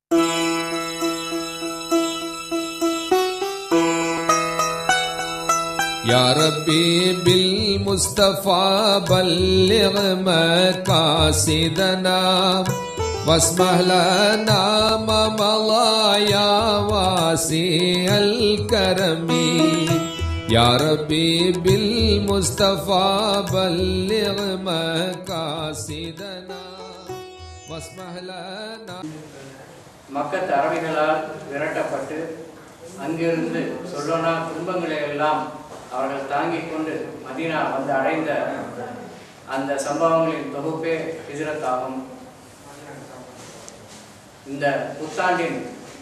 يا ربي بالمصطفى بلغ مقاصدنا واسمح لنا ما مضى يا واسع الكرم يا ربي بالمصطفى بلغ مقاصدنا واسمح لنا மக்கத் அரபிகளால் விரட்டப்பட்டு அங்கிருந்து சொல்லோனா குடும்பங்களை எல்லாம் அவர்கள் தாங்கிக் கொண்டு மதீனா வந்து அடைந்த அந்த சம்பவங்களின் தொகுப்பே ஹிஜ்ரத் ஆகும் இந்த புத்தாண்டின்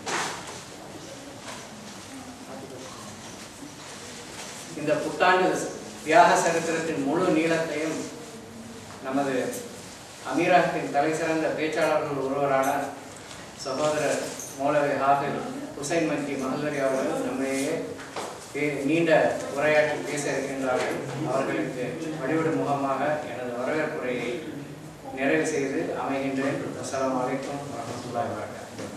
இந்த புத்தாண்டு தியாக சரித்திரத்தின் முழு நீளத்தையும் நமது அமீரகத்தின் தலை சிறந்த பேச்சாளர்கள் ஒருவரான சகோதரர் மௌலவி ஹாஃபில் ஹுசைன் மக்கி மஹல்லரி அவர்கள் நம்மையே பே- நீண்ட உரையாற்றி பேச இருக்கின்றார்கள் அவர்களுக்கு வழிவிடும் முகமாக எனது வரவேற்புரையை நிறைவு செய்து அமைகின்றேன் அஸ்ஸலாமு அலைக்கும் வரமத்துல்லாஹி வபரகாத்துஹு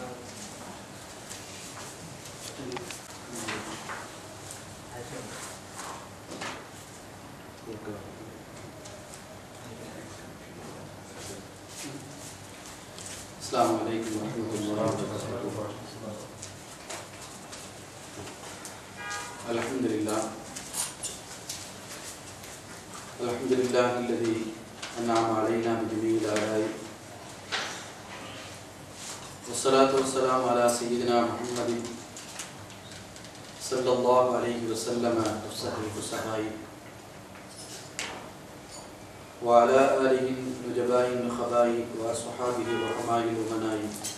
السلام عليكم ورحمة الله وبركاته الحمد لله الحمد لله الذي أنعم علينا بجميع الآلاء والصلاة والسلام على سيدنا محمد صلى الله عليه وسلم أفصح الفصحاء وعلى آله النجباء النخباء وأصحابه الرحماء الأمناء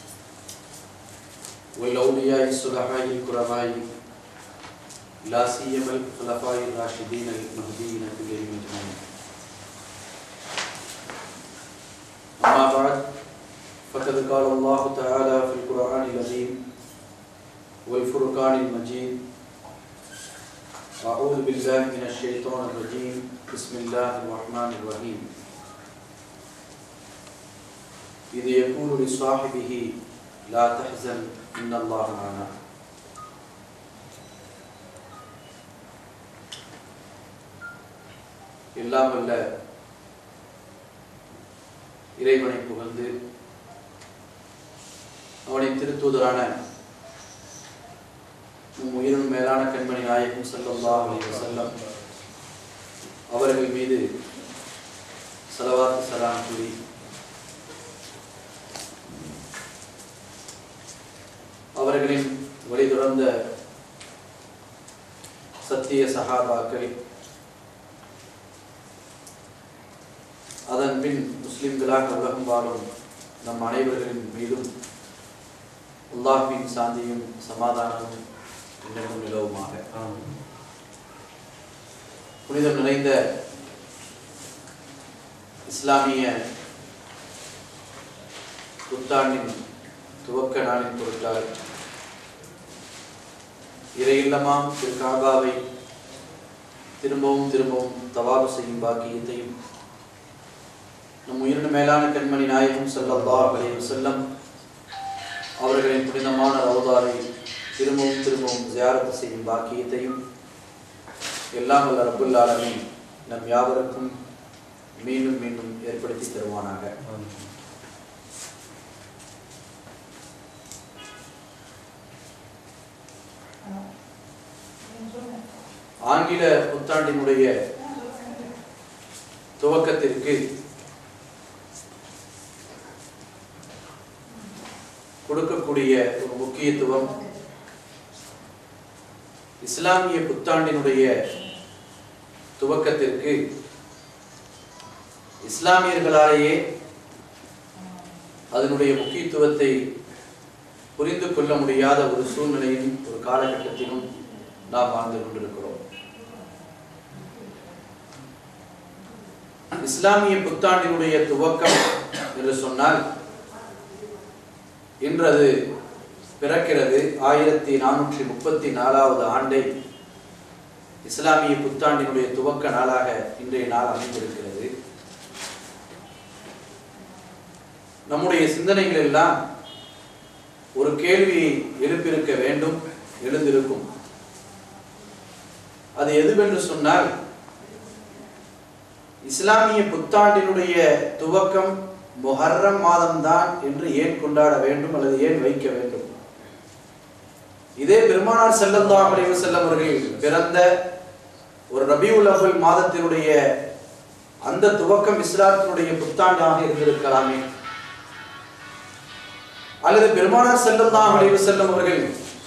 والأولياء الصلحاء الكرماء لا سيما الخلفاء الراشدين المهديين كلهم أجمعين أما بعد فقد قال الله تعالى في القرآن العظيم والفرقان المجيد أعوذ بالله من الشيطان الرجيم بسم الله الرحمن الرحيم إذ يقول لصاحبه لا تحزن إن الله معنا எல்லாம் வல்ல இறைவனை புகழ்ந்து அவனின் திருத்தூதரான நம் உயிரினும் மேலான கண்மணி நாயகம் ஸல்லல்லாஹு அலைஹி வஸல்லம் அவர்கள் மீது ஸலவாத்து ஸலாம் கூறி அவர்களின் வழி தொடர்ந்த சத்திய சஹாபாக்கள் அதன் பின் முஸ்லிம்களாக உலகம் வாழும் நம் அனைவர்களின் மீதும் அல்லாஹ்வின் சாந்தியும் சமாதானமும் இன்னமும் நிலவுமாக புனிதம் நிறைந்த இஸ்லாமிய புத்தாண்டின் துவக்க நாளின் பொருட்டால் இறை இல்லமாம் திரு காபாவை திரும்பவும் திரும்பவும் தவாபு செய்யும் பாக்கியத்தையும் நம் உயிரின மேலான கண்மணி நாயகம் ஸல்லல்லாஹு அலைஹி வஸல்லம் அவர்களின் புனிதமான ரவுதாரை திரும்பவும் திரும்பவும் ஜியாரத்து செய்யும் பாக்கியத்தையும் எல்லாம் வல்ல ரப்புல் ஆலமீன் நம் யாவருக்கும் மீண்டும் மீண்டும் ஏற்படுத்தி தருவானாக ஆங்கில புத்தாண்டினுடைய துவக்கத்திற்கு கொடுக்கக்கூடிய ஒரு முக்கியத்துவம் இஸ்லாமிய புத்தாண்டினுடைய துவக்கத்திற்கு இஸ்லாமியர்களாலேயே அதனுடைய முக்கியத்துவத்தை புரிந்து கொள்ள முடியாத ஒரு சூழ்நிலையும் ஒரு காலகட்டத்திலும் நாம் வாழ்ந்து கொண்டிருக்கிறோம் இஸ்லாமிய புத்தாண்டினுடைய துவக்கம் என்று சொன்னால் இன்று அது பிறக்கிறது ஆயிரத்தி நானூற்றி முப்பத்தி நாலாவது ஆண்டை இஸ்லாமிய புத்தாண்டினுடைய துவக்க நாளாக இன்றைய நாள் அமைந்திருக்கிறது நம்முடைய சிந்தனைகள் எல்லாம் ஒரு கேள்வியை எழுப்பியிருக்க வேண்டும் எழுந்திருக்கும் அது எதுவென்று சொன்னால் இஸ்லாமிய புத்தாண்டினுடைய துவக்கம் முஹர்ரம் மாதம்தான் என்று ஏன் கொண்டாட வேண்டும் அல்லது ஏன் வைக்க வேண்டும் இதே பெருமானார் ஸல்லல்லாஹு அலைஹி வஸல்லம் அவர்கள் பிறந்த ஒரு ரபியுல் அவ்வல் மாதத்தினுடைய அந்த துவக்கம் இஸ்லாத்தினுடைய புத்தாண்டாக இருந்திருக்கலாமே அல்லது பெருமானார் ஸல்லல்லாஹு அலைஹி வஸல்லம் அவர்கள்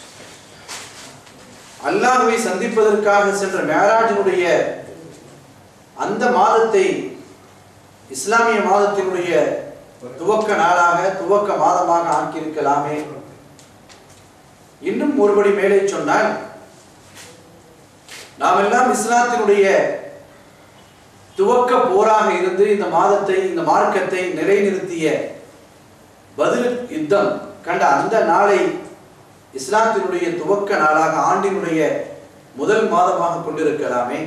அல்லாஹ்வை சந்திப்பதற்காக சென்ற மேராஜினுடைய அந்த மாதத்தை இஸ்லாமிய மாதத்தினுடைய துவக்க நாளாக துவக்க மாதமாக ஆக்கியிருக்கலாமே இன்னும் ஒருபடி மேலே சொன்னால் நாம் எல்லாம் இஸ்லாத்தினுடைய துவக்க போராக இருந்து இந்த மாதத்தை இந்த மார்க்கத்தை நிலைநிறுத்திய பதில் யுத்தம் கண்ட அந்த நாளை இஸ்லாத்தினுடைய துவக்க நாளாக ஆண்டினுடைய முதல் மாதமாக கொண்டிருக்கலாமே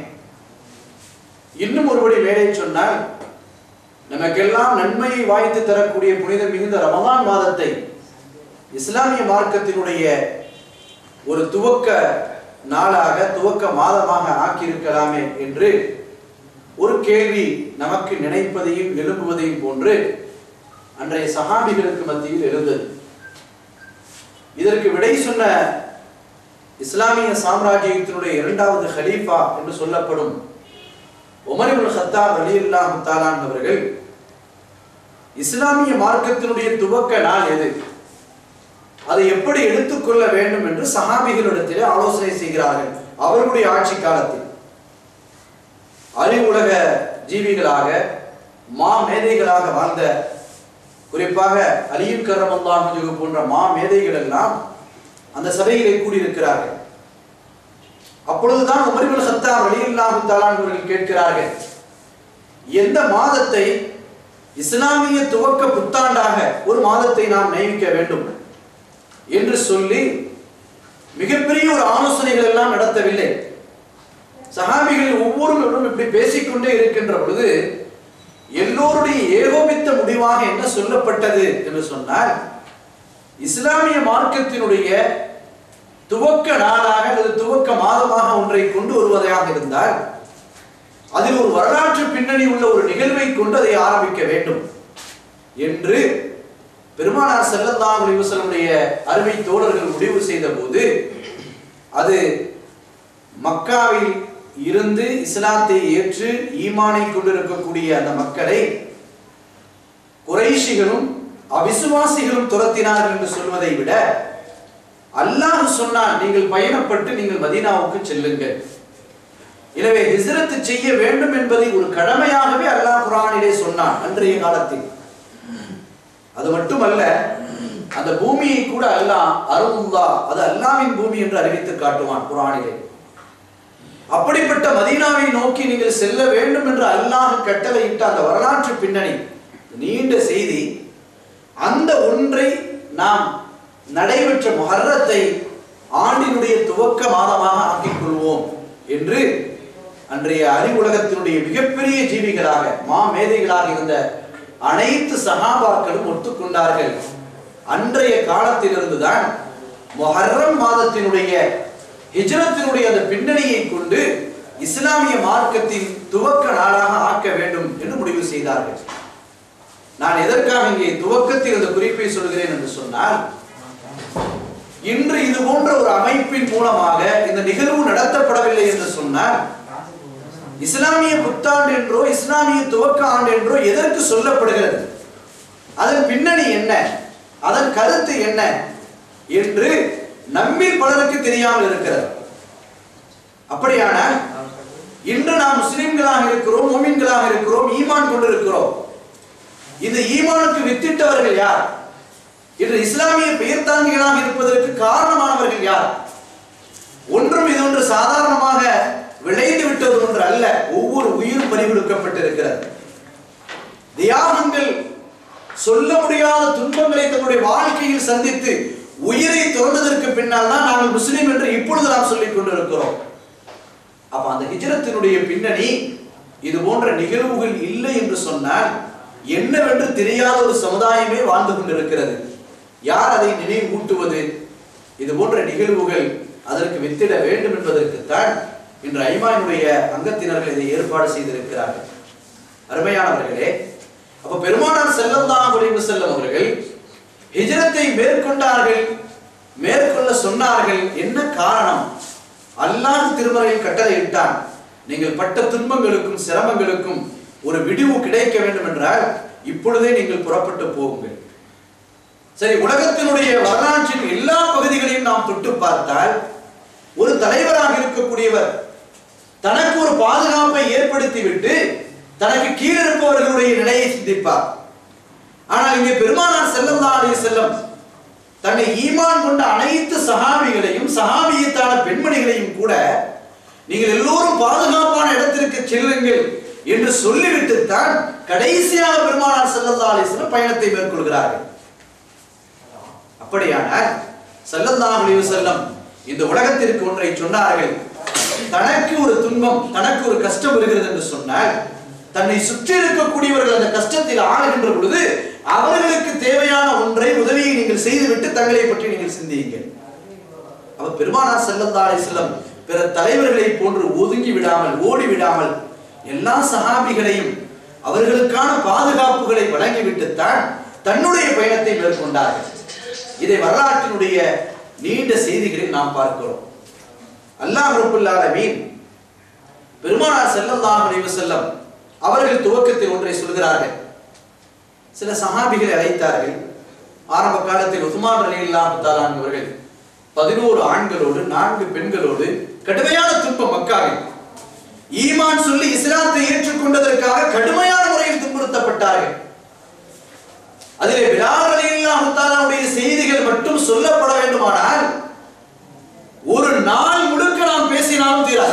இன்னும் ஒருபடி மேலே சொன்னால் நமக்கெல்லாம் நன்மையை வாய்த்து தரக்கூடிய புனித மிகுந்த ரமதான் மாதத்தை இஸ்லாமிய மார்க்கத்தினுடைய ஒரு துவக்க நாளாக துவக்க மாதமாக ஆக்கியிருக்கலாமே என்று ஒரு கேள்வி நமக்கு நினைப்பதையும் எழும்புவதையும் போன்று அன்றைய சஹாபிகளுக்கு மத்தியில் எழுந்தது இதற்கு விடை சொன்ன இஸ்லாமிய சாம்ராஜ்யத்தினுடைய இரண்டாவது ஹலீஃபா என்று சொல்லப்படும் உமரிபுல் ஹத்தாப் ரலியல்லாஹு தாலான் அவர்கள் இஸ்லாமிய மார்க்கத்தினுடைய துவக்க நாள் எது அதை எப்படி எடுத்துக்கொள்ள வேண்டும் என்று சஹாபிகளிடத்திலே ஆலோசனை செய்கிறார்கள் அவர்களுடைய ஆட்சி காலத்தில் அறிவுலக ஜீவிகளாக மா மேதைகளாக வாழ்ந்த குறிப்பாக அலியும் கரமல்லாஹு போன்ற மா மேதைகள் எல்லாம் அந்த சபையிலே கூடியிருக்கிறார்கள் அப்பொழுதுதான் உமரிபுல் ஹத்தாப் ரலியல்லாஹு தஆலா அவர்கள் கேட்கிறார்கள் எந்த மாதத்தை இஸ்லாமிய துவக்க புத்தாண்டாக ஒரு மாதத்தை நாம் நியமிக்க வேண்டும் என்று சொல்லி மிகப்பெரிய ஒரு ஆலோசனைகள் எல்லாம் நடத்தவில்லை சஹாபிகள் ஒவ்வொருவரும் இப்படி பேசிக்கொண்டே இருக்கின்ற பொழுது எல்லோருடைய ஏகோபித்த முடிவாக என்ன சொல்லப்பட்டது என்று சொன்னால் இஸ்லாமிய மார்க்கத்தினுடைய துவக்க நாளாக அல்லது துவக்க மாதமாக ஒன்றை கொண்டு வருவதாக இருந்தால் அதில் ஒரு வரலாற்று பின்னணி உள்ள ஒரு நிகழ்வை கொண்டு அதை ஆரம்பிக்க வேண்டும் என்று பெருமானார் ஸல்லல்லாஹு அலைஹி வஸல்லமுடைய அருமை தோழர்கள் முடிவு செய்த போது அது மக்காவில் இருந்து இஸ்லாத்தை ஏற்று ஈமானை கொண்டிருக்கக்கூடிய அந்த மக்களை குறைஷிகளும் அவிசுவாசிகளும் துரத்தினார்கள் என்று சொல்வதை விட அல்லாஹ் சொன்னான் நீங்கள் பயணப்பட்டு நீங்கள் மதீனாவுக்கு செல்லுங்கள் எனவே ஹிஜ்ரத் செய்ய வேண்டும் என்பதை ஒரு கடமையாகவே அல்லாஹ் குரானிலே சொன்னான் அன்றைய காலத்தில் அது மட்டுமல்ல அந்த பூமியை கூட அல்லாஹ் அருமுல்லா அது அல்லாவின் பூமி என்று அறிவித்து காட்டுவான் குரானிலே அப்படிப்பட்ட மதீனாவை நோக்கி நீங்கள் செல்ல வேண்டும் என்று அல்லாஹ் கட்டளையிட்ட அந்த வரலாற்று பின்னணி நீண்ட செய்தி அந்த ஒன்றை நாம் நடைபெற்ற முஹர்ரத்தை ஆண்டினுடைய துவக்க மாதமாக ஆக்கிக் கொள்வோம் என்று அன்றைய அறிவுலகத்தினுடைய மிகப்பெரிய ஜீவிகளாக மா மேதைகளாக இருந்த அனைத்து சகாபாக்களும் ஒத்துக்கொண்டார்கள் அன்றைய காலத்திலிருந்துதான் முஹர்ரம் மாதத்தினுடைய ஹிஜ்ரத்தினுடைய அந்த பின்னணியை கொண்டு இஸ்லாமிய மார்க்கத்தின் துவக்க நாளாக ஆக்க வேண்டும் என்று முடிவு செய்தார்கள் நான் எதற்காக இங்கே துவக்கத்தில் அந்த குறிப்பை சொல்கிறேன் என்று சொன்னால் இன்று இது போன்ற ஒரு அமைப்பின் மூலமாக இந்த நிகழ்வு நடத்தப்படவில்லை என்று சொன்னால் இஸ்லாமிய புத்தாண்டு என்றோ இஸ்லாமிய துவக்க ஆண்டு என்றோ எதற்கு சொல்லப்படுகிறது அதன் பின்னணி என்ன அதன் கருத்து என்ன என்று நம்மில் பலருக்கு தெரியாமல் இருக்கிறது அப்படியான இன்று நாம் முஸ்லிம்களாக இருக்கிறோம் மோமின்களாக இருக்கிறோம் ஈமான் கொண்டிருக்கிறோம் இந்த ஈமானுக்கு வித்திட்டவர்கள் யார் இன்று இஸ்லாமிய பெயர்த்தாங்கிகளாக இருப்பதற்கு காரணமானவர்கள் யார் ஒன்றும் இது ஒன்று சாதாரணமாக விளைந்து விட்டது ஒன்று அல்ல ஒவ்வொரு உயிரும் பறிகொடுக்கப்பட்டிருக்கிறது தியாகங்கள் சொல்ல முடியாத துன்பங்களை தன்னுடைய வாழ்க்கையில் சந்தித்து உயிரை துறந்ததற்கு பின்னால் தான் நாங்கள் முஸ்லீம் என்று இப்பொழுது நாம் சொல்லிக் கொண்டிருக்கிறோம் அப்ப அந்த ஹிஜ்ரத்தினுடைய பின்னணி இது போன்ற நிகழ்வுகள் இல்லை என்று சொன்னால் என்னவென்று தெரியாத ஒரு சமுதாயமே வாழ்ந்து கொண்டிருக்கிறது யார் அதை நினைவூட்டுவது இது போன்ற நிகழ்வுகள் அதற்கு வித்திட வேண்டும் என்பதற்குத்தான் இன்று ஐமானுடைய அங்கத்தினர்கள் இதை ஏற்பாடு செய்திருக்கிறார்கள் அருமையானவர்களே அப்ப பெருமானார் செல்லம்தான் குறைவு செல்லும் அவர்கள் ஹிஜரத்தை மேற்கொண்டார்கள் மேற்கொள்ள சொன்னார்கள் என்ன காரணம் அல்லாஹ் திருமறையில் கட்டளையிட்டான் நீங்கள் பட்ட துன்பங்களுக்கும் சிரமங்களுக்கும் ஒரு விடிவு கிடைக்க வேண்டும் என்றால் இப்பொழுதே நீங்கள் புறப்பட்டு போகுங்கள் சரி உலகத்தினுடைய வரலாற்றின் எல்லா பகுதிகளையும் நாம் தொட்டு பார்த்தால் ஒரு தலைவராக இருக்கக்கூடியவர் தனக்கு ஒரு பாதுகாப்பை ஏற்படுத்திவிட்டு தனக்கு கீழ் இருப்பவர்களுடைய நிலையை சிந்திப்பார் ஆனால் இங்கே பெருமானார் செல்லல்லா அலைஹி செல்லம் தன்னை ஈமான் கொண்ட அனைத்து சஹாபிகளையும் சஹாபியத்தான பெண்மணிகளையும் கூட நீங்கள் எல்லோரும் பாதுகாப்பான இடத்திற்கு செல்லுங்கள் என்று சொல்லிவிட்டு தான் கடைசியாக பெருமானார் செல்லல்லா அலைஹி செல்லம் பயணத்தை மேற்கொள்கிறார்கள் அப்படியானால் ஸல்லல்லாஹு அலைஹி வஸல்லம் இந்த உலகத்திற்கு ஒன்றை சொன்னார்கள் தனக்கு ஒரு துன்பம் தனக்கு ஒரு கஷ்டம் வருகிறது என்று சொன்னால் தன்னை சுற்றி இருக்கக்கூடியவர்கள் அந்த கஷ்டத்தில் ஆளுகின்ற பொழுது அவர்களுக்கு தேவையான ஒன்றை உதவியை நீங்கள் செய்துவிட்டு தங்களை பற்றி நீங்கள் சிந்தியுங்கள் அப்ப பெருமானார் ஸல்லல்லாஹு அலைஹி வஸல்லம் பிற தலைவர்களை போன்று ஒதுங்கி விடாமல் ஓடி விடாமல் எல்லா சஹாபிகளையும் அவர்களுக்கான பாதுகாப்புகளை வழங்கிவிட்டுத்தான் தன்னுடைய பயணத்தை மேற்கொண்டார்கள் இதை வரலாற்றினுடைய நீண்ட செய்திகளில் நாம் பார்க்கிறோம் அல்லாஹ் ரப்புல் ஆலமீன் பெருமானார் ஸல்லல்லாஹு அலைஹி வஸல்லம் அவர்கள் துவக்கத்தில் ஒன்றை சொல்கிறார்கள் சில சஹாபிகளை அழைத்தார்கள் ஆரம்ப காலத்தில் உஸ்மான் ரலியல்லாஹு தஆலா அவர்கள் பதினோரு ஆண்களோடு நான்கு பெண்களோடு கடுமையான துன்பம் மக்காவில் ஈமான் சொல்லி இஸ்லாத்தை ஏற்றுக்கொண்டதற்காக கடுமையான முறையில் துன்புறுத்தப்பட்டார்கள் அதிலே பிலால் ரலியல்லாஹு தஆலாவுடைய செய்திகள் மட்டும் சொல்லப்பட வேண்டுமானால் ஒரு நாள் முழுக்க நாம் பேசினாலும் தீராது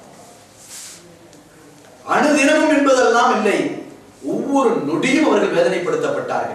அணுதினமும் என்பதெல்லாம் இல்லை ஒவ்வொரு நொடியும் அவர்கள் வேதனைப்படுத்தப்பட்டார்கள்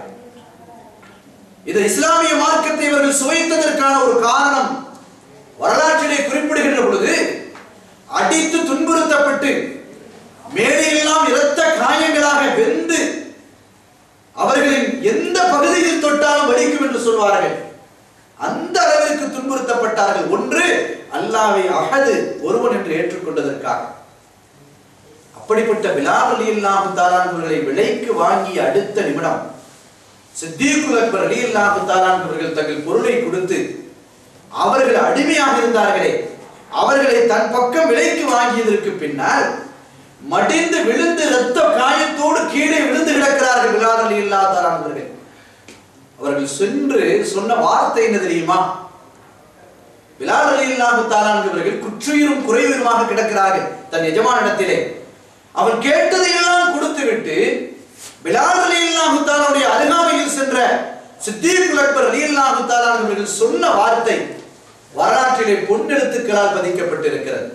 இது இஸ்லாமிய மார்க்கத்தை இவர்கள் சுவைத்ததற்கான ஒரு காரணம் வரலாற்றிலே குறிப்பிடுகின்ற பொழுது அடித்து துன்புறுத்தப்பட்டு மேடையெல்லாம் இரத்த காயங்களாக வெந்து அவர்களின் எந்த பகுதியில் தொட்டாலும் வலிக்கும் என்று சொல்வார்கள் அந்த அளவிற்கு துன்புறுத்தப்பட்டார்கள் ஒன்று அல்லாவை அகது ஒருவன் என்று ஏற்றுக்கொண்டதற்காக அப்படிப்பட்ட பிலால் அலி இல்லாஹு தாலான்வர்களை விலைக்கு வாங்கிய அடுத்த நிமிடம் சித்தீகுல் அக்பர் அலி இல்லாஹு தாலான்வர்கள் தங்கள் பொருளை கொடுத்து அவர்கள் அடிமையாக இருந்தார்களே அவர்களை தன் பக்கம் விலைக்கு வாங்கியதற்கு பின்னால் மடிந்து விழுந்து இரத்த காயத்தோடு கீழே விழுந்து கிடக்கிறார்கள் பிலால் அலி இல்லா தாலான்வர்கள் அவர்கள் சென்று சொன்ன வார்த்தை என்ன தெரியுமா பிலால் அலி இல்லாஹு தாலான்வர்கள் குற்றுயிரும் குறைவீருமாக கிடக்கிறார்கள் தன் எஜமானிடத்திலே அவன் கேட்டதையெல்லாம் கொடுத்து விட்டு பிலால் அலி அல்லாஹு தாலாவுடைய அருகாமையில் சென்ற சித்தீக் அக்பர் அலி அல்லாஹு அவர்கள் சொன்ன வார்த்தை வரலாற்றிலே பொன்னெழுத்துக்களால் பதிக்கப்பட்டிருக்கிறது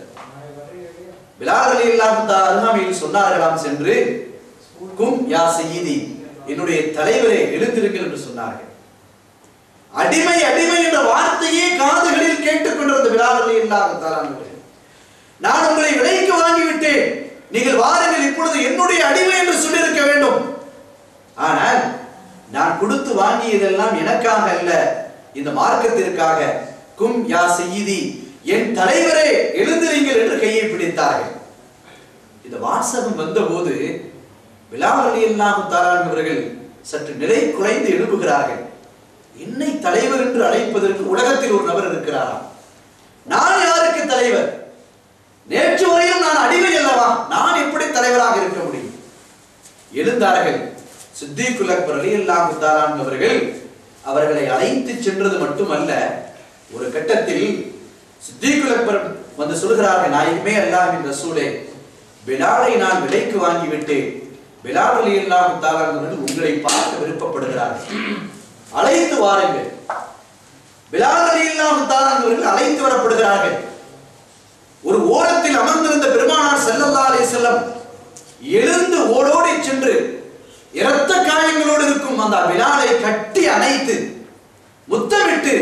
பிலால் அலி அல்லாஹு தாலா அருகாமையில் சொன்னார்களாம் சென்று கும் யா செய்தி என்னுடைய தலைவரே எழுந்திருங்கள் என்று சொன்னார்கள் அடிமை அடிமை என்ற வார்த்தையே காதுகளில் கேட்டுக்கொண்டிருந்த பிலால் அலி அல்லாஹு தாலா நான் உங்களை விலைக்கு வாங்கிவிட்டேன் நீங்கள் வாருங்கள் இப்பொழுது என்னுடைய அடிமை என்று சொல்லியிருக்க வேண்டும் ஆனால் நான் கொடுத்து வாங்கியதெல்லாம் எனக்காக அல்ல இந்த மார்க்கத்திற்காக கும் யா செய்தி என் தலைவரே எழுந்திருங்கள் என்று கையை பிடித்தார்கள் இந்த வாசகம் வந்தபோது விலால் அலி அல்லாஹு அவர்கள் சற்று நிலை குலைந்து எழுப்புகிறார்கள் என்னை தலைவர் என்று அழைப்பதற்கு உலகத்தில் ஒரு நபர் இருக்கிறாரா நான் யாருக்கு தலைவர் நேற்று வரையும் நான் அடிமை அல்லவா நான் எப்படி தலைவராக இருக்க முடியும் எழுந்தார்கள் சித்திகுல் அக்பர் அலி அல்லாஹு அவர்கள் அவர்களை அழைத்து சென்றது மட்டுமல்ல ஒரு கட்டத்தில் சித்திகுல் அக்பர் வந்து சொல்கிறார்கள் நாயகமே அல்லாஹின் ரசூலே பிலாலை நான் விலைக்கு வாங்கி விட்டேன் பிலால் அலி அல்லாஹு அவர்கள் உங்களை பார்க்க விருப்பப்படுகிறார்கள் அழைத்து வாருங்கள் பிலால் அலி அல்லாஹு அவர்கள் அழைத்து வரப்படுகிறார்கள் ஒரு ஓரத்தில் அமர்ந்திருந்த பெருமானார் ஸல்லல்லாஹு அலைஹி வஸல்லம் எழுந்து ஓடோடி சென்று இரத்த காயங்களோடு இருக்கும் அந்த பிலாலை கட்டி அணைத்து முத்தமிட்டு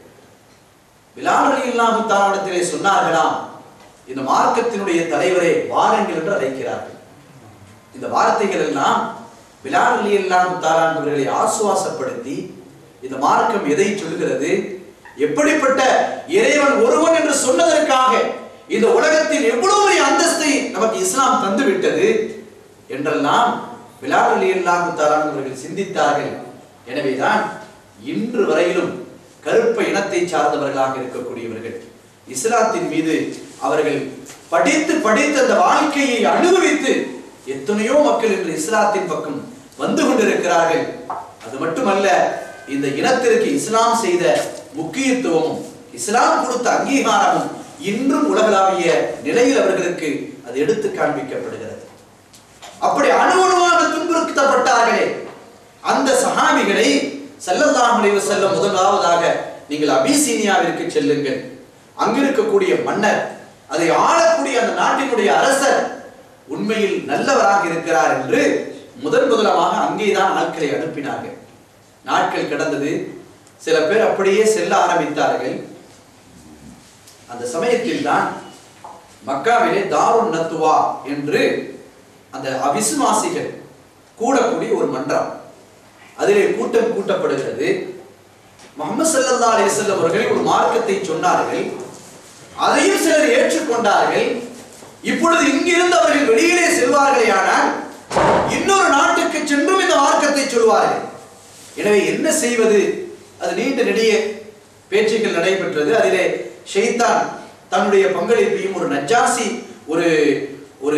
பிலால் ரலியல்லாஹு தஆலாவிடத்திலே சொன்னார்களாம் இந்த மார்க்கத்தினுடைய தலைவரே வாருங்கள் என்று அழைக்கிறார்கள் இந்த வார்த்தைகள் எல்லாம் பிலால் ரலியல்லாஹு தஆலா அவர்களை ஆசுவாசப்படுத்தி இந்த மார்க்கம் எதை சொல்கிறது எப்படிப்பட்ட இறைவன் ஒருவன் என்று சொன்னதற்காக இந்த உலகத்தில் எவ்வளவு பெரிய அந்தஸ்தை நமக்கு இஸ்லாம் தந்து விட்டது என்றெல்லாம் விலாவலி அல்லாஹு அவர்கள் சிந்தித்தார்கள் எனவேதான் இன்று வரையிலும் கருப்ப இனத்தை சார்ந்தவர்களாக இருக்கக்கூடியவர்கள் இஸ்லாத்தின் மீது அவர்கள் படித்து படித்து அந்த வாழ்க்கையை அனுபவித்து எத்தனையோ மக்கள் இன்று இஸ்லாத்தின் பக்கம் வந்து கொண்டிருக்கிறார்கள் அது மட்டுமல்ல இந்த இனத்திற்கு இஸ்லாம் செய்த முக்கியத்துவமும் இஸ்லாம் கொடுத்த அங்கீகாரமும் இன்றும் உலகளாவிய நிலையில் அவர்களுக்கு அது எடுத்து காண்பிக்கப்படுகிறது அப்படி அணுவணுவாக துன்புறுத்தப்பட்டார்களே அந்த சஹாபிகளை ஸல்லல்லாஹு அலைஹி வஸல்லம் முதலாவதாக நீங்கள் அபிசீனியாவிற்கு செல்லுங்கள் அங்கு இருக்கக்கூடிய மன்னர் அதை ஆளக்கூடிய அந்த நாட்டினுடைய அரசர் உண்மையில் நல்லவராக இருக்கிறார் என்று முதன் முதலமாக அங்கேதான் ஆட்களை அனுப்பினார்கள் நாட்கள் கடந்தது சில பேர் அப்படியே செல்ல ஆரம்பித்தார்கள் அந்த சமயத்தில் தான் மக்காவிலே தாருன் நத்துவா என்று அந்த அவிசுவாசிகள் கூடக்கூடிய ஒரு மன்றம் அதிலே கூட்டம் கூட்டப்படுகிறது முகமது ஸல்லல்லாஹு அலைஹி வஸல்லம் அவர்கள் ஒரு மார்க்கத்தை சொன்னார்கள் அதையும் சிலர் ஏற்றுக்கொண்டார்கள் இப்பொழுது இங்கிருந்து அவர்கள் வெளியிலே செல்வார்களே ஆனால் இன்னொரு நாட்டுக்கு சென்றும் இந்த மார்க்கத்தை சொல்வார்கள் எனவே என்ன செய்வது அது நீண்ட நெடிய பேச்சுக்கள் நடைபெற்றது அதிலே ஷைத்தான் தன்னுடைய பங்களிப்பையும் ஒரு நஜாசி ஒரு ஒரு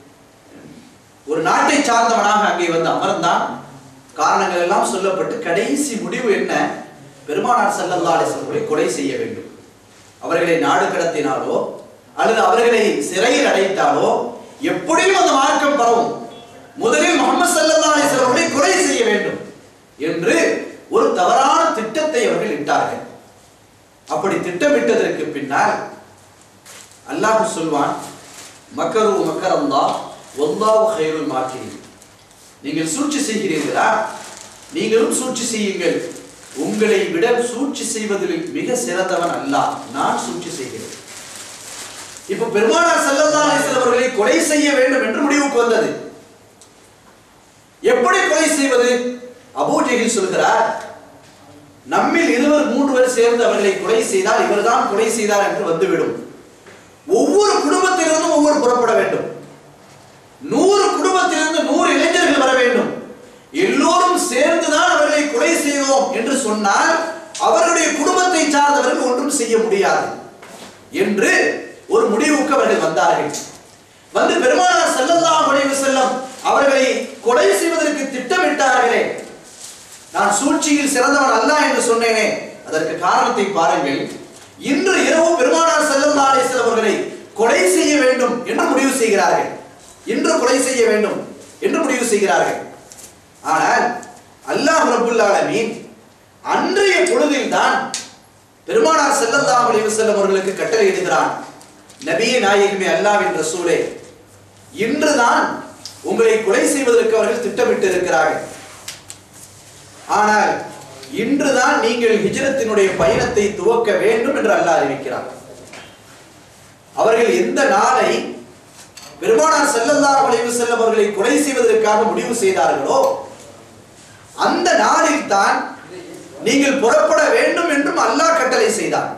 ஒரு நாட்டை சார்ந்தவனாக அங்கே வந்து அமர்ந்தான் காரணங்கள் எல்லாம் சொல்லப்பட்டு கடைசி முடிவு என்ன பெருமானார் ஸல்லல்லாஹு அலைஹி வஸல்லம் கொலை செய்ய வேண்டும் அவர்களை நாடு கடத்தினாலோ அல்லது அவர்களை சிறையில் அடைத்தாலோ எப்படியும் அந்த மார்க்கம் பரவும் முதலில் முகமது ஸல்லல்லாஹு அலைஹி வஸல்லம் கொலை செய்ய வேண்டும் என்று ஒரு தவறான திட்டத்தை அவர்கள் இட்டார்கள் அப்படி திட்டமிட்டதற்கு பின்னால் அல்லாஹ் சொல்வான் மக்கரு மக்கரல்லா வல்லாஹு கைருல் மாக்கிரீன் நீங்கள் சூழ்ச்சி செய்கிறீர்களா நீங்களும் சூழ்ச்சி செய்யுங்கள் உங்களை விட சூழ்ச்சி செய்வதில் மிக சிறந்தவன் அல்லாஹ் நான் சூழ்ச்சி செய்கிறேன் இப்ப பெருமானார் ஸல்லல்லாஹு அலைஹி வஸல்லம் அவர்களை கொலை செய்ய வேண்டும் என்று முடிவுக்கு வந்தது எப்படி கொலை செய்வது அபூ ஜஹில் சொல்கிறார் நம்மில் இருவர் மூன்றுவர் சேர்ந்து அவர்களை கொலை செய்தால் இவர்தான் கொலை செய்தார் என்று வந்துவிடும் ஒவ்வொரு குடும்பத்திலிருந்தும் ஒவ்வொரு புறப்பட வேண்டும் நூறு குடும்பத்திலிருந்து நூறு இளைஞர்கள் வர வேண்டும் எல்லோரும் சேர்ந்துதான் அவர்களை கொலை செய்தோம் என்று சொன்னால் அவர்களுடைய குடும்பத்தை சார்ந்தவர்கள் ஒன்றும் செய்ய முடியாது என்று ஒரு முடிவுக்கு அவர்கள் வந்தார்கள் வந்து பெருமானார் ஸல்லல்லாஹு அலைஹி வஸல்லம் அவர்களை கொலை செய்வதற்கு திட்டமிட்டார்களே நான் சூழ்ச்சியில் சிறந்தவன் அல்ல என்று சொன்னேனே அதற்கு காரணத்தை பாருங்கள் இன்று இரவு பெருமானார் ஸல்லல்லாஹு அலைஹி வஸல்லம் அவர்களை கொலை செய்ய வேண்டும் என்று முடிவு செய்கிறார்கள் இன்று கொலை செய்ய வேண்டும் என்று முடிவு செய்கிறார்கள் ஆனால் அல்லாஹ் ரப்புல் ஆலமீன் அன்றைய பொழுதில் தான் பெருமானார் ஸல்லல்லாஹு அலைஹி வஸல்லம் அவர்களுக்கு கட்டளையிடுகிறான் நபியே நாயகமே அல்லாஹ்வின் ரசூலே இன்றுதான் உங்களை கொலை செய்வதற்கு அவர்கள் திட்டமிட்டு இருக்கிறார்கள் ஆனால் இன்றுதான் நீங்கள் ஹிஜ்ரத்தினுடைய பயணத்தை துவக்க வேண்டும் என்று அல்லாஹ் அறிவிக்கிறார் அவர்கள் எந்த நாளை பெருமானார் ஸல்லல்லாஹு அலைஹி வஸல்லம் அவர்களை கொலை செய்வதற்காக முடிவு செய்தார்களோ அந்த நாளில் தான் நீங்கள் புறப்பட வேண்டும் என்றும் அல்லாஹ் கட்டளை செய்தார்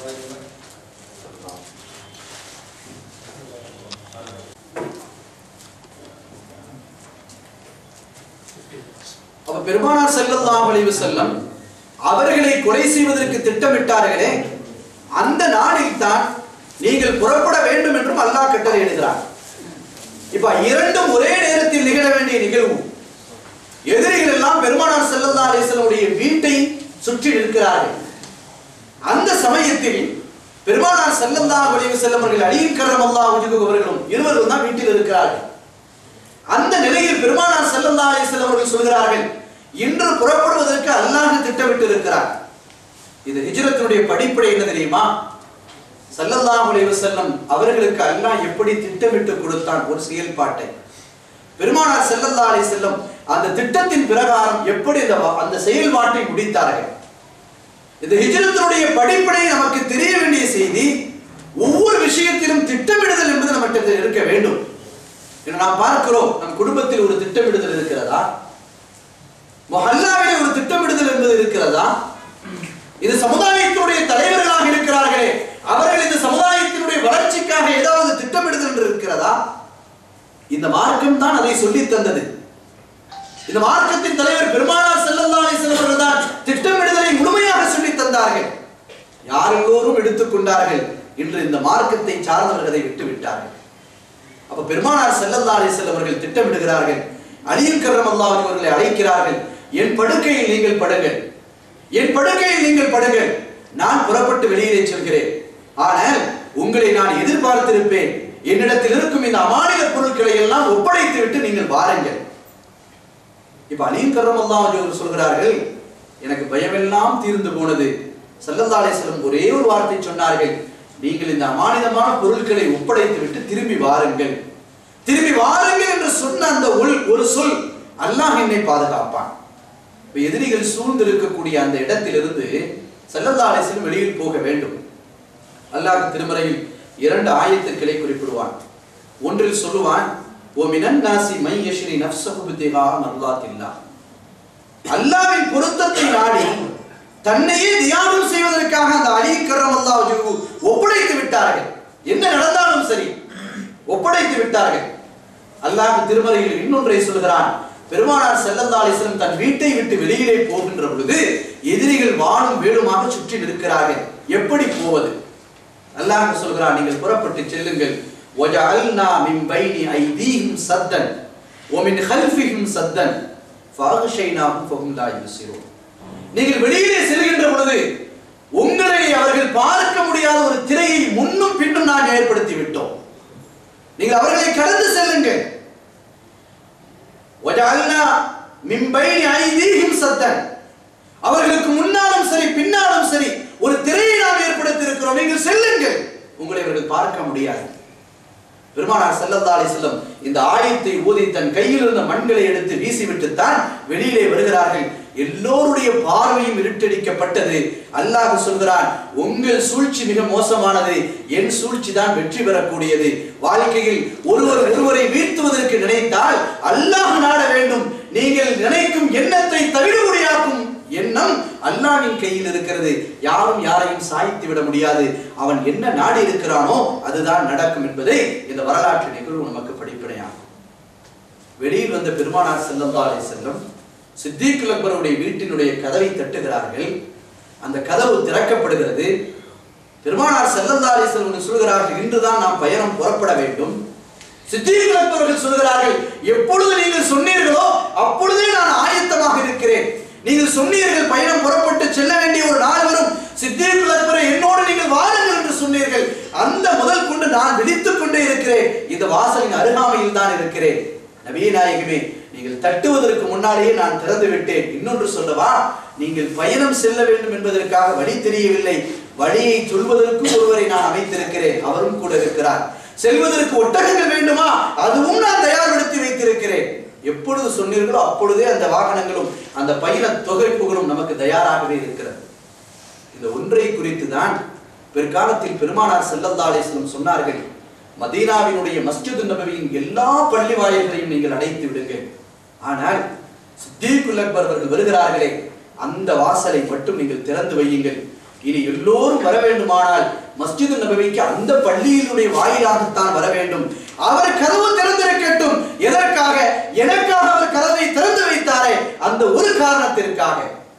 அப்ப பெருமானார் ஸல்லல்லாஹு அலைஹி வஸல்லம் அவர்களை கொலை செய்வதற்கு திட்டமிட்டார்களே அந்த நாளில் தான் நீங்கள் புறப்பட வேண்டும் என்றும் அல்லாஹ் கட்டளை இடுகிறார் இப்ப இரண்டும் ஒரே நேரத்தில் நிகழ வேண்டிய நிகழ்வு எதிரிகள் எல்லாம் பெருமானார் ஸல்லல்லாஹு அலைஹி வஸல்லம் வீட்டை சுற்றி நிற்கிறார்கள் அந்த சமயத்தில் பெருமானார் ஸல்லல்லாஹு அலைஹி வஸல்லம் அவர்கள் அலியின் கர்ரமல்லாஹு வஜ்ஹு அவர்களும் இருவரும் தான் வீட்டில் இருக்கிறார்கள் அந்த நிலையில் பெருமானார் ஸல்லல்லாஹு அலைஹி வஸல்லம் அவர்கள் சொல்கிறார்கள் இன்று புறப்படுவதற்கு அல்லாஹ் திட்டமிட்டு இருக்கிறார் இது ஹிஜ்ரத்தினுடைய படிப்படை என்ன தெரியுமா ஸல்லல்லாஹு அலைஹி வஸல்லம் அவர்களுக்கு அல்லாஹ் எப்படி திட்டமிட்டு கொடுத்தான் ஒரு செயல்பாட்டை பெருமானார் ஸல்லல்லாஹு அலைஹி வஸல்லம் அந்த திட்டத்தின் பிரகாரம் எப்படி அந்த அந்த செயல்பாட்டை முடித்தார்கள் இந்த ஹிஜ்ரத்தினுடைய படிப்படை நமக்கு தெரிய வேண்டிய செய்தி ஒவ்வொரு விஷயத்திலும் திட்டமிடுதல் என்பது நம்மகிட்ட இருக்க வேண்டும் என்று நாம் பார்க்கிறோம் நம் குடும்பத்தில் ஒரு திட்டமிடுதல் இருக்கிறதா மொஹல்லாவிலே ஒரு திட்டமிடுதல் என்பது இருக்கிறதா இது சமுதாயத்தினுடைய தலைவர்களாக இருக்கிறார்களே அவர்கள் இந்த சமுதாயத்தினுடைய வளர்ச்சிக்காக ஏதாவது திட்டமிடுதல் என்று இருக்கிறதா இந்த மார்க்கம் தான் அதை சொல்லித் தந்தது இந்த மார்க்கத்தின் தலைவர் பெருமானார் ஸல்லல்லாஹு அலைஹி வஸல்லம் அவர்கள் தான் திட்டமிடுதலை முழுமையாக சொல்லித் தந்தார்கள் யார் எல்லோரும் எடுத்துக்கொண்டார்கள் இன்று இந்த மார்க்கத்தை சார்ந்தவர்கள் அதை விட்டு விட்டார்கள் அப்ப பெருமானார் ஸல்லல்லாஹு அலைஹி வஸல்லம் அவர்கள் திட்டமிடுகிறார்கள் அலியும் கர்ரம் அல்லாஹ் அவர்களை அழைக்கிறார்கள் என் படுக்கையில் நீங்கள் படுங்கள் என் படுக்கையில் நீங்கள் படுங்கள் நான் புறப்பட்டு வெளியிலே செல்கிறேன் ஆனால் உங்களை நான் எதிர்பார்த்திருப்பேன் என்னிடத்தில் இருக்கும் இந்த அமானித பொருட்களை எல்லாம் ஒப்படைத்து விட்டு நீங்கள் வாருங்கள் இப்ப அலியும் கர்ரம் அல்லாஹ் அவர்கள் சொல்கிறார்கள் எனக்கு பயமெல்லாம் தீர்ந்து போனது ஸல்லல்லாஹு அலைஹி வஸல்லம் ஒரே ஒரு வார்த்தை சொன்னார்கள் நீங்கள் இந்த அமானிதமான பொருட்களை ஒப்படைத்து விட்டு திரும்பி வாருங்கள் திரும்பி வாருங்கள் என்று சொன்ன அந்த ஒல் ஒரு சொல் அல்லாஹ் என்னை பாதுகாப்பான் இப்ப எதிரிகள் சூழ்ந்து இருக்கக்கூடிய அந்த இடத்திலிருந்து ஸல்லல்லாஹு அலைஹி வஸல்லம் வெளியில் போக வேண்டும் அல்லாஹ் திருமறையில் இரண்டு ஆயத்துக்களை குறிப்பிடுவான் ஒன்றில் சொல்லுவான் ஓ மினன் நாசி மை யஷ்ரி நஃப்ஸஹு பித்திகா மர்லாத்தில்லாஹ் அல்லாவின் பொருத்தத்தை நாடி தன்னையே தியானம் செய்வதற்காக அந்த அலி கரம் அல்லாஹ் ஒப்படைத்து விட்டார்கள் என்ன நடந்தாலும் சரி ஒப்படைத்து விட்டார்கள் அல்லாஹ் திருமறையில் இன்னொன்றை சொல்கிறான் பெருமானார் ஸல்லல்லாஹு அலைஹி வஸல்லம் தன் வீட்டை விட்டு வெளியிலே போகின்ற பொழுது எதிரிகள் வானும் வேலுமாக சுற்றி நிற்கிறார்கள் எப்படி போவது அல்லாஹ் சொல்கிறான் நீங்கள் புறப்பட்டு செல்லுங்கள் وَجَعَلْنَا مِنْ بَيْنِ أَيْدِيهِمْ سَدًّا وَمِنْ خَلْفِهِمْ سَدًّا فَأَغْشَيْنَاهُمْ فَهُمْ لَا يُبْصِرُونَ நீங்கள் வெளியிலே செல்கின்ற பொழுது உங்களை அவர்கள் பார்க்க முடியாத ஒரு திரையை முன்னும் பின்னும் நாங்கள் ஏற்படுத்தி விட்டோம் நீங்கள் அவர்களை கடந்து செல்லுங்கள் وَجَعَلْنَا مِنْ بَيْنِ أَيْدِيهِمْ سَدًّا அவர்களுக்கு முன்னாலும் சரி பின்னாலும் சரி ஒரு திரையை நாம் ஏற்படுத்தி இருக்கிறோம் நீங்கள் செல்லுங்கள் உங்களை அவர்கள் பார்க்க முடியாது பெருமானார் ஸல்லல்லாஹு அலைஹி வஸல்லம் இந்த ஆயத்தை ஊதி தன் கையில் இருந்த மண்களை எடுத்து வீசிவிட்டு தான் வெளியிலே வருகிறார்கள் எல்லோருடைய பார்வையும் இருட்டடிக்கப்பட்டது அல்லாஹ் சொல்கிறான் உங்கள் சூழ்ச்சி மிக மோசமானது என் சூழ்ச்சி தான் வெற்றி பெறக்கூடியது வாழ்க்கையில் ஒருவர் ஒருவரை வீழ்த்துவதற்கு நினைத்தால் அல்லாஹ் நாட வேண்டும் நீங்கள் நினைக்கும் எண்ணத்தை தவிடுபடியாக்கும் எண்ணம் அல்லாஹ்வின் கையில் இருக்கிறது யாரும் யாரையும் சாய்த்து விட முடியாது அவன் என்ன நாடி இருக்கிறானோ அதுதான் நடக்கும் என்பதை இந்த வரலாற்று நிகழ்வு நமக்கு படிப்பினையாகும் வெளியில் வந்த பெருமானார் ஸல்லல்லாஹு அலைஹி வஸல்லம் சித்திக் அக்பருடைய வீட்டினுடைய கதவை தட்டுகிறார்கள் அந்த கதவு திறக்கப்படுகிறது பெருமானார் ஸல்லல்லாஹு அலைஹி வஸல்லம் சொல்கிறார்கள் இன்றுதான் நாம் பயணம் புறப்பட வேண்டும் சித்திக் அக்பர்கள் சொல்கிறார்கள் எப்பொழுது நீங்கள் சொன்னீர்களோ அப்பொழுதே நான் ஆயத்தமாக இருக்கிறேன் நீங்கள் சொன்னீர்கள் பயணம் புறப்பட்டு செல்ல வேண்டிய ஒரு நாள் வரும் சித்தீக் அக்பரை என்னோடு நீங்கள் வாருங்கள் என்று சொன்னீர்கள் அந்த முதல் கொண்டு நான் விழித்துக் கொண்டே இருக்கிறேன் இந்த வாசலின் அருகாமையில் தான் இருக்கிறேன் நபியே நாயகமே நீங்கள் தட்டுவதற்கு முன்னாலேயே நான் திறந்து விட்டேன் இன்னொன்று சொல்லவா நீங்கள் பயணம் செல்ல வேண்டும் என்பதற்காக வழி தெரியவில்லை வழியை சொல்வதற்கு ஒருவரை நான் அமைத்திருக்கிறேன் அவரும் கூட இருக்கிறார் செல்வதற்கு ஒட்டகங்கள் வேண்டுமா அதுவும் நான் தயார்படுத்தி வைத்திருக்கிறேன் எப்பொழுது சொன்னீர்களோ அப்பொழுதே அந்த வாகனங்களும் அந்த பயண தொகைப்புகளும் நமக்கு தயாராகவே இருக்கிறது இந்த ஒன்றை குறித்து தான் பிற்காலத்தில் பெருமானார் ஸல்லல்லாஹு அலைஹி வஸல்லம் சொன்னார்கள் மதீனாவினுடைய மஸ்ஜித் நபவியின் எல்லா பள்ளி வாயில்களையும் நீங்கள் அடைத்து விடுங்கள் ஆனால் சித்தீக்குல் அக்பர் அவர்கள் வருகிறார்களே அந்த வாசலை மட்டும் நீங்கள் திறந்து வையுங்கள் இனி எல்லோரும் வர வேண்டுமானால் மஸ்ஜித் நபவிக்கு அந்த பள்ளியினுடைய வாயிலாகத்தான் வர வேண்டும் அவர் கதவு திறந்திருக்கட்டும் எதற்காக எனக்காக அவர் கதவை திறந்து வைத்தாரே அந்த ஒரு காரணத்திற்காக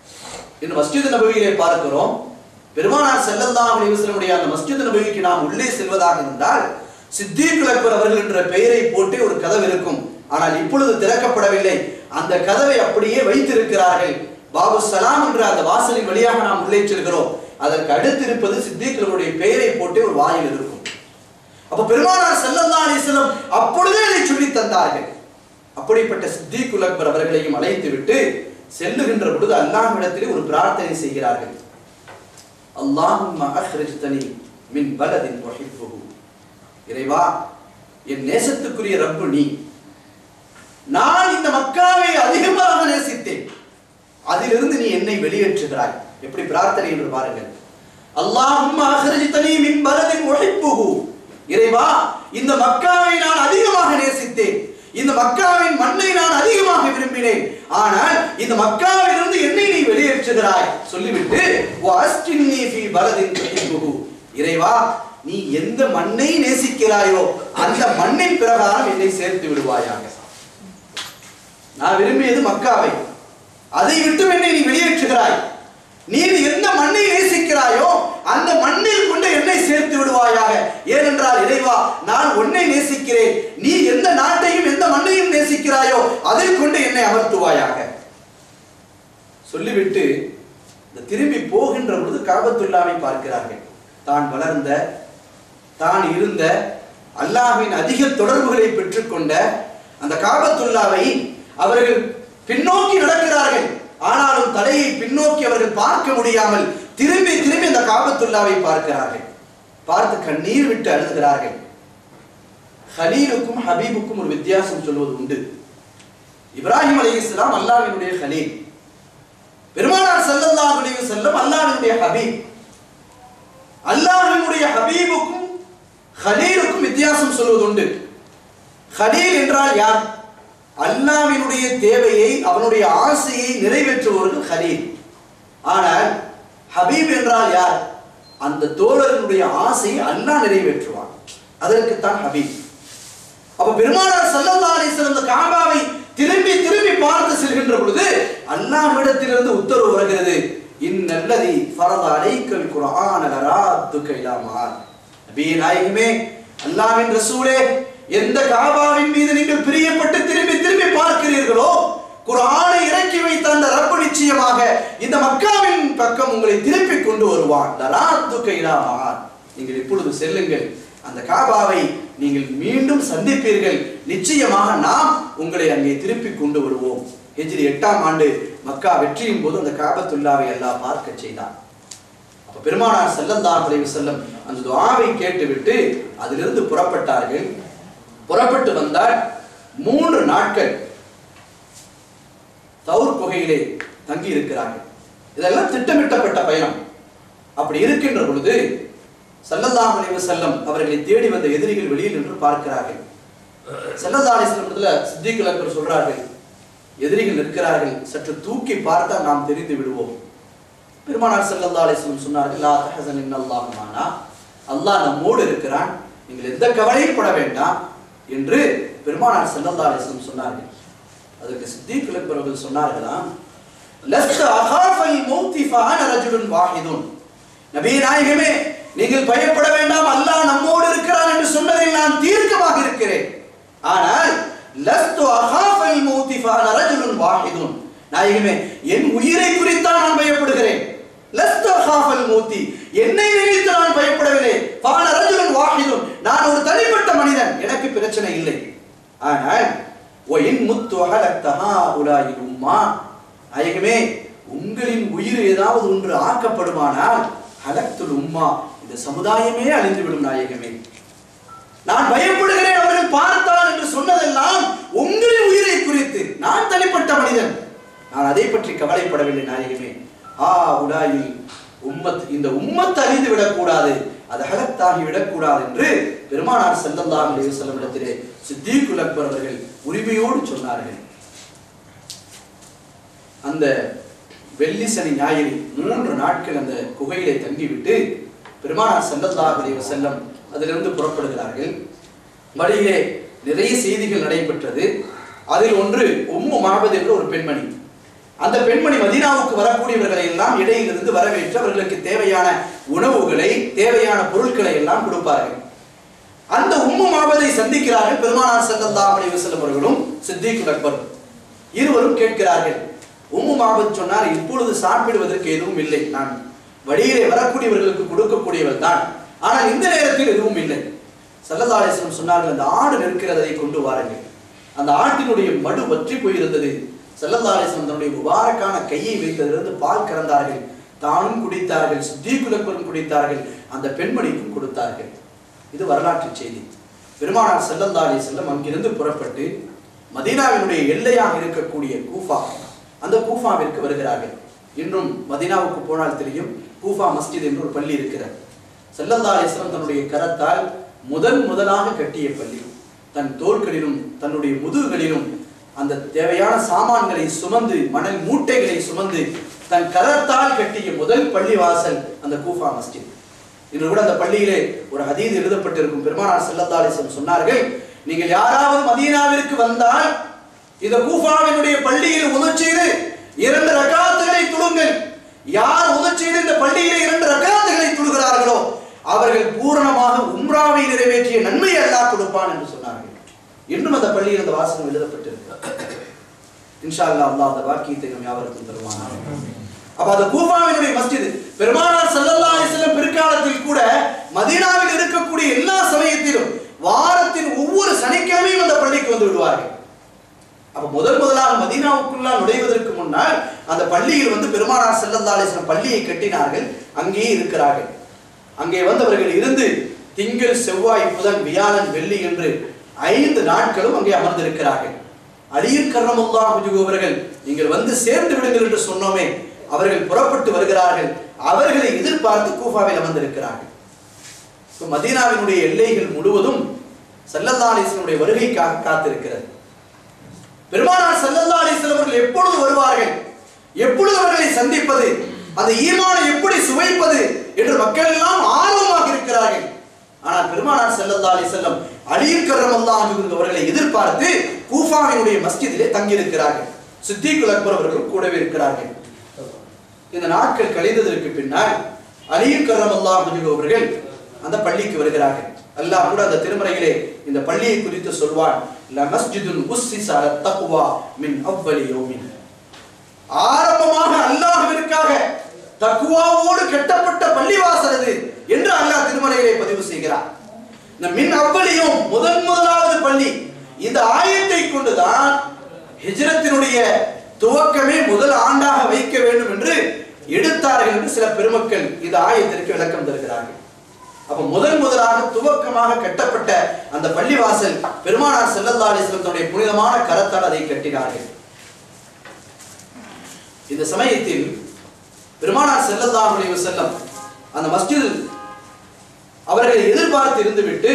இந்த மஸ்ஜித் நபவியிலே பார்க்கிறோம் பெருமானார் ஸல்லல்லாஹு அலைஹி வஸல்லமுடைய அந்த மஸ்ஜித் நபவிக்கு நாம் உள்ளே செல்வதாக இருந்தால் சித்தீக் அக்பர் அவர்கள் என்ற பெயரை போட்டு ஒரு கதவு இருக்கும் ஆனால் இப்பொழுது திறக்கப்படவில்லை அந்த கதவை அப்படியே வைத்திருக்கிறார்கள் பாபு சலாம் என்ற அந்த வாசலின் வழியாக நாம் உள்ளே செல்கிறோம் அதற்கு அடுத்து இருப்பது சித்திகளுடைய பெயரை போட்டு ஒரு வாயில் இருக்கும் அப்ப பெருமானார் ஸல்லல்லாஹு அலைஹி வஸல்லம் அப்பொழுதே அதை சொல்லி தந்தார்கள் அப்படிப்பட்ட சித்திகுல் அக்பர் அவர்களையும் அழைத்து விட்டு செல்லுகின்ற பொழுது அல்லாஹ்விடத்திலே ஒரு பிரார்த்தனை செய்கிறார்கள் அல்லாஹும்ம அஹ்ரிஜ்தனி மின் பலதின் உஹிப்புஹு இறைவா என் நேசத்துக்குரிய ரப்பு நீ நான் இந்த மக்காவை அதிகமாக நேசித்தேன் அதிலிருந்து நீ என்னை வெளியேற்றுகிறாய் எப்படி பிரார்த்தனை என்று பாருங்கள் அல்லாஹும்ம அஹ்ரிஜ்தனி மின் பலதின் உஹிப்புஹு இறைவா இந்த மக்காவை நான் அதிகமாக நேசித்தேன் இந்த மக்காவின் மண்ணை நான் அதிகமாக விரும்பினேன் ஆனால் இந்த மக்காவிலிருந்து என்னை நீ வெளியேற்றுகிறாய் சொல்லிவிட்டு "வஅஸ்டின்னி ஃபீ பலதின் துஹிப்புஹு." இறைவா நீ எந்த மண்ணை நேசிக்கிறாயோ அந்த மண்ணின் பிரகாரம் என்னை சேர்த்து விடுவாயாக நான் விரும்பியது மக்காவை அதை விட்டு என்னை நீ வெளியேற்றுகிறாய் நீ எந்த மண்ணை நேசிக்கிறாயோ அந்த மண்ணில் கொண்டு என்னை சேர்த்து விடுவாயாக ஏனென்றால் இறைவா நான் உன்னை நேசிக்கிறேன் நீ எந்த நாட்டையும் எந்த மண்ணையும் நேசிக்கிறாயோ அதில் கொண்டு என்னை அமர்த்துவாயாக சொல்லிவிட்டு இந்த திரும்பி போகின்ற பொழுது காபத்துல்லாவை பார்க்கிறார்கள் தான் வளர்ந்த தான் இருந்த அல்லாஹ்வின் அதிக தொடர்புகளை பெற்றுக்கொண்ட அந்த காபத்துல்லாவை அவர்கள் பின்னோக்கி நடக்கிறார்கள் ஆனாலும் தலையை பின்னோக்கி அவர்கள் பார்க்க முடியாமல் திரும்பி திரும்பி அந்த காபத்துல்லாவை பார்க்கிறார்கள் பார்த்து கண்ணீர் விட்டு அழுகிறார்கள் ஹலீலுக்கும் ஹபீபுக்கும் ஒரு வித்தியாசம் சொல்வது உண்டு இப்ராஹிம் அலைஹிஸ்ஸலாம் அல்லாஹ்வினுடைய ஹலீல் பெருமானார் ஸல்லல்லாஹு அலைஹி வஸல்லம் அல்லாஹ்வினுடைய ஹபீப் அல்லாஹ்வினுடைய ஹபீபுக்கும் ஹலீலுக்கும் வித்தியாசம் சொல்வது உண்டு ஹலீல் என்றால் யார் அல்லாஹ்வினுடைய தேவையை அவனுடைய ஆசையை நிறைவேற்றுபவர்கள் ஹலீல் ஆனால் ஹபீப் என்றால் யார் அந்த தோழர்களுடைய ஆசையை அல்லாஹ் நிறைவேற்றுவான் அதற்குத்தான் ஹபீப் அப்ப பெருமானார் ஸல்லல்லாஹு அலைஹி வஸல்லம் அந்த காபாவை திரும்பி திரும்பி பார்த்து செல்கின்ற பொழுது அல்லாஹ்விடத்திலிருந்து உத்தரவு வருகிறது இன்னல்லதி ஃபரத அலைக்கல் குர்ஆன லராத்துக இலா மஆத் நபியே நாயகமே அல்லாஹ்வின் ரசூலே எந்த காபாவின் மீது நீங்கள் பிரியப்பட்டு திரும்பி திரும்பி பார்க்கிறீர்களோ குர்ஆனை இறக்கி வைத்த அந்த ரப்பு நிச்சயமாக இந்த மக்காவின் பக்கம் உங்களை திருப்பி கொண்டு வருவான் லராத்துக இலா மஆத் நீங்கள் இப்பொழுது செல்லுங்கள் அந்த காபாவை நீங்கள் மீண்டும் சந்திப்பீர்கள் நிச்சயமாக நாம் உங்களை அங்கே திருப்பி கொண்டு வருவோம் ஹிஜ்ரி எட்டாம் ஆண்டு மக்கா வெற்றியின் போது அந்த காபத்துல்லாவை எல்லாம் பார்க்க செய்தான் அப்ப பெருமானார் ஸல்லல்லாஹு அலைஹி வஸல்லம் அந்த துஆவை கேட்டுவிட்டு அதிலிருந்து புறப்பட்டார்கள் புறப்பட்டு வந்தால் மூன்று நாட்கள் தௌர் குகையிலே தங்கி இருக்கிறார்கள் இதெல்லாம் திட்டமிட்டப்பட்ட பயணம் அப்படி இருக்கின்ற பொழுது ஸல்லல்லாஹு அலைஹி வஸல்லம் அவர்களை தேடி வந்த எதிரிகள் வெளியில் நின்று பார்க்கிறார்கள் ஸல்லல்லாஹு அலைஹி வஸல்லம் இடத்துல சித்திக் அக்பர் சொல்றார்கள் எதிரிகள் இருக்கிறார்கள் சற்று தூக்கி பார்த்தால் நாம் தெரிந்து விடுவோம் பெருமானார் ஸல்லல்லாஹு அலைஹி வஸல்லம் சொன்னார்கள் லா தஹசன் இன்னல்லாஹு மானா அல்லாஹ் நம்மோடு இருக்கிறான் நீங்கள் எந்த கவலையும் பட வேண்டாம் என்று பெருமானார் ஸல்லல்லாஹு அலைஹி வஸல்லம் சொன்னார்கள் அதற்கு சித்திக் அக்பர் அவர்கள் சொன்னார்களாம் லஸ்த அகாஃபல் மௌத்தி ஃபஅன ரஜுலுன் வாஹிதுன் நபியே நாயகமே நீங்கள் பயப்பட வேண்டாம் அல்லாஹ் நம்மோடு இருக்கிறான் என்று சொன்னதில் நான் தீர்க்கமாக இருக்கிறேன் ஆனால் லஸ்து அகாஃபல் மௌத்தி ஃபஅன ரஜுலுன் வாஹிதுன் நாயகமே என் உயிரை குறித்தான் நான் பயப்படுகிறேன் லஸ்து அகாஃபல் மௌத்தி என்னை நினைத்து நான் பயப்படவில்லை ஃபஅன ரஜுலுன் வாஹிதுன் நான் ஒரு தனிப்பட்ட மனிதன் எனக்கு பிரச்சனை இல்லை ஆனால் ஒயின் முத்து அகலத்தஹா உலாயில் உம்மா நாயகமே உங்களின் உயிர் ஏதாவது ஒன்று ஆக்கப்படுமானால் ஹலக்துல் உம்மா இந்த சமுதாயமே அழிந்துவிடும் நாயகமே நான் பயப்படுகிறேன் அவர்கள் பார்த்தால் என்று சொன்னதெல்லாம் உங்களின் உயிரை குறித்து நான் தனிப்பட்ட மனிதன் நான் அதை பற்றி கவலைப்படவில்லை நாயகமே ஆ உலாயில் உம்மத் இந்த உம்மத் அழிந்து விடக்கூடாது அது ஹலத்தாகி விடக்கூடாது என்று பெருமானார் ஸல்லல்லாஹு அலைஹி வஸல்லம் இடத்திலே சித்தீக்குல் அக்பர் அவர்கள் உரிமையோடு சொன்னார்கள் அந்த வெள்ளி சனி ஞாயிறு மூன்று நாட்கள் அந்த குகையிலே தங்கிவிட்டு பெருமானார் ஸல்லல்லாஹு அலைஹி வஸல்லம் அதிலிருந்து புறப்படுகிறார்கள் வழியிலே நிறைய செய்திகள் நடைபெற்றது அதில் ஒன்று உம்மு மாபத் என்ற ஒரு பெண்மணி அந்த பெண்மணி மதீனாவுக்கு வரக்கூடியவர்களை எல்லாம் இடையிலிருந்து வரவேற்று அவர்களுக்கு தேவையான உணவுகளை தேவையான பொருட்களை எல்லாம் கொடுப்பார்கள் அந்த உம்மு மாபதை சந்திக்கிறார்கள் பெருமானார் ஸல்லல்லாஹு அலைஹி வஸல்லம் அவர்களும் சித்திக் அக்பர் இருவரும் கேட்கிறார்கள் உம்மு மாபத் சொன்னார் இப்பொழுது சாப்பிடுவதற்கு எதுவும் இல்லை நான் வழியிலே வரக்கூடியவர்களுக்கு கொடுக்கக்கூடியவள் தான் ஆனால் இந்த நேரத்தில் எதுவும் இல்லை ஸல்லல்லாஹு அலைஹி வஸல்லம் சொன்னார்கள் அந்த ஆடு நிற்கிறதை கொண்டு வாருங்கள் அந்த ஆட்டினுடைய மடு வற்றி போயிருந்தது ஸல்லல்லாஹு அலைஹி வஸல்லம் தன்னுடைய முபாரக்கான கையை வைத்ததிலிருந்து பால் கறந்தார்கள் தானும் குடித்தார்கள் சித்திகுல் அக்பரும் குடித்தார்கள் அந்த பெண்மணிக்கும் கொடுத்தார்கள் இது வரலாற்று செய்தி பெருமானார் ஸல்லல்லாஹு அலைஹி வஸல்லம் அங்கிருந்து புறப்பட்டு மதீனாவினுடைய எல்லையாக இருக்கக்கூடிய கூஃபா அந்த கூஃபாவிற்கு வருகிறார்கள் இன்றும் மதீனாவுக்கு போனால் தெரியும் கூஃபா மஸ்ஜித் என்று ஒரு பள்ளி இருக்கிறது ஸல்லல்லாஹு அலைஹி வஸல்லம் தன்னுடைய கரத்தால் முதன் முதலாக கட்டிய பள்ளி தன் தோள்களிலும் தன்னுடைய முதுகுகளிலும் அந்த தேவையான சாமான்களை சுமந்து மணல் மூட்டைகளை சுமந்து தன் கரத்தால் கட்டிய முதல் பள்ளி வாசல் அந்த கூஃபா மஸ்ஜித் இன்று கூட அந்த பள்ளியிலே ஒரு ஹதீது எழுதப்பட்டிருக்கும் பெருமானார் ஸல்லல்லாஹு அலைஹி வஸல்லம் சொன்னார்கள் நீங்கள் யாராவது மதீனாவிற்கு வந்தால் இந்த கூஃபாவினுடைய பள்ளியில் உதவி செய்து இரண்டு ரகாத்துகளை தொழுங்கள் யார் உதவி செய்து இந்த பள்ளியிலே இரண்டு ரகாத்துகளை தொழுகிறார்களோ அவர்கள் பூரணமாக உம்ராவை நிறைவேற்றிய நன்மையை அல்லாஹ் கொடுப்பான் என்று சொன்னார்கள் இன்னும் அந்த பள்ளியில் அந்த வாசகம் எழுதப்பட்டிருக்கு இன்ஷா அல்லாஹ் அல்லாஹ் அந்த வாக்கியத்தை நம் யாவருக்கும் தருவானாக அப்ப அந்த கூஃபாவினுடைய மஸ்ஜித் பெருமானார் ஸல்லல்லாஹு அலைஹி வஸல்லம் பிற்காலத்தில் கூட மதீனாவில் இருக்கக்கூடிய எல்லா சமயத்திலும் வாரத்தின் ஒவ்வொரு சனிக்கிழமையும் அந்த பள்ளிக்கு வந்து விடுவார்கள் அப்ப முதல் முதலாக மதீனாவுக்குள்ளால் நுழைவதற்கு முன்னால் அந்த பள்ளியில் வந்து பெருமானார் ஸல்லல்லாஹு அலைஹி வஸல்லம் பள்ளியை கட்டினார்கள் அங்கேயே இருக்கிறார்கள் அங்கே வந்தவர்கள் இருந்து திங்கள் செவ்வாய் புதன் வியாழன் வெள்ளி என்று ஐந்து நாட்களும் அங்கே அமர்ந்திருக்கிறார்கள் அலியின் கர்ணமுல்லா அவர்கள் நீங்கள் வந்து சேர்ந்து விடுங்கள் என்று சொன்னோமே அவர்கள் புறப்பட்டு வருகிறார்கள் அவர்களை எதிர்பார்த்து கூஃபாவில் அமர்ந்திருக்கிறார்கள் இப்ப மதீனாவினுடைய எல்லைகள் முழுவதும் சல்லல்லா அலிஸ்லனுடைய வருகைக்காக காத்திருக்கிறது பெருமானார் சல்லல்லா அலிஸ்லம் அவர்கள் எப்பொழுது வருவார்கள் எப்பொழுது அவர்களை சந்திப்பது அந்த ஈமானை எப்படி சுவைப்பது என்று மக்கள் எல்லாம் ஆர்வமாக இருக்கிறார்கள் ஆனால் பெருமானார் ஸல்லல்லாஹு அலைஹி வஸல்லம் அலியின் கர்ரமல்லாஹு அன்ஹு அவர்களை எதிர்பார்த்து கூஃபாவினுடைய மஸ்ஜிதிலே தங்கியிருக்கிறார்கள் சித்திகுல் அக்பர் அவர்களும் கூடவே இருக்கிறார்கள் இந்த நாட்கள் கழிந்ததற்கு பின்னால் அலியின் கர்ரமல்லாஹு அன்ஹு அவர்கள் அந்த பள்ளிக்கு வருகிறார்கள் அல்லாஹ் கூட அந்த திருமறையிலே இந்த பள்ளியை குறித்து சொல்வான் ல மஸ்ஜிதுன் உஸ்ஸிஸ அல தக்வா மின் அவ்வலி யௌமின் ஆரம்பமாக அல்லாஹ்விற்காக தக்குவாவோடு கட்டப்பட்ட பள்ளிவாசல் அது என்று அல்லாஹ் திருமலையிலே பதிவு செய்கிறார் இந்த மின் அவ்வளியும் முதன் முதலாவது பள்ளி இந்த ஆயத்தை கொண்டுதான் ஹிஜ்ரத்தினுடைய துவக்கமே முதல் ஆண்டாக வைக்க வேண்டும் என்று எடுத்தார்கள் என்று சில பெருமக்கள் இந்த ஆயத்திற்கு விளக்கம் தருகிறார்கள் அப்ப முதல் முதலாக துவக்கமாக கட்டப்பட்ட அந்த பள்ளிவாசல் பெருமானார் ஸல்லல்லாஹு அலைஹி வஸல்லம் தன்னுடைய புனிதமான கரத்தால் அதை கட்டினார்கள் இந்த சமயத்தில் பெருமானார் ஸல்லல்லாஹு அலைஹி வஸல்லம் அந்த மஸ்ஜித் அவர்களை எதிர்பார்த்து இருந்துவிட்டு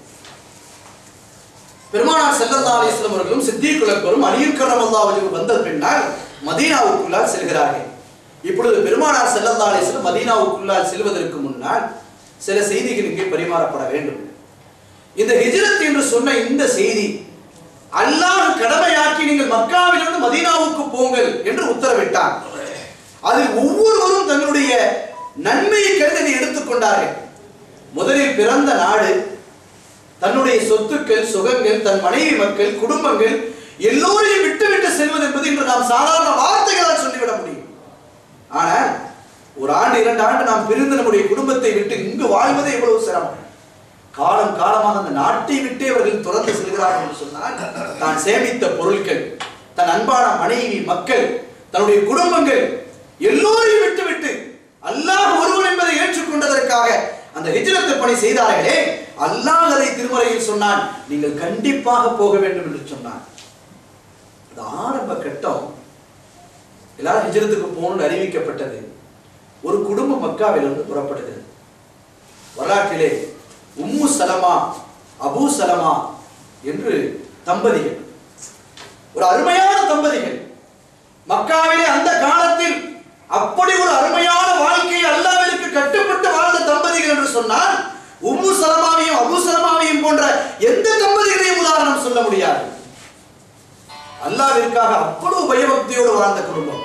பெருமானார் ஸல்லல்லாஹு அலைஹி வஸல்லம் அவர்களும் சித்திகுல் அக்பரும் அலியும் கரமல்லாஹு அலைஹி வந்த பின்னால் மதீனாவுக்குள்ளால் செல்கிறார்கள் இப்பொழுது பெருமானார் ஸல்லல்லாஹு அலைஹி வஸல்லம் மதீனாவுக்குள்ளால் செல்வதற்கு முன்னால் சில செய்திகள் இங்கே பரிமாறப்பட வேண்டும் இந்த ஹிஜ்ரத் என்று சொன்ன இந்த செய்தி அல்லாஹ் கடமையாக்கி நீங்கள் மக்காவிலிருந்து மதீனாவுக்கு போங்கள் என்று உத்தரவிட்டான் அதில் ஒவ்வொருவரும் தங்களுடைய நன்மையை கருதி அதை எடுத்துக்கொண்டார்கள் முதலில் பிறந்த நாடு தன்னுடைய சொத்துக்கள் சுகங்கள் தன் மனைவி மக்கள் குடும்பங்கள் எல்லோரையும் விட்டு விட்டு செல்வது என்பது இன்று நாம் சாதாரண வார்த்தைகளால் சொல்லிவிட முடியும் ஆனால் ஒரு ஆண்டு இரண்டு ஆண்டு நாம் பிரிந்து நம்முடைய குடும்பத்தை விட்டு இங்கு வாழ்வதே எவ்வளவு சிரமம் காலம் காலமாக அந்த நாட்டை விட்டே அவர்கள் தொடர்ந்து செல்கிறார்கள் என்று சொன்னால் தான் சேமித்த பொருட்கள் தன் அன்பான மனைவி மக்கள் தன்னுடைய குடும்பங்கள் எல்லோரையும் விட்டுவிட்டு அல்லாஹ் ஒருவன் என்பதை ஏற்றுக்கொண்டதற்காக அந்த ஹிஜ்ரத் பணி செய்தார்களே அல்லாஹ் அதை திருமறையில் சொன்னான் நீங்கள் கண்டிப்பாக போக வேண்டும் என்று சொன்னான் அது ஆரம்ப கட்டம் எல்லாரும் ஹிஜ்ரத்துக்கு போகணும்னு அறிவிக்கப்பட்டது ஒரு குடும்ப மக்காவிலிருந்து புறப்படுகிறது வரலாற்றிலே உம்மு சலமா அபூ சலமா என்று தம்பதிகள் ஒரு அருமையான தம்பதிகள் மக்காவிலே அந்த காலத்தில் அப்படி ஒரு அருமையான வாழ்க்கை அல்லாவிற்கு கட்டுப்பட்டு வாழ்ந்த தம்பதிகள் என்று சொன்னால் உம்மு சலமாவையும் அபு சலமாவையும் போன்ற எந்த தம்பதிகளையும் உதாரணம் சொல்ல முடியாது அல்லாவிற்காக அவ்வளவு பயபக்தியோடு வாழ்ந்த குடும்பம்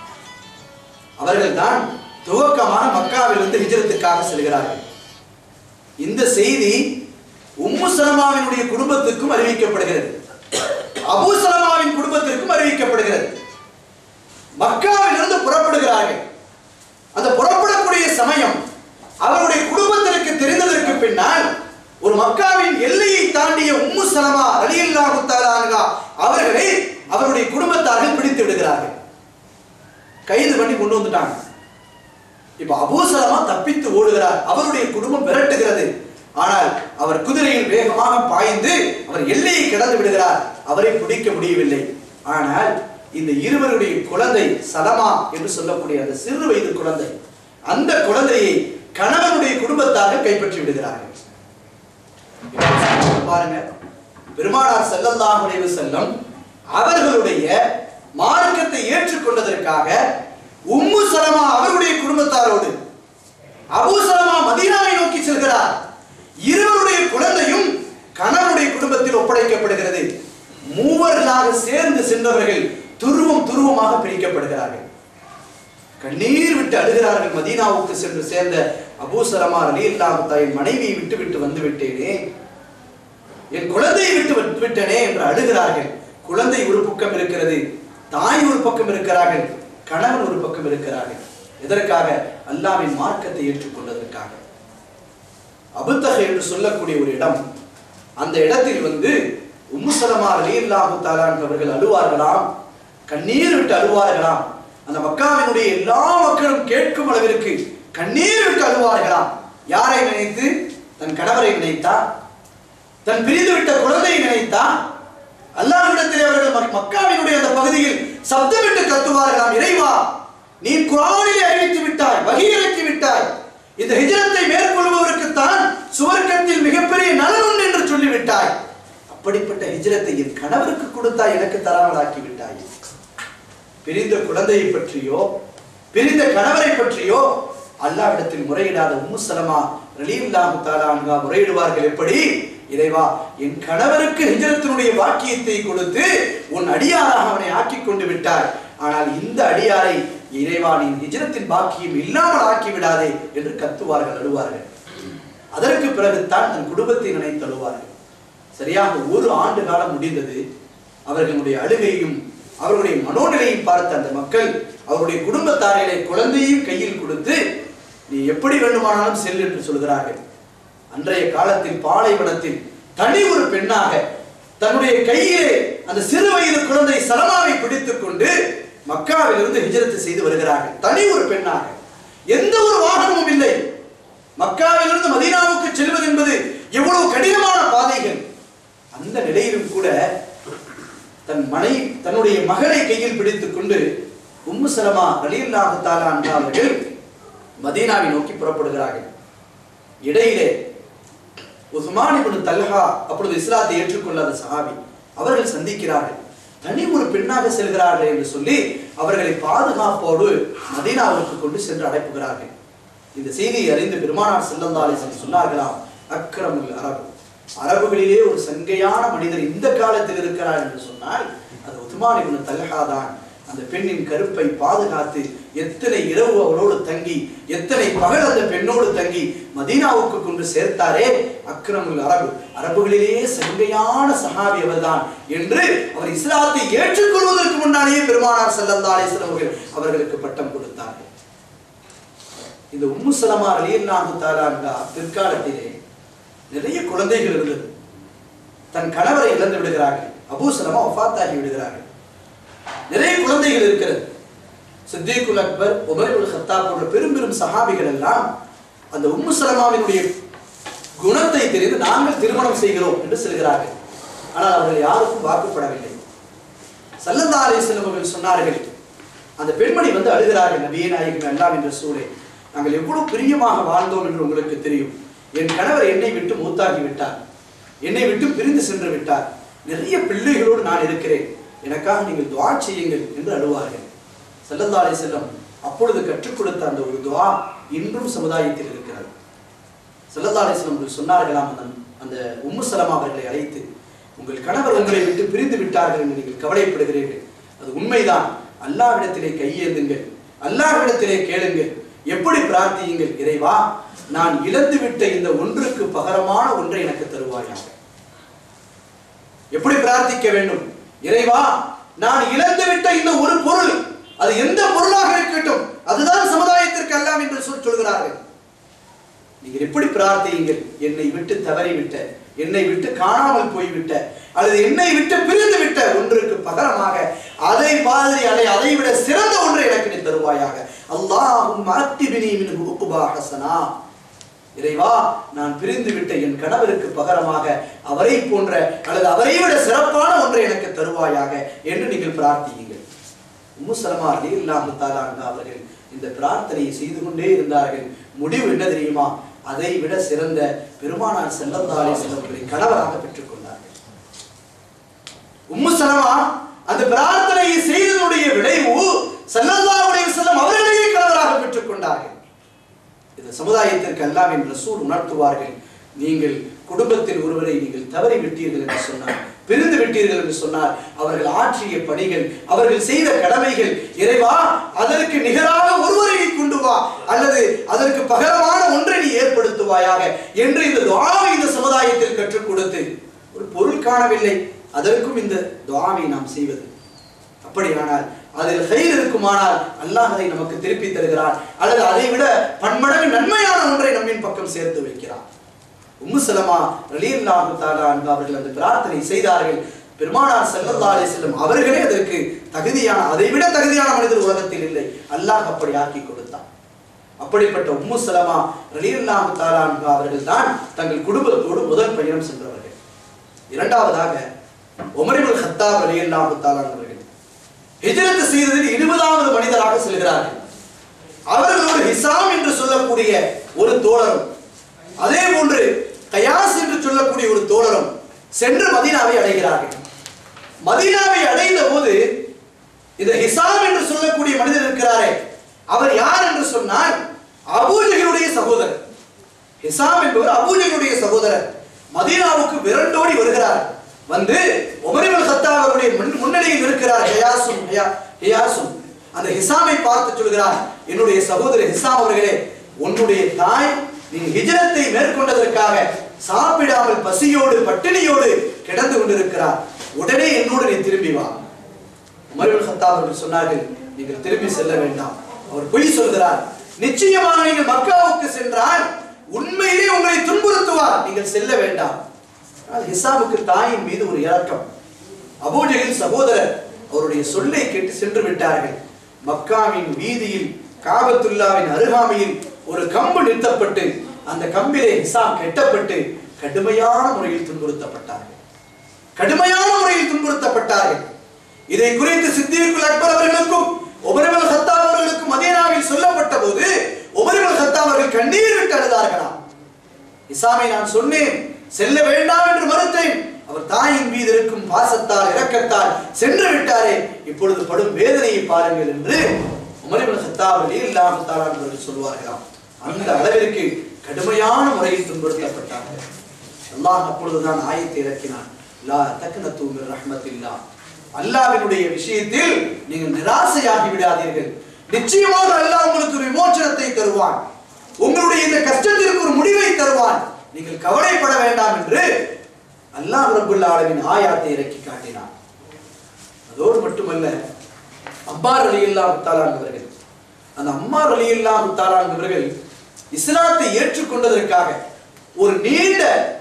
அவர்கள் தான் துவக்கமாக மக்காவிலிருந்து ஹிஜ்ரத்துக்காக செல்கிறார்கள் இந்த செய்தி உம்மு சலமாவினுடைய குடும்பத்துக்கும் அறிவிக்கப்படுகிறது அபு சலமாவின் குடும்பத்திற்கும் அறிவிக்கப்படுகிறது மக்காவிலிருந்து புறப்படுகிறார்கள் அந்த புறப்படக்கூடிய சமயம் அவருடைய குடும்பத்திற்கு தெரிந்ததற்கு பின்னால் ஒரு மக்காவின் எல்லையை தாண்டிய உம்மு சலமா ரலியல்லாஹு தஆலா அன்ஹா அவர்களை அவருடைய குடும்பத்தார்கள் பிடித்து விடுகிறார்கள் கைது பண்ணி கொண்டு வந்துட்டாங்க இப்ப அபூ சலமா தப்பித்து ஓடுகிறார் அவருடைய குடும்பம் விரட்டுகிறது ஆனால் அவர் குதிரையில் வேகமாக பாய்ந்து அவர் எல்லையை கடந்து விடுகிறார் அவரை பிடிக்க முடியவில்லை ஆனால் இந்த இருவருடைய குழந்தை சலமா என்று சொல்லக்கூடிய அந்த சிறு வயது குழந்தை அந்த குழந்தையை கணவனுடைய குடும்பத்தார்கள் கைப்பற்றி விடுகிறார்கள் இப்ப பாருங்க பெருமானார் ஸல்லல்லாஹு அலைஹி வஸல்லம் அவர்களுடைய மார்க்கத்தை ஏற்றுக்கொண்டதற்காக உம்மு சலமா அவருடைய குடும்பத்தாரோடு அபூ சலமா மதீனாவை நோக்கி செல்கிறார் இருவருடைய குழந்தையும் கணவனுடைய குடும்பத்தில் ஒப்படைக்கப்படுகிறது மூவர்களாக சேர்ந்து சென்றவர்கள் துருவம் துருவமாக பிரிக்கப்படுகிறார்கள் கண்ணீர் விட்டு அழுகிறார்கள் மதீனாவுக்கு சென்று சேர்ந்த அபூ சலமா ரலியல்லாஹு தாயின் மனைவியை விட்டு விட்டு வந்து விட்டேனே என் குழந்தையை விட்டு விட்டு விட்டனே என்று அழுகிறார்கள் குழந்தை ஒரு பக்கம் இருக்கிறது தாய் ஒரு பக்கம் இருக்கிறார்கள் கணவன் ஒரு பக்கம் இருக்கிறார்கள் எதற்காக அல்லாவின் மார்க்கத்தை ஏற்றுக்கொண்டதற்காக அபுத்தக என்று சொல்லக்கூடிய ஒரு இடம் அந்த இடத்தில் வந்து உம்முசலமா ரலியல்லாஹு தாலான் அவர்கள் அழுவார்களாம் கண்ணீர் விட்டு அழுவார்களாம் அந்த மக்காவினுடைய எல்லா மக்களும் கேட்கும் அளவிற்கு கண்ணீர் விட்டு அழுவார்களாம் யாரை நினைத்து தன் கணவரை நினைத்தா தன் பிரிந்துவிட்ட குழந்தையை நினைத்தா அல்லாஹ்விடத்திலே அவர்கள் மக்- மக்காவினுடைய அந்த பகுதியில் சப்தமிட்டு கத்துவார்களாம் இறைவா நீ குரானிலே அறிவித்து விட்டாய் வகி இறக்கி விட்டாய் இந்த ஹிஜரத்தை மேற்கொள்பவருக்குத்தான் சுவர்க்கத்தில் மிகப்பெரிய நலன் உண்டு என்று சொல்லிவிட்டாய் அப்படிப்பட்ட ஹிஜரத்தை என் கணவருக்கு கொடுத்தாய் எனக்கு தராமலாக்கி விட்டாய் பிரிந்த குழந்தையை பற்றியோ பிரிந்த கணவரை பற்றியோ அல்லாவிடத்தில் முறையிடாத உம்மு சலமா ரலீல்லாஹு தஆலா அன்ஹா முறையிடுவார்கள் எப்படி இறைவா என் கணவருக்கு ஹிஜரத்தினுடைய வாக்கியத்தை கொடுத்து உன் அடியாராக அவனை ஆக்கிக் கொண்டு விட்டாய் ஆனால் இந்த அடியாரை இறைவா நீ ஹிஜரத்தின் பாக்கியம் இல்லாமல் ஆக்கி விடாதே என்று கத்துவார்கள் அழுவார்கள் அதற்கு பிறகுதான் தன் குடும்பத்தை நினைத்து அழுவார்கள் சரியாக ஒரு ஆண்டு காலம் முடிந்தது அவர்களுடைய அழுகையும் அவர்களுடைய மனோநிலையும் பார்த்த அந்த மக்கள் அவருடைய குடும்பத்தாரிகளை குழந்தையும் கையில் கொடுத்து நீ எப்படி வேண்டுமானாலும் செல் என்று சொல்கிறார்கள் அன்றைய காலத்தில் பாலைவனத்தில் தனி ஒரு பெண்ணாக தன்னுடைய கையிலே அந்த சிறு வயது குழந்தை சலமாவை பிடித்துக் கொண்டு மக்காவிலிருந்து ஹிஜரத்து செய்து வருகிறார்கள் தனி ஒரு பெண்ணாக எந்த ஒரு வாகனமும் இல்லை மக்காவிலிருந்து மதீனாவுக்கு செல்வது என்பது எவ்வளவு கடினமான பாதைகள் அந்த நிலையிலும் கூட தன் மனை தன்னுடைய மகளை கையில் பிடித்துக் கொண்டு உம்மு சலமா ரலியல்லாஹு தஆலா அன்ஹா அவர்கள் மதீனாவை நோக்கி புறப்படுகிறார்கள் இடையிலே உஸ்மான் இப்னு தல்ஹா அப்பொழுது இஸ்லாத்தை ஏற்றுக்கொள்ளாத சஹாபி அவர்கள் சந்திக்கிறார்கள் தனி ஒரு பெண்ணாக செல்கிறார்கள் என்று சொல்லி அவர்களை பாதுகாப்போடு மதீனாவுக்கு கொண்டு சென்று அடைப்புகிறார்கள் இந்த செய்தியை அறிந்து பெருமானார் ஸல்லல்லாஹு அலைஹி வஸல்லம் சொன்னார்களாம் அக்ரமுல் அரபு அரபுகளிலே ஒரு சங்கையான மனிதர் இந்த காலத்தில் இருக்கிறார் என்று சொன்னால் அது உத்மான் இப்னு தல்ஹா தான் அந்த பெண்ணின் கருப்பை பாதுகாத்து எத்தனை இரவு அவளோடு தங்கி எத்தனை பகல் அந்த பெண்ணோடு தங்கி மதீனாவுக்கு கொண்டு சேர்த்தாரே அக்ரமுல் அரபு அரபுகளிலேயே சங்கையான சஹாபி அவர்தான் என்று அவர் இஸ்லாத்தை ஏற்றுக்கொள்வதற்கு முன்னாலேயே பெருமானார் ஸல்லல்லாஹு அலைஹி வஸல்லம் அவர்கள் அவர்களுக்கு பட்டம் கொடுத்தார்கள் இந்த உம்மு சலமா ரலியல்லாஹு தஆலா அன்ஹா பிற்காலத்திலே நிறைய குழந்தைகள் இருந்தது தன் கணவரை இழந்து விடுகிறார்கள் அபூ சலமா வஃபாத்தாகி விடுகிறார்கள் நிறைய குழந்தைகள் இருக்கிறது Siddiqul Akbar Umar ibn Khattab போன்ற பெரும் பெரும் சஹாபிகள் எல்லாம் அந்த உம்மு சலமாவினுடைய குணத்தை தெரிந்து நாங்கள் திருமணம் செய்கிறோம் என்று சொல்கிறார்கள் ஆனால் அவர்கள் யாருக்கும் வாக்குப்படவில்லை சல்லல்லா அலிஸ்லம் அவர்கள் சொன்னார்கள் அந்த பெண்மணி வந்து அழுகிறார்கள் நபியே நாயகம் எல்லாம் என்ற சூழலை நாங்கள் எவ்வளவு பிரியமாக வாழ்ந்தோம் என்று உங்களுக்கு தெரியும் என் கணவர் என்னை விட்டு மூத்தாகி விட்டார் என்னை விட்டு பிரிந்து சென்று விட்டார் நிறைய பிள்ளைகளோடு நான் இருக்கிறேன் எனக்காக நீங்கள் துவா செய்யுங்கள் என்று அழுவார்கள் சல்லல்லா அலிஸ்லம் அப்பொழுது கற்றுக் கொடுத்த அந்த ஒரு துவா இன்றும் சமுதாயத்தில் இருக்கிறது சல்லல்லா அலிஸ்லம் அவர்கள் சொன்னார்களாம் அந்த அந்த உம்மு சலமா அவர்களை அழைத்து உங்கள் கணவர் உங்களை விட்டு பிரிந்து விட்டார்கள் என்று நீங்கள் கவலைப்படுகிறீர்கள் அது உண்மைதான் அல்லாஹ்விடத்திலே கையேந்துங்கள் அல்லாஹ்விடத்திலே கேளுங்கள் எப்படி பிரார்த்தியுங்கள் இறைவா நான் இழந்து விட்ட இந்த ஒன்றுக்கு பகரமான ஒன்றை எனக்கு தருவாயாக எப்படி பிரார்த்திக்க வேண்டும் இறைவா நான் இழந்து விட்ட இந்த ஒரு பொருள் அது எந்த பொருளாக இருக்கட்டும் அதுதான் சமுதாயத்திற்கு அல்லாம் என்று சொல் சொல்கிறார்கள் நீங்கள் எப்படி பிரார்த்தியுங்கள் என்னை விட்டு தவறிவிட்ட என்னை விட்டு காணாமல் போய்விட்ட அல்லது என்னை விட்டு பிரிந்து விட்ட ஒன்றுக்கு பகரமாக அதை மாதிரி அதை அதை விட சிறந்த ஒன்றை எனக்கு நீ தருவாயாக அல்லாஹும் அத்திபினி மின் உக்குபா ஹசனா இறைவா நான் பிரிந்து விட்ட என் கணவருக்கு பகரமாக அவரை போன்ற அல்லது அவரை விட சிறப்பான ஒன்றை எனக்கு தருவாயாக என்று நீங்கள் பிரார்த்தியுங்கள் உம்மு சலமா ரலியல்லாஹு தஆலா அன்ஹா அவர்கள் இந்த பிரார்த்தனையை செய்து கொண்டே இருந்தார்கள் முடிவு என்ன தெரியுமா அதை விட சிறந்த பெருமானார் ஸல்லல்லாஹு அலைஹி வஸல்லம் அவர்களை கணவராக பெற்றுக்கொண்டார்கள் உம்மு சலமா அந்த பிரார்த்தனையை செய்ததனுடைய விளைவு ஸல்லல்லாஹு அலைஹி வஸல்லம் அவர்களையே கணவராக பெற்றுக் கொண்டார்கள் இந்த சமுதாயத்திற்கு அல்லாவின் ரசூல் உணர்த்துவார்கள் நீங்கள் குடும்பத்தில் ஒருவரை நீங்கள் தவறி விட்டீர்கள் என்று சொன்னார் பிரிந்து விட்டீர்கள் என்று சொன்னார் அவர்கள் ஆற்றிய பணிகள் அவர்கள் செய்த கடமைகள் இறைவா அதற்கு நிகராக ஒருவரை நீ கொண்டு வா அல்லது அதற்கு பகரமான ஒன்றை நீ ஏற்படுத்துவாயாக என்று இந்த துஆவை இந்த சமுதாயத்தில் கற்றுக் கொடுத்து ஒரு பொருள் காணவில்லை அதற்கும் இந்த துஆவை நாம் செய்வது அப்படியானால் அதில் கயிறு இருக்குமானால் அல்லாஹ் அதை நமக்கு திருப்பி தருகிறார் அல்லது அதை விட பன்மடங்கு நன்மையான ஒன்றை நம்மின் பக்கம் சேர்த்து வைக்கிறார் உம்மு சலமா ரலியல்லாஹு தஆலா அன்ஹா அவர்கள் அந்த பிரார்த்தனை செய்தார்கள் பெருமானார் ஸல்லல்லாஹு அலைஹி வஸல்லம் அவர்களே அதற்கு தகுதியான அதை விட தகுதியான மனிதர் உலகத்தில் இல்லை அல்லாஹ் அப்படி ஆக்கி கொடுத்தான் அப்படிப்பட்ட உம்மு சலமா ரலியல்லாஹு தஆலா அன்ஹா அவர்கள் தான் தங்கள் குடும்பத்தோடு முதல் பயணம் சென்றவர்கள் இரண்டாவதாக உமர் இப்னு கத்தாப் ரலியல்லாஹு தஆலா அவர்கள் ஹிஜ்ரத் செய்ததில் இருபதாவது மனிதராக செல்கிறார்கள் அவர்களோடு ஹிசாம் என்று சொல்லக்கூடிய ஒரு தோழரும் அதே போன்று கயாஸ் என்று சொல்லக்கூடிய ஒரு தோழரும் சென்று மதீனாவை அடைகிறார்கள் மதீனாவை அடைந்த போது இந்த ஹிசாம் என்று சொல்லக்கூடிய மனிதர் இருக்கிறாரே அவர் யார் என்று சொன்னால் அபூஜகளுடைய சகோதரர் ஹிசாம் என்பவர் அபூஜகளுடைய சகோதரர் மதீனாவுக்கு விரண்டோடி வருகிறார் வந்து உமரிபல் கத்தாப் அவருடைய முன்- முன்னணியில் இருக்கிறார் ஹயாசும் ஹயா- ஹயாசும் அந்த ஹிசாமை பார்த்து சொல்கிறார் என்னுடைய சகோதரர் ஹிசாம் அவர்களே உன்னுடைய தாய் நீ ஹிஜரத்தை மேற்கொண்டதற்காக சாப்பிடாமல் பசியோடு பட்டினியோடு கிடந்து கொண்டிருக்கிறார் உடனே என்னோடு நீ திரும்பி வா உமர் ஹத்தா அவர்கள் சொன்னார்கள் நீங்கள் திரும்பி செல்ல வேண்டாம் அவர் பொய் சொல்கிறார் நிச்சயமாக நீங்கள் மக்காவுக்கு சென்றால் உண்மையிலே உங்களை துன்புறுத்துவார் நீங்கள் செல்ல வேண்டாம் ஆனால் ஹிசாமுக்கு தாயின் மீது ஒரு இரக்கம் அபூஜகில் சகோதரர் அவருடைய சொல்லை கேட்டு சென்று விட்டார்கள் மக்காவின் வீதியில் காபத்துல்லாவின் அருகாமையில் ஒரு கம்பு நிறுத்தப்பட்டு அந்த கம்பிலே ஹிசாம் கெட்டப்பட்டு கடுமையான முறையில் துன்புறுத்தப்பட்டார்கள் கடுமையான முறையில் துன்புறுத்தப்பட்டார்கள் இதை குறித்து சித்திகுல் அக்பர் அவர்களுக்கும் உமரிமல் ஹத்தாப் அவர்களுக்கும் மதீனாவில் சொல்லப்பட்ட போது உமரிமல் ஹத்தாப் அவர்கள் கண்ணீர் விட்டு அழுதார்களாம் இசாமை நான் சொன்னேன் செல்ல வேண்டாம் என்று மறுத்தேன் அவர் தாயின் மீது இருக்கும் பாசத்தால் இரக்கத்தால் சென்று விட்டாரே இப்பொழுது படும் வேதனையை பாருங்கள் என்று உமரிபுல் ஹத்தாப் ரலியல்லாஹு தஆலா அவர்கள் சொல்வார்களாம் அந்த அளவிற்கு கடுமையான முறையில் துன்புறுத்தப்பட்டார்கள் அல்லாஹ் அப்பொழுதுதான் ஆயத்தை இறக்கினான் லா தக்னது மின் ரஹ்மத்தில்லாஹ் அல்லாஹ்வினுடைய விஷயத்தில் நீங்கள் நிராசையாகி விடாதீர்கள் நிச்சயமாக அல்லாஹ் உங்களுக்கு விமோசனத்தை தருவான் உங்களுடைய இந்த கஷ்டத்திற்கு ஒரு முடிவை தருவான் நீங்கள் கவலைப்பட வேண்டாம் என்று அல்லாஹ் ரப்புல் ஆலமின் ஆயாத்தை இறக்கி காட்டினான் அதோடு மட்டுமல்ல அம்மார் ரலியல்லாஹு தஆலா அவர்கள் அந்த அம்மார் ரலியல்லாஹு தஆலா அவர்கள் இஸ்லாத்தை ஏற்றுக்கொண்டதற்காக ஒரு நீண்ட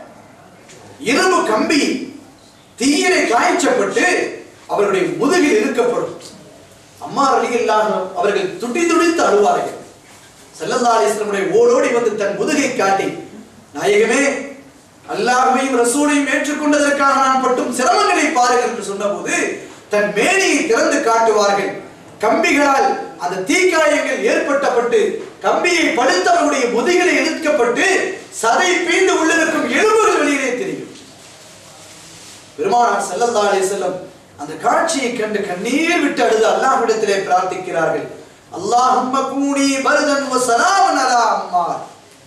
இரும்பு கம்பி தீயிலே காய்ச்சப்பட்டு அவருடைய முதுகில் இருக்கப்படும் அம்மா ரலியல்லாஹு அவர்கள் துடி துடித்து அழுவார்கள் ஸல்லல்லாஹு அலைஹி வஸல்லம் ஓடோடி வந்து தன் முதுகை காட்டி நாயகமே அல்லாஹ்வையும் ரசூலையும் ஏற்றுக்கொண்டதற்காக நான் பட்டும் சிரமங்களை பாருங்கள் என்று சொன்னபோது தன் மேனியை திறந்து காட்டுவார்கள் கம்பிகளால் அந்த தீக்காயங்கள் ஏற்பட்டப்பட்டு கம்பியை படுத்தவருடைய முதுகிலே இழுக்கப்பட்டு சதை பீந்து உள்ளிருக்கும் எலும்புகள் வெளியிலே தெரியும் பெருமானார் ஸல்லல்லாஹு அலைஹி வஸல்லம் அந்த காட்சியை கண்டு கண்ணீர் விட்டு அழுது அல்லாஹ்விடத்திலே பிரார்த்திக்கிறார்கள் அல்லாஹும்ம கூனி பர்தன் வ சலாமன் அலா அம்மார்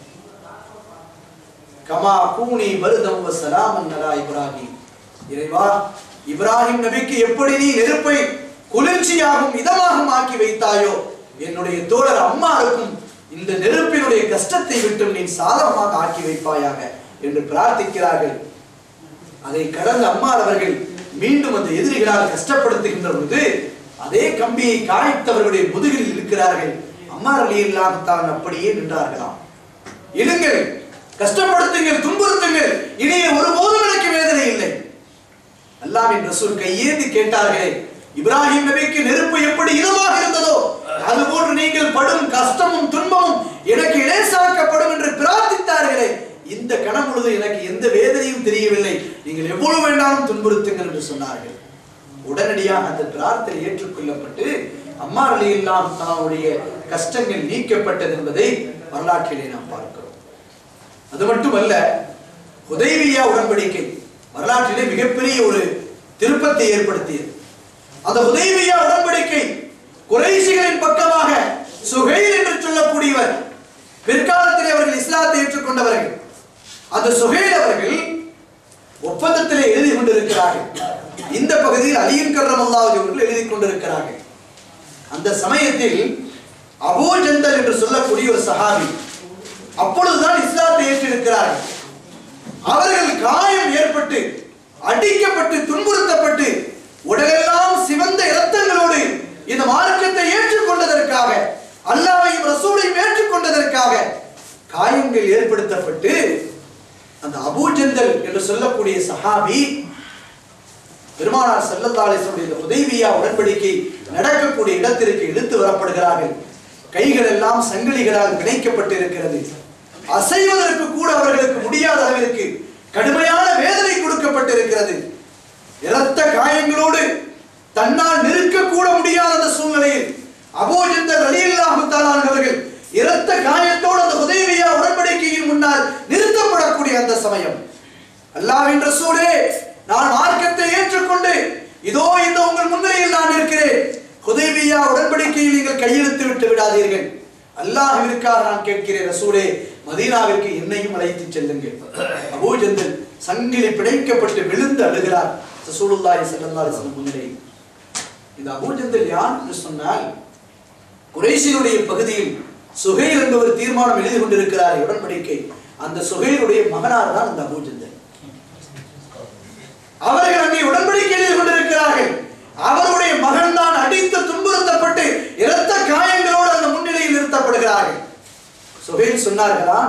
கமா கூனி பர்தன் வ சலாமன் அலா இப்ராஹிம் இறைவா இப்ராஹிம் நபிக்கு எப்படி நீ நெருப்பை குளிர்ச்சியாகவும் இதமாகவும் ஆக்கி வைத்தாயோ என்னுடைய தோழர் அம்மாருக்கும் இந்த நெருப்பினுடைய கஷ்டத்தை விட்டும் நீ சாதகமாக ஆக்கி வைப்பாயாக என்று பிரார்த்திக்கிறார்கள் அதை கடந்த அம்மார் அவர்கள் மீண்டும் அந்த எதிரிகளால் கஷ்டப்படுத்துகின்ற பொழுது அதே கம்பியை காய்த்தவர்களுடைய முதுகில் இருக்கிறார்கள் அம்மார் அலி தான் அப்படியே நின்றார்களாம் இழுங்கள் கஷ்டப்படுத்துங்கள் துன்புறுத்துங்கள் இனிய ஒருபோதும் எனக்கு வேதனை இல்லை அல்லாவின் ரசூல் கையேந்தி கேட்டார்களே இப்ராஹிம் நபிக்கு நெருப்பு எப்படி இதமாக இருந்ததோ அதுபோன்று நீங்கள் படும் கஷ்டமும் துன்பமும் எனக்கு இலேசாக்கப்படும் என்று பிரார்த்தித்தார்களே இந்த கணம் பொழுது எனக்கு எந்த வேதனையும் தெரியவில்லை நீங்கள் எவ்வளவு வேண்டாலும் துன்புறுத்துங்கள் என்று சொன்னார்கள் உடனடியாக அந்த பிரார்த்தனை ஏற்றுக்கொள்ளப்பட்டு அம்மா அலியெல்லாம் தன்னுடைய கஷ்டங்கள் நீக்கப்பட்டது என்பதை வரலாற்றிலே நாம் பார்க்கிறோம் அது மட்டுமல்ல உதவியா உடன்படிக்கை வரலாற்றிலே மிகப்பெரிய ஒரு திருப்பத்தை ஏற்படுத்தியது அந்த உதவியா உடன்படிக்கை குறைசிகளின் பக்கமாக சுஹைல் என்று சொல்லக்கூடியவர் பிற்காலத்திலே அவர்கள் இஸ்லாத்தை ஏற்றுக்கொண்டவர்கள் அந்த சுஹைல் அவர்கள் ஒப்பந்தத்திலே எழுதி கொண்டிருக்கிறார்கள் இந்த பகுதியில் அலியின் கர்ரம் அவர்கள் எழுதி கொண்டிருக்கிறார்கள் அந்த சமயத்தில் அபூ ஜந்தல் என்று சொல்லக்கூடிய ஒரு சஹாபி அப்பொழுதுதான் இஸ்லாத்தை ஏற்றிருக்கிறார்கள் அவர்கள் காயம் ஏற்பட்டு அடிக்கப்பட்டு துன்புறுத்தப்பட்டு உடலெல்லாம் சிவந்த இரத்தங்களோடு இந்த மார்க்கத்தை ஏற்றுக்கொண்டதற்காக அல்லாவையும் ரசூலையும் ஏற்றுக்கொண்டதற்காக காயங்கள் ஏற்படுத்தப்பட்டு அந்த அபூஜந்தல் என்று சொல்லக்கூடிய சஹாபி பெருமானார் செல்லத்தாலேசனுடைய இந்த உதவியா உடன்படிக்கை நடக்கக்கூடிய இடத்திற்கு இழுத்து வரப்படுகிறார்கள் கைகள் எல்லாம் சங்கிலிகளால் பிணைக்கப்பட்டிருக்கிறது அசைவதற்கு கூட அவர்களுக்கு முடியாத அளவிற்கு கடுமையான வேதனை கொடுக்கப்பட்டிருக்கிறது இரத்த காயங்களோடு தன்னால் நிற்க கூட முடியாத அந்த சூழ்நிலையில் அபோஜந்தர் அலியல்லாஹு அவர்கள் இரத்த காயத்தோடு அந்த உதவியா உடன்படிக்கையின் முன்னால் நிறுத்தப்படக்கூடிய அந்த சமயம் அல்லாஹ்வின் ரசூலே நான் மார்க்கத்தை ஏற்றுக்கொண்டு இதோ இந்த உங்கள் முன்னிலையில் நான் இருக்கிறேன் ஹுதைபியா உடன்படிக்கையில் நீங்கள் கையெழுத்து விட்டு விடாதீர்கள் அல்லாஹ்விற்காக நான் கேட்கிறேன் ரசூலே மதீனாவிற்கு என்னையும் அழைத்து செல்லுங்கள் அபூஜந்தல் சங்கிலி பிணைக்கப்பட்டு விழுந்து அழுகிறார் ரசூலுல்லாஹி ஸல்லல்லாஹு அலைஹி வஸல்லம் முன்னிலையில் இந்த அபூஜந்தல் யார் என்று சொன்னால் குறைஷினுடைய பகுதியில் சுஹைல் என்பவர் தீர்மானம் எழுதி கொண்டிருக்கிறார் உடன்படிக்கை அந்த சுஹைலுடைய மகனார் தான் இந்த அபூஜந்தல் அவர்கள் அங்கே உடன்படிக்கை எழுதி கொண்டிருக்கிறார்கள் அவருடைய மகன் தான் அடித்து துன்புறுத்தப்பட்டு இரத்த காயங்களோடு அந்த முன்னிலையில் நிறுத்தப்படுகிறார்கள் சுஹைல் சொன்னார்களா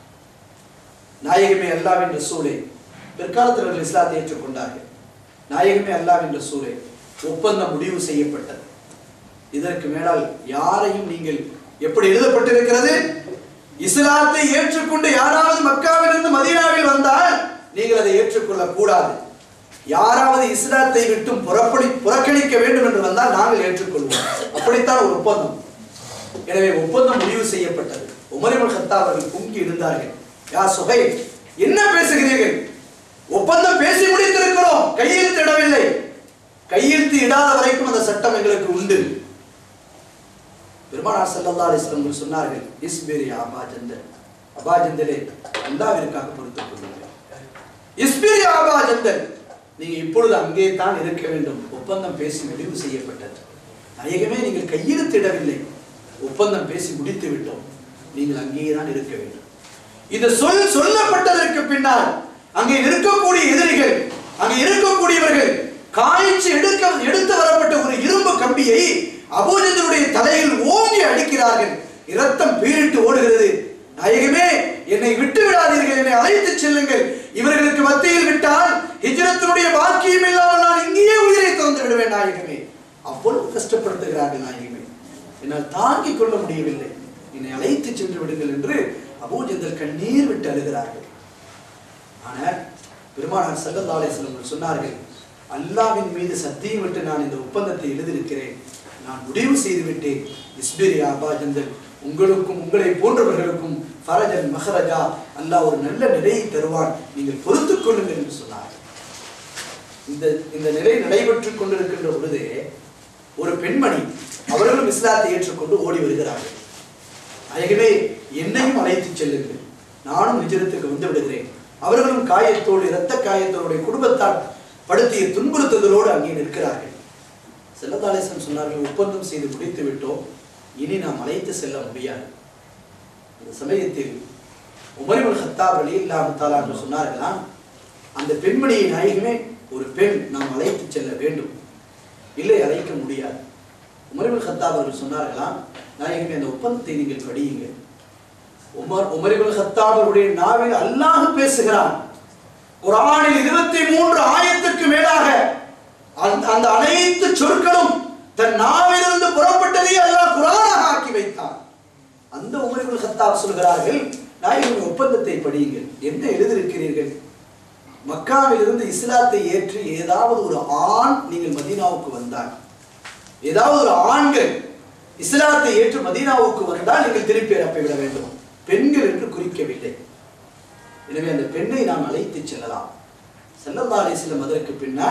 நாயகமே அல்லாவின் ரசூலே பிற்காலத்தில் அவர்கள் இஸ்லாத்தை ஏற்றுக்கொண்டார்கள் நாயகமே அல்லாவின் ரசூலே ஒப்பந்தம் முடிவு செய்யப்பட்டது இதற்கு மேலால் யாரையும் நீங்கள் எப்படி எழுதப்பட்டிருக்கிறது இஸ்லாத்தை ஏற்றுக்கொண்டு யாராவது மக்காவிலிருந்து மதீனாவில் வந்தால் நீங்கள் அதை ஏற்றுக்கொள்ள கூடாது யாராவது இஸ்லாத்தை விட்டும் புறப்படி புறக்கணிக்க வேண்டும் என்று வந்தால் நாங்கள் ஏற்றுக்கொள்வோம் அப்படித்தான் ஒரு ஒப்பந்தம் எனவே ஒப்பந்தம் முடிவு செய்யப்பட்டது உமரிமல் ஹத்தா அவர்கள் பொங்கி இருந்தார்கள் யா சுகை என்ன பேசுகிறீர்கள் ஒப்பந்தம் பேசி முடித்திருக்கிறோம் கையெழுத்து இடவில்லை கையெழுத்து இடாத வரைக்கும் அந்த சட்டம் எங்களுக்கு உண்டு பெருமானார் ஸல்லல்லாஹு அலைஹி வஸல்லம் சொன்னார்கள் இஸ்பிரி அபா ஜந்தல் அபா ஜந்தலே அல்லாஹ்விற்காக பொறுத்துக் கொள்ளுங்கள் இஸ்பிரி அபா ஜந்தல் நீங்க இப்பொழுது அங்கே தான் இருக்க வேண்டும் ஒப்பந்தம் பேசி முடிவு செய்யப்பட்டது நாயகமே நீங்கள் கையெழுத்திடவில்லை ஒப்பந்தம் பேசி முடித்து விட்டோம் நீங்கள் அங்கேயே தான் இருக்க வேண்டும் இந்த சொல் சொல்லப்பட்டதற்கு பின்னால் அங்கே இருக்கக்கூடிய எதிரிகள் அங்கே இருக்கக்கூடியவர்கள் காய்ச்சி எடுக்க எடுத்து வரப்பட்ட ஒரு இரும்பு கம்பியை அபூஜனுடைய தலையில் ஓங்கி அடிக்கிறார்கள் இரத்தம் பீரிட்டு ஓடுகிறது நாயகமே என்னை விட்டு விடாதீர்கள் என்னை அழைத்து செல்லுங்கள் இவர்களுக்கு மத்தியில் விட்டால் ஹிஜ்ரத்தினுடைய பாக்கியம் இல்லாமல் நான் இங்கேயே உயிரை திறந்து விடுவேன் நாயகமே அவ்வளவு கஷ்டப்படுத்துகிறார்கள் நாயகமே என்னால் தாங்கிக் கொள்ள முடியவில்லை என்னை அழைத்து சென்று விடுங்கள் என்று அபூஜந்தல் கண்ணீர் விட்டு அழுகிறார்கள் ஆனால் பெருமானார் சல்லல்லா அலைஹிஸ்ஸலாம் சொன்னார்கள் அல்லாவின் மீது சத்தியம் விட்டு நான் இந்த ஒப்பந்தத்தை எழுதியிருக்கிறேன் நான் முடிவு செய்து விட்டேன் இஸ்பிரி அபாஜந்தல் உங்களுக்கும் உங்களை போன்றவர்களுக்கும் ஃபரஜன் மஹரஜா அல்லாஹ் ஒரு நல்ல நிலையை தருவான் நீங்கள் பொறுத்துக் கொள்ளுங்கள் என்று சொன்னார் இந்த இந்த நிலை நடைபெற்றுக் கொண்டிருக்கின்ற பொழுது ஒரு பெண்மணி அவர்களும் இஸ்லாத்தை ஏற்றுக்கொண்டு ஓடி வருகிறார்கள் நாயகமே என்னையும் அழைத்து செல்லுங்கள் நானும் நிஜரத்துக்கு வந்து விடுகிறேன் அவர்களும் காயத்தோடு இரத்த காயத்தோடைய குடும்பத்தால் படுத்திய துன்புறுத்துதலோடு அங்கே நிற்கிறார்கள் செல்லதாலேசன் சொன்னார்கள் ஒப்பந்தம் செய்து முடித்து விட்டோம் இனி நாம் அழைத்து செல்ல முடியாது அந்த சமயத்தில் உமரிமுல் ஹத்தாப் அலி இல்லாமத்தாலா என்று சொன்னார்களா அந்த பெண்மணியை நாயகமே ஒரு பெண் நாம் அழைத்து செல்ல வேண்டும் இல்லை அழைக்க முடியாது உமரிமுல் ஹத்தாப் அவர்கள் சொன்னார்களா நாயகமே அந்த ஒப்பந்தத்தை நீங்கள் படியுங்கள் உமர் உமரிபுல் ஹத்தாப் அவருடைய நாவில் அல்லாஹ் பேசுகிறான் குரானில் இருபத்தி மூன்று ஆயத்துக்கு மேலாக அந்த அந்த அனைத்து சொற்களும் தன் நாவிலிருந்து புறப்பட்டதை அல்லாஹ் குரானாக ஆக்கி வைத்தான் அந்த உமரிபுல் ஹத்தாப் சொல்கிறார்கள் நாயகமே ஒப்பந்தத்தை படியுங்கள் என்ன எழுதியிருக்கிறீர்கள் மக்காவிலிருந்து இஸ்லாத்தை ஏற்று ஏதாவது ஒரு ஆண் நீங்கள் மதீனாவுக்கு வந்தால் ஏதாவது ஒரு ஆண்கள் இஸ்லாத்தை ஏற்று மதீனாவுக்கு வந்தால் நீங்கள் திருப்பி அனுப்பி விட வேண்டும் பெண்கள் என்று குறிக்கவில்லை எனவே அந்த பெண்ணை நாம் அழைத்து செல்லலாம் செல்லல்லா அலிஸ்லம் அதற்கு பின்னால்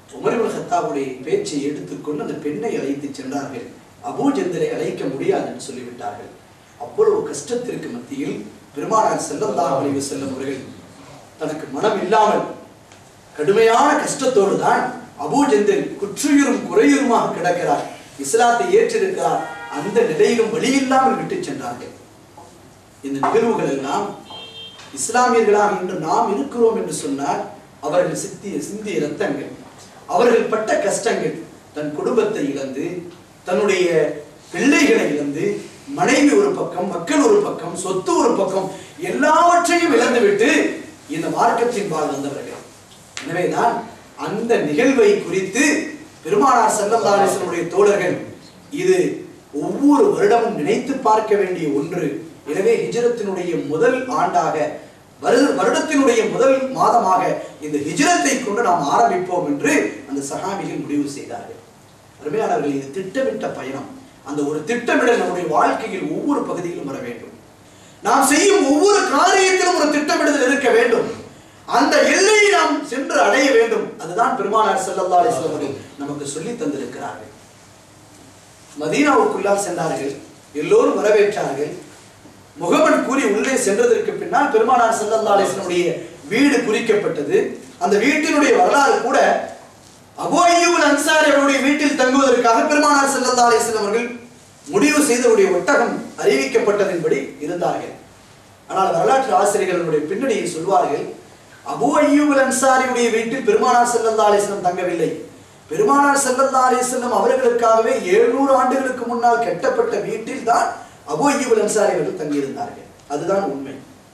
உமரிபுல் ஹத்தாவுடைய பேச்சை எடுத்துக்கொண்டு அந்த பெண்ணை அழைத்து சென்றார்கள் அபூஜந்தரை அழைக்க முடியாது என்று சொல்லிவிட்டார்கள் அவ்வளவு கஷ்டத்திற்கு மத்தியில் பெருமானார் செல்லல்லாஹு அலைஹி வஸல்லம் அவர்கள் தனக்கு மனம் இல்லாமல் கடுமையான கஷ்டத்தோடு தான் அபூஜந்தல் குற்றுயிரும் குறையுருமாக கிடக்கிறார் இஸ்லாத்தை ஏற்றிருக்கிறார் அந்த நிலையிலும் வழியில்லாமல் விட்டு சென்றார்கள் இந்த நிகழ்வுகள் எல்லாம் இஸ்லாமியர்களாக இன்று நாம் இருக்கிறோம் என்று சொன்னால் அவர்கள் சித்திய சிந்திய ரத்தங்கள் அவர்கள் பட்ட கஷ்டங்கள் தன் குடும்பத்தை இழந்து தன்னுடைய பிள்ளைகளை இழந்து மனைவி ஒரு பக்கம் மக்கள் ஒரு பக்கம் சொத்து ஒரு பக்கம் எல்லாவற்றையும் இழந்துவிட்டு இந்த மார்க்கத்தின் பால் வந்தவர்கள் எனவேதான் அந்த நிகழ்வை குறித்து பெருமானார் ஸல்லல்லாஹு அலைஹி வஸல்லமுடைய தோழர்கள் இது ஒவ்வொரு வருடமும் நினைத்து பார்க்க வேண்டிய ஒன்று எனவே ஹிஜ்ரத்தினுடைய முதல் ஆண்டாக வருட வருடத்தினுடைய முதல் மாதமாக இந்த ஹிஜ்ரத்தை கொண்டு நாம் ஆரம்பிப்போம் என்று அந்த சஹாபிகள் முடிவு செய்தார்கள் அருமையானவர்கள் இது திட்டமிட்ட பயணம் அந்த ஒரு திட்டமிடல் நம்முடைய வாழ்க்கையில் ஒவ்வொரு பகுதியிலும் வர வேண்டும் நாம் செய்யும் ஒவ்வொரு காரியத்திலும் ஒரு திட்டமிடுதல் இருக்க வேண்டும் அந்த எல்லையை நாம் சென்று அடைய வேண்டும் அதுதான் பெருமானார் ஸல்லல்லாஹு அலைஹி வஸல்லம் அவர்கள் நமக்கு சொல்லி தந்திருக்கிறார்கள் மதீனாவுக்குள்ளால் சென்றார்கள் எல்லோரும் வரவேற்றார்கள் முகமது கூறி உள்ளே சென்றதற்கு பின்னால் பெருமானார் ஸல்லல்லாஹு அலைஹி வஸல்லமுடைய வீடு குறிக்கப்பட்டது அந்த வீட்டினுடைய வரலாறு கூட அபூ அய்யூப் அன்சாரி அவருடைய வீட்டில் தங்குவதற்காக பெருமானார் ஸல்லல்லாஹு அலைஹி வஸல்லம் அவர்கள் முடிவு செய்தவருடைய ஒட்டகம் அறிவிக்கப்பட்டதின்படி இருந்தார்கள் ஆனால் வரலாற்று ஆசிரியர்களுடைய பின்னணியை சொல்வார்கள் அபூ அய்யூப் அன்சாரியுடைய வீட்டில் பெருமானார் ஸல்லல்லாஹு அலைஹி வஸல்லம் தங்கவில்லை பெருமானார் ஸல்லல்லாஹு அலைஹி வஸல்லம் அவர்களுக்காகவே 700 ஆண்டுகளுக்கு முன்னால் கட்டப்பட்ட வீட்டில் தான் அபூ அய்யூப் அன்சாரி அவர்கள் தங்கியிருந்தார்கள் அதுதான் உண்மை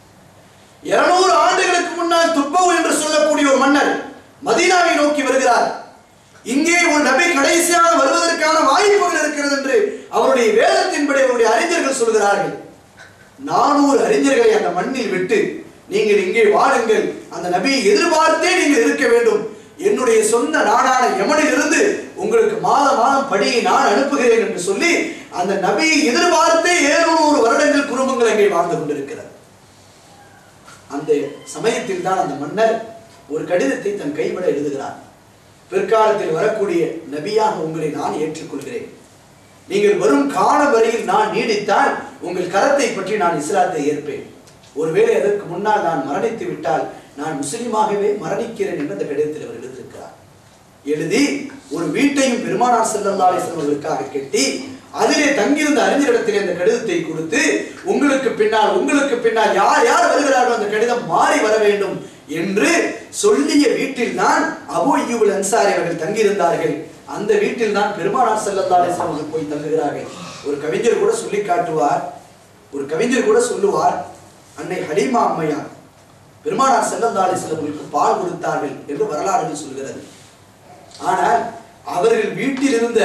200 ஆண்டுகளுக்கு முன்னால் துப்பவு என்று சொல்லக்கூடிய ஒரு மன்னர் மதீனாவை நோக்கி வருகிறார் இங்கே ஒரு நபி கடைசியாக வருவதற்கான வாய்ப்புகள் இருக்கிறது என்று அவருடைய வேதத்தின்படி அவருடைய அறிஞர்கள் சொல்கிறார்கள் நானூறு அறிஞர்களை அந்த மண்ணில் விட்டு நீங்கள் இங்கே வாழுங்கள் அந்த நபியை எதிர்பார்த்தே நீங்கள் இருக்க வேண்டும் என்னுடைய சொந்த நாடான யமனில் இருந்து உங்களுக்கு மாத மாதம் படியை நான் அனுப்புகிறேன் என்று சொல்லி அந்த நபியை எதிர்பார்த்தே ஏழுநூறு வருடங்கள் குடும்பங்கள் அங்கே வாழ்ந்து கொண்டிருக்கிறது அந்த சமயத்தில் தான் அந்த மன்னர் ஒரு கடிதத்தை தன் கைவிட எழுதுகிறார் பிற்காலத்தில் வரக்கூடிய நபியாக உங்களை நான் ஏற்றுக்கொள்கிறேன் நீங்கள் வரும் கால வரையில் நான் நீடித்தால் உங்கள் கரத்தை பற்றி நான் இஸ்லாத்தை ஏற்பேன் ஒருவேளை அதற்கு முன்னால் நான் மரணித்து விட்டால் நான் முஸ்லிமாகவே மரணிக்கிறேன் என்று அந்த கடிதத்தில் அவர் எழுதியிருக்கிறார் எழுதி ஒரு வீட்டையும் பெருமானார் ஸல்லல்லாஹு அலைஹி வஸல்லம் அவர்களுக்காக கட்டி அதிலே தங்கியிருந்த அறிஞரிடத்திலே அந்த கடிதத்தை கொடுத்து உங்களுக்கு பின்னால் உங்களுக்கு பின்னால் யார் யார் வருகிறார்களோ அந்த கடிதம் மாறி வர வேண்டும் என்று சொல்லிய வீட்டில் தான் அபூ அய்யூப் அன்சாரி அவர்கள் தங்கியிருந்தார்கள் அந்த வீட்டில் தான் பெருமானார் ஸல்லல்லாஹு அலைஹி வஸல்லம் அவர்கள் போய் தங்குகிறார்கள் ஒரு கவிஞர் கூட சொல்லி காட்டுவார் ஒரு கவிஞர் கூட சொல்லுவார் அன்னை ஹலீமா அம்மையார் பெருமானார் ஸல்லல்லாஹு அலைஹி வஸல்லம் அவர்களுக்கு பால் கொடுத்தார்கள் என்று வரலாறுகள் சொல்கிறது ஆனால் அவர்கள் வீட்டில் இருந்த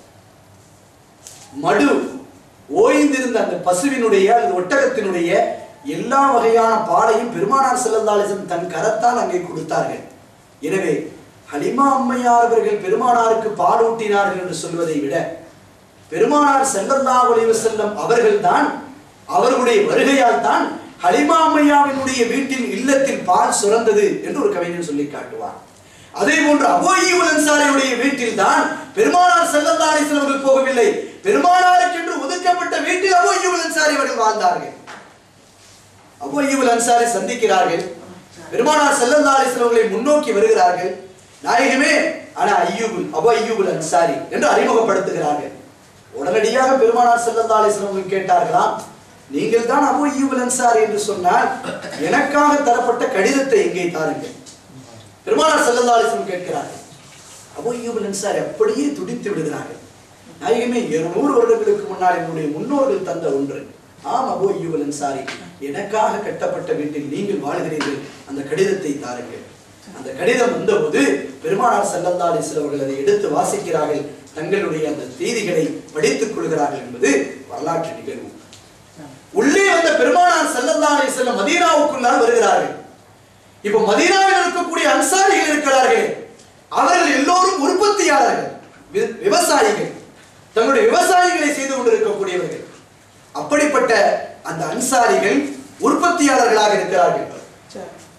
மடு ஓய்ந்திருந்த அந்த பசுவினுடைய அல்லது ஒட்டகத்தினுடைய எல்லா வகையான பாலையும் பெருமானார் ஸல்லல்லாஹு அலைஹி வஸல்லம் தன் கரத்தால் அங்கே கொடுத்தார்கள் எனவே ஹலிமா அம்மையார் அவர்கள் பெருமானாருக்கு பாலூட்டினார்கள் என்று சொல்வதை விட பெருமானார் ஸல்லல்லாஹு அலைஹி வஸல்லம் அவர்கள்தான் அவர்களுடைய வருகையால் தான் ஹலிமா அம்மையாவினுடைய வீட்டில் இல்லத்தில் பால் சுரந்தது என்று ஒரு கவிஞர் சொல்லி காட்டுவார் அதே போன்று அபூ அய்யூப் அன்சாரியுடைய வீட்டில் தான் பெருமானார் ஸல்லல்லாஹு அலைஹி வஸல்லம் அவர்கள் போகவில்லை பெருமானாருக்கு என்று ஒதுக்கப்பட்ட வீட்டில் அபூ அய்யூப் அன்சாரி அவர்கள் வாழ்ந்தார்கள் அபூ அய்யூப் அன்சாரி சந்திக்கிறார்கள் பெருமானார் ஸல்லல்லாஹு அலைஹி வஸல்லம் அவர்களை முன்னோக்கி வருகிறார்கள் நாயகமே ஆனா ஐயூபுல் அபு ஐயூபுல் அன்சாரி என்று அறிமுகப்படுத்துகிறார்கள் உடனடியாக பெருமானார் ஸல்லல்லாஹு அலைஹி வஸல்லம் அவர்கள் கேட்டார்களாம் நீங்கள் தான் அபு ஐயூபுல் அன்சாரி என்று சொன்னால் எனக்காக தரப்பட்ட கடிதத்தை எங்கே தாருங்கள் பெருமானார் ஸல்லல்லாஹு அலைஹி வஸல்லம் கேட்கிறார்கள் அபு ஐயூபுல் அன்சாரி அப்படியே துடித்து விடுகிறார்கள் நாயகமே இருநூறு வருடங்களுக்கு முன்னால் என்னுடைய முன்னோர்கள் தந்த ஒன்று ஆம் அபு ஐயூபுல் அன்சாரி எனக்காக கட்டப்பட்ட வீட்டில் நீங்கள் வாழ்கிறீர்கள் அந்த கடிதத்தை தாருங்கள் அந்த கடிதம் வந்தபோது பெருமானார் ஸல்லல்லாஹு அலைஹி வஸல்லம் அவர்கள் அதை எடுத்து வாசிக்கிறார்கள் தங்களுடைய அந்த செய்திகளை படித்துக் கொள்கிறார்கள் என்பது வரலாற்று நிகழ்வு உள்ளே வந்த பெருமானார் ஸல்லல்லாஹு அலைஹி வஸல்லம் மதீனாவுக்குள்ளால் வருகிறார்கள் இப்போ மதீனாவில் இருக்கக்கூடிய அன்சாரிகள் இருக்கிறார்கள் அவர்கள் எல்லோரும் உற்பத்தியாளர்கள் வி- விவசாயிகள் தங்களுடைய விவசாயிகளை செய்து கொண்டிருக்கக்கூடியவர்கள் அப்படிப்பட்ட அந்த அன்சாரிகள் உற்பத்தியாளர்களாக இருக்கிறார்கள்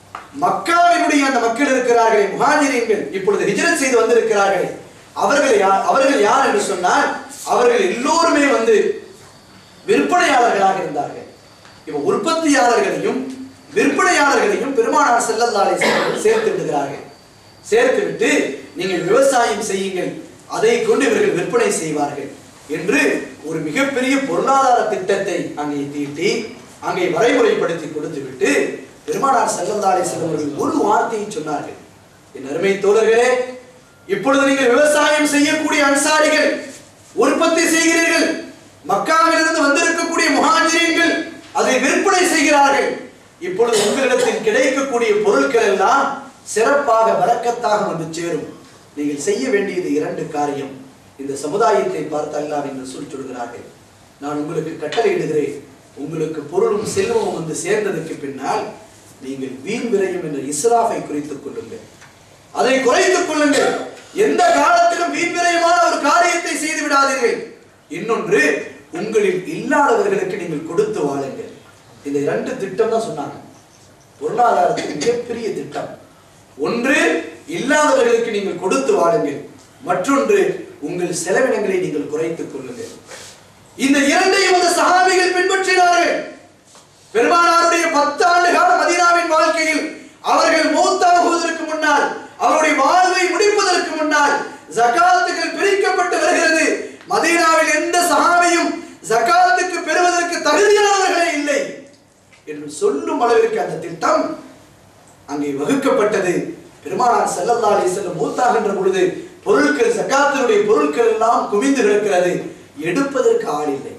மக்காவினுடைய அந்த மக்கள் இருக்கிறார்களே முஹாஜிரீன்கள் இப்பொழுது ஹிஜ்ரத் செய்து வந்திருக்கிறார்களே அவர்கள் யார் அவர்கள் யார் என்று சொன்னால் அவர்கள் எல்லோருமே வந்து விற்பனையாளர்களாக இருந்தார்கள் இப்ப உற்பத்தியாளர்களையும் விற்பனையாளர்களையும் பெருமானார் செல்லல்லாலை சேர்த்து விடுகிறார்கள் சேர்த்து விட்டு நீங்கள் விவசாயம் செய்யுங்கள் அதை கொண்டு இவர்கள் விற்பனை செய்வார்கள் என்று ஒரு மிகப்பெரிய பொருளாதார திட்டத்தை அங்கே தீட்டி அங்கே வரைமுறைப்படுத்தி கொடுத்து விட்டு பெருமானார் செல்லல்லாலை செல்வர்கள் ஒரு வார்த்தையை சொன்னார்கள் என் அருமை தோழர்களே இப்பொழுது நீங்கள் விவசாயம் செய்யக்கூடிய அன்சாரிகள் உற்பத்தி செய்கிறீர்கள் மக்காவிலிருந்து வந்திருக்கக்கூடிய முஹாஜிரீன்கள் அதை விற்பனை செய்கிறார்கள் இப்பொழுது உங்களிடத்தில் கிடைக்கக்கூடிய பொருட்கள் எல்லாம் சிறப்பாக வரக்கத்தாக வந்து சேரும் நீங்கள் செய்ய வேண்டியது இரண்டு காரியம் இந்த சமுதாயத்தை பார்த்து அல்லாஹ் என்று சொல் சொல்கிறார்கள் நான் உங்களுக்கு கட்டளையிடுகிறேன் உங்களுக்கு பொருளும் செல்வமும் வந்து சேர்ந்ததற்கு பின்னால் நீங்கள் வீண் விரையும் என்ற இஸ்ராஃபை குறித்துக் கொள்ளுங்கள் அதை குறைத்துக் கொள்ளுங்கள் எந்த காலத்திலும் வீண் விரயமான ஒரு காரியத்தை செய்து விடாதீர்கள் இன்னொன்று உங்களில் இல்லாதவர்களுக்கு நீங்கள் கொடுத்து வாழுங்கள் இந்த இரண்டு திட்டம் தான் சொன்னாங்க பொருளாதாரத்தின் மிகப்பெரிய திட்டம் ஒன்று இல்லாதவர்களுக்கு நீங்கள் கொடுத்து வாழுங்கள் மற்றொன்று உங்கள் செலவினங்களை நீங்கள் குறைத்துக் கொள்ளுங்கள் இந்த இரண்டையும் அந்த சஹாபிகள் பின்பற்றினார்கள் பெருமானாருடைய பத்து ஆண்டு கால மதீனாவின் வாழ்க்கையில் அவர்கள் மூத்தாகுவதற்கு முன்னால் அவருடைய வாழ்வை முடிப்பதற்கு முன்னால் ஜகாத்துகள் பிரிக்கப்பட்டு வருகிறது மதீனாவில் எந்த சஹாபியும் ஜகாத்துக்கு பெறுவதற்கு தகுதியானவர்களே இல்லை என்று சொல்லும் அளவிற்கு அந்த திட்டம் அங்கே வகுக்கப்பட்டது பெருமானார் ஸல்லல்லாஹு அலைஹி வஸல்லம் மூத்தாகின்ற பொழுது பொருட்கள் ஜகாத்தினுடைய பொருட்கள் எல்லாம் குவிந்து கிடக்கிறது எடுப்பதற்கு ஆள் இல்லை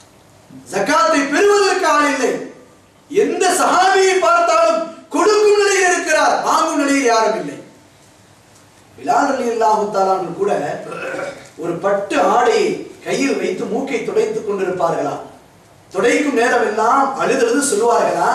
ஜகாத்தை பெறுவதற்கு ஆள் இல்லை எந்த சஹாபியை பார்த்தாலும் கொடுக்கும் நிலையில் இருக்கிறார் வாங்கும் நிலையில் யாரும் இல்லை பிலால் அலி அல்லாஹு கூட ஒரு பட்டு ஆடையை கையில் வைத்து மூக்கை துடைத்துக் கொண்டிருப்பார்களா துடைக்கும் நேரம் எல்லாம் அழுதழுது சொல்லுவார்களா